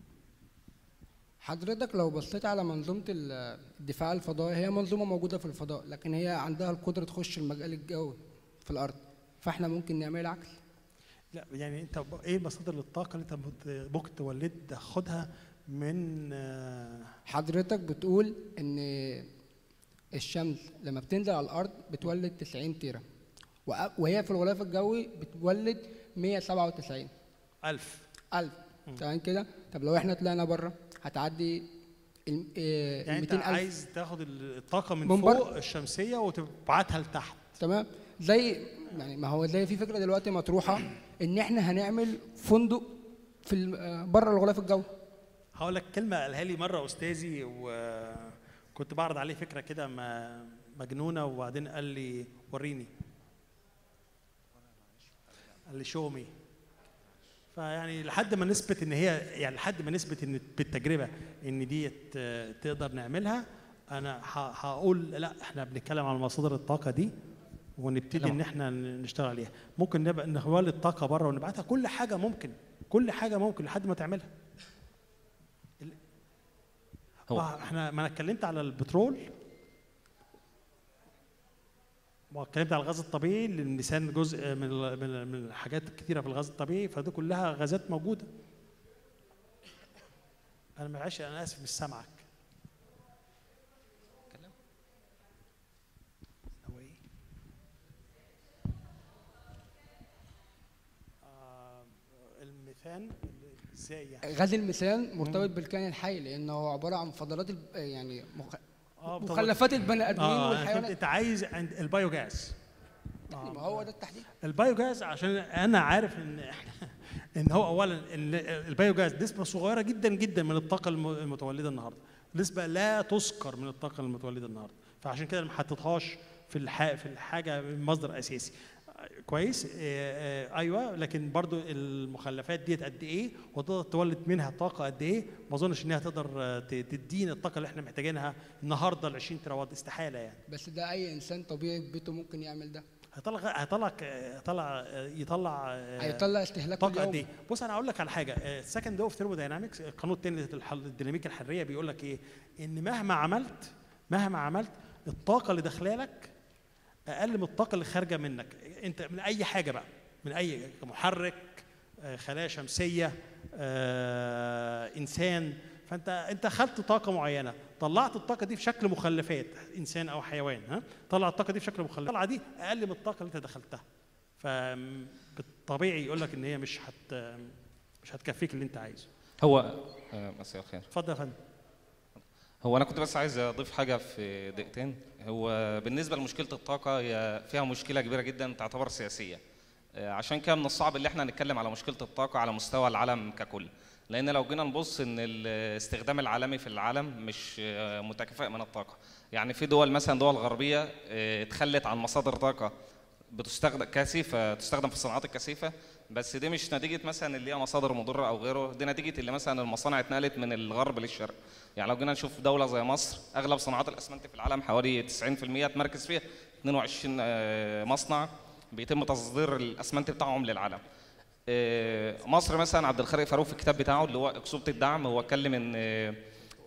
حضرتك لو بصيت على منظومة ال- الدفاع الفضائي هي منظومة موجودة في الفضاء لكن هي عندها القدرة تخش المجال الجوي في الأرض فاحنا ممكن نعمل العكس لا يعني انت ب- ايه مصادر الطاقه اللي انت مت- ممكن تولد تاخدها من آه، حضرتك بتقول ان الشمس لما بتنزل على الارض بتولد 90 تيرا وأ- وهي في الغلاف الجوي بتولد 197 ألف ألف تمام كده طب لو احنا طلعنا بره هتعدي ال آه، يعني انت 200 ألف عايز تاخد الطاقه من, من فوق بره. الشمسيه وتبعتها لتحت تمام زي يعني ما هو زي في فكره دلوقتي مطروحه ان احنا هنعمل فندق في ال- آه، بره الغلاف الجوي هقول لك كلمه قالها لي مره استاذي وكنت بعرض عليه فكره كده ما- مجنونه وبعدين قال لي وريني قال لي شو مي فيعني لحد ما نثبت ان هي يعني لحد ما نثبت ان بالتجربه ان ديت آه، تقدر نعملها انا ه- هقول لا احنا بنتكلم عن مصادر الطاقه دي ونبتدي ان احنا ن- نشتغل عليها ممكن نبقى نولد طاقه بره ونبعتها كل حاجه ممكن كل حاجه ممكن لحد ما تعملها هو- آه احنا ما انا اتكلمت على البترول واتكلمت على الغاز الطبيعي لان اللسان جزء من ال- من ال- من الحاجات الكتيره في الغاز الطبيعي فدي كلها غازات موجوده انا معلش انا اسف مش سامعك هو ايه آه، الميثان ازاي يعني غاز الميثان مرتبط بالكائن الحي لانه هو عباره عن فضلات الب... يعني مخ... آه، طب- مخلفات البني ادمين اه أنا فهمت والحيوانات انت عايز عند البايوجاز يعني ما هو ده التحديد البايوجاز عشان انا عارف ان احنا ان هو اولا ان البايوجاز نسبه صغيره جدا جدا من الطاقه الم- المتولده النهارده نسبه لا تذكر من الطاقه المتولده النهارده فعشان كده ما حطيتهاش في الح... في الحاجه مصدر اساسي كويس آه، آه، ايوه لكن برضو المخلفات ديت قد ايه وتقدر تولد منها طاقه قد ايه ما اظنش انها تقدر آه، ت- تدينا الطاقه اللي احنا محتاجينها النهارده ال 20 تراوات استحاله يعني بس ده اي انسان طبيعي في بيته ممكن يعمل ده هيطلع هيطلع هيطلع يطلع آه، هيطلع استهلاكه طاقه قد اليومي. ايه بص انا اقول لك على حاجه سكند اوف ثيرموداينامكس القانون الثاني للديناميكا الحراريه بيقول لك ايه ان مهما عملت مهما عملت الطاقه اللي داخله لك اقل من الطاقه اللي خارجه منك انت من اي حاجه بقى من اي محرك آه، خلايا شمسيه آه، انسان فانت انت خدت طاقه معينه طلعت الطاقه دي في شكل مخلفات انسان او حيوان ها طلع الطاقه دي في شكل مخلفات الطلعه دي اقل من الطاقه اللي انت دخلتها فبالطبيعي يقول لك ان هي مش هت مش هتكفيك اللي انت عايزه هو آه، مساء الخير اتفضل يا فندم هو انا كنت بس عايز اضيف حاجه في دقيقتين هو بالنسبه لمشكله الطاقه هي فيها مشكله كبيره جدا تعتبر سياسيه آه، عشان كده من الصعب اللي احنا نتكلم على مشكله الطاقه على مستوى العالم ككل لان لو جينا نبص ان الاستخدام العالمي في العالم مش آه، متكافئ من الطاقه يعني في دول مثلا دول غربيه آه، اتخلت عن مصادر طاقه بتستخدم كثيفه تستخدم في الصناعات الكثيفه بس دي مش نتيجه مثلا اللي هي مصادر مضره او غيره دي نتيجه اللي مثلا المصانع اتنقلت من الغرب للشرق يعني لو جينا نشوف دوله زي مصر اغلب صناعات الاسمنت في العالم حوالي 90% تمركز فيها 22 آه، مصنع بيتم تصدير الاسمنت بتاعهم للعالم آه، مصر مثلا عبد الخالق فاروق في الكتاب بتاعه اللي هو اكسوبه الدعم هو اتكلم ان آه،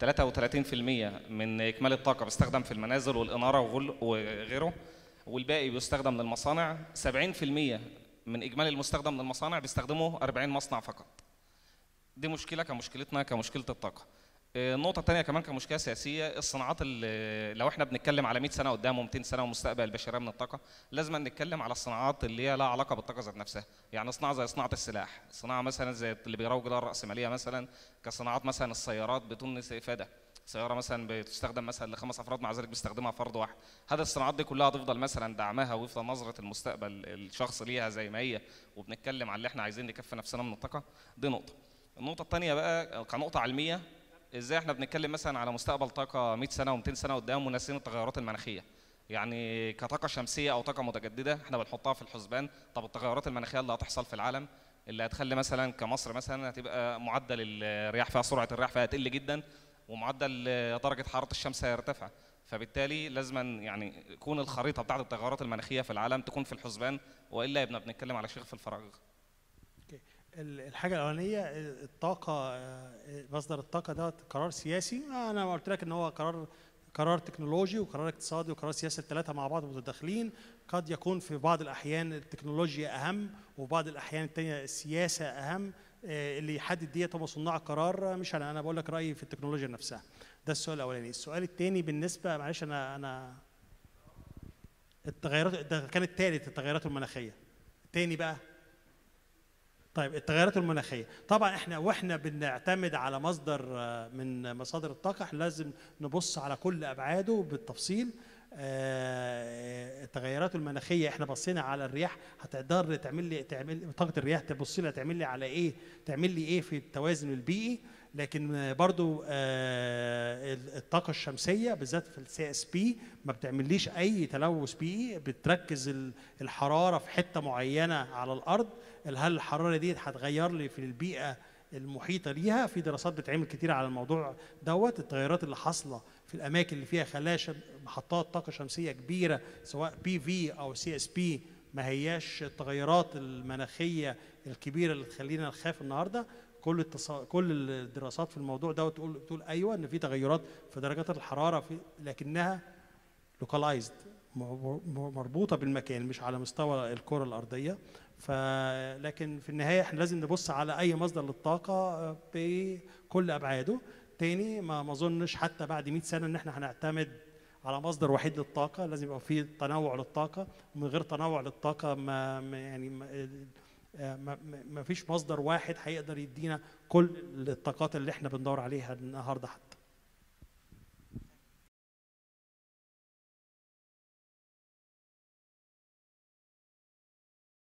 33% من اجمالي الطاقه بيستخدم في المنازل والاناره وغل- وغيره والباقي بيستخدم للمصانع 70% من اجمالي المستخدم للمصانع بيستخدمه 40 مصنع فقط دي مشكله كمشكلتنا كمشكله الطاقه آه، النقطة الثانية كمان كمشكلة سياسية الصناعات اللي لو احنا بنتكلم على 100 سنة قدام و200 سنة ومستقبل البشرية من الطاقة لازم نتكلم على الصناعات اللي هي لها علاقة بالطاقة ذات نفسها يعني صناعة زي صناعة السلاح صناعة مثلا زي اللي بيروج لها الرأسمالية مثلا كصناعات مثلا السيارات بدون استفادة سيارة مثلا بتستخدم مثلا لخمس أفراد مع ذلك بيستخدمها فرد واحد هذه الصناعات دي كلها هتفضل مثلا دعمها ويفضل نظرة المستقبل الشخص ليها زي ما هي وبنتكلم على اللي احنا عايزين نكفي نفسنا من الطاقة دي نقطة النقطة الثانية بقى كنقطة علمية ازاي احنا بنتكلم مثلا على مستقبل طاقة 100 سنة و200 سنة قدام وناسين التغيرات المناخية يعني كطاقة شمسية أو طاقة متجددة احنا بنحطها في الحسبان طب التغيرات المناخية اللي هتحصل في العالم اللي هتخلي مثلا كمصر مثلا هتبقى معدل الرياح فيها سرعة الرياح فيها هتقل جدا ومعدل درجة حرارة الشمس هيرتفع فبالتالي لازما يعني يكون الخريطة بتاعت التغيرات المناخية في العالم تكون في الحسبان وإلا يبقى بنتكلم على شيخ في الفراغ ال- الحاجة الأولانية الطاقة آه، مصدر الطاقة ده قرار سياسي آه، أنا قلت لك إن هو قرار قرار تكنولوجي وقرار اقتصادي وقرار سياسي الثلاثة مع بعض متداخلين قد يكون في بعض الأحيان التكنولوجيا أهم وبعض الأحيان التانية السياسة أهم آه، اللي يحدد ديت هم صناع القرار آه، مش أنا أنا بقول لك رأيي في التكنولوجيا نفسها ده السؤال الأولاني السؤال الثاني بالنسبة معلش أنا أنا التغيرات ده كان الثالث التغيرات المناخية الثاني بقى طيب التغيرات المناخيه طبعا احنا واحنا بنعتمد على مصدر آه، من مصادر الطاقه احنا لازم نبص على كل ابعاده بالتفصيل آه، التغيرات المناخيه احنا بصينا على الرياح هتقدر تعمل لي تعمل طاقه الرياح تبص لها تعمل لي على ايه تعمل لي ايه في التوازن البيئي لكن آه، برضو آه، الطاقه الشمسيه بالذات في السي اس بي ما بتعمليش اي تلوث بيئي بتركز ال- الحراره في حته معينه على الارض هل الحراره دي هتغير لي في البيئه المحيطه ليها في دراسات بتعمل كتير على الموضوع دوت التغيرات اللي حاصله في الاماكن اللي فيها خلايا شم- محطات طاقه شمسيه كبيره سواء بي في او سي اس بي ما هياش التغيرات المناخيه الكبيره اللي تخلينا نخاف النهارده كل التصا... كل الدراسات في الموضوع ده بتقول بتقول ايوه ان في تغيرات في درجات الحراره في لكنها لوكالايزد مربوطه بالمكان مش على مستوى الكره الارضيه ف لكن في النهايه احنا لازم نبص على اي مصدر للطاقه بكل ابعاده تاني ما ما اظنش حتى بعد 100 سنه ان احنا هنعتمد على مصدر وحيد للطاقه لازم يبقى في تنوع للطاقه ومن غير تنوع للطاقه ما ما- يعني ما ما- ما- ما فيش مصدر واحد هيقدر يدينا كل الطاقات اللي احنا بندور عليها النهارده حتى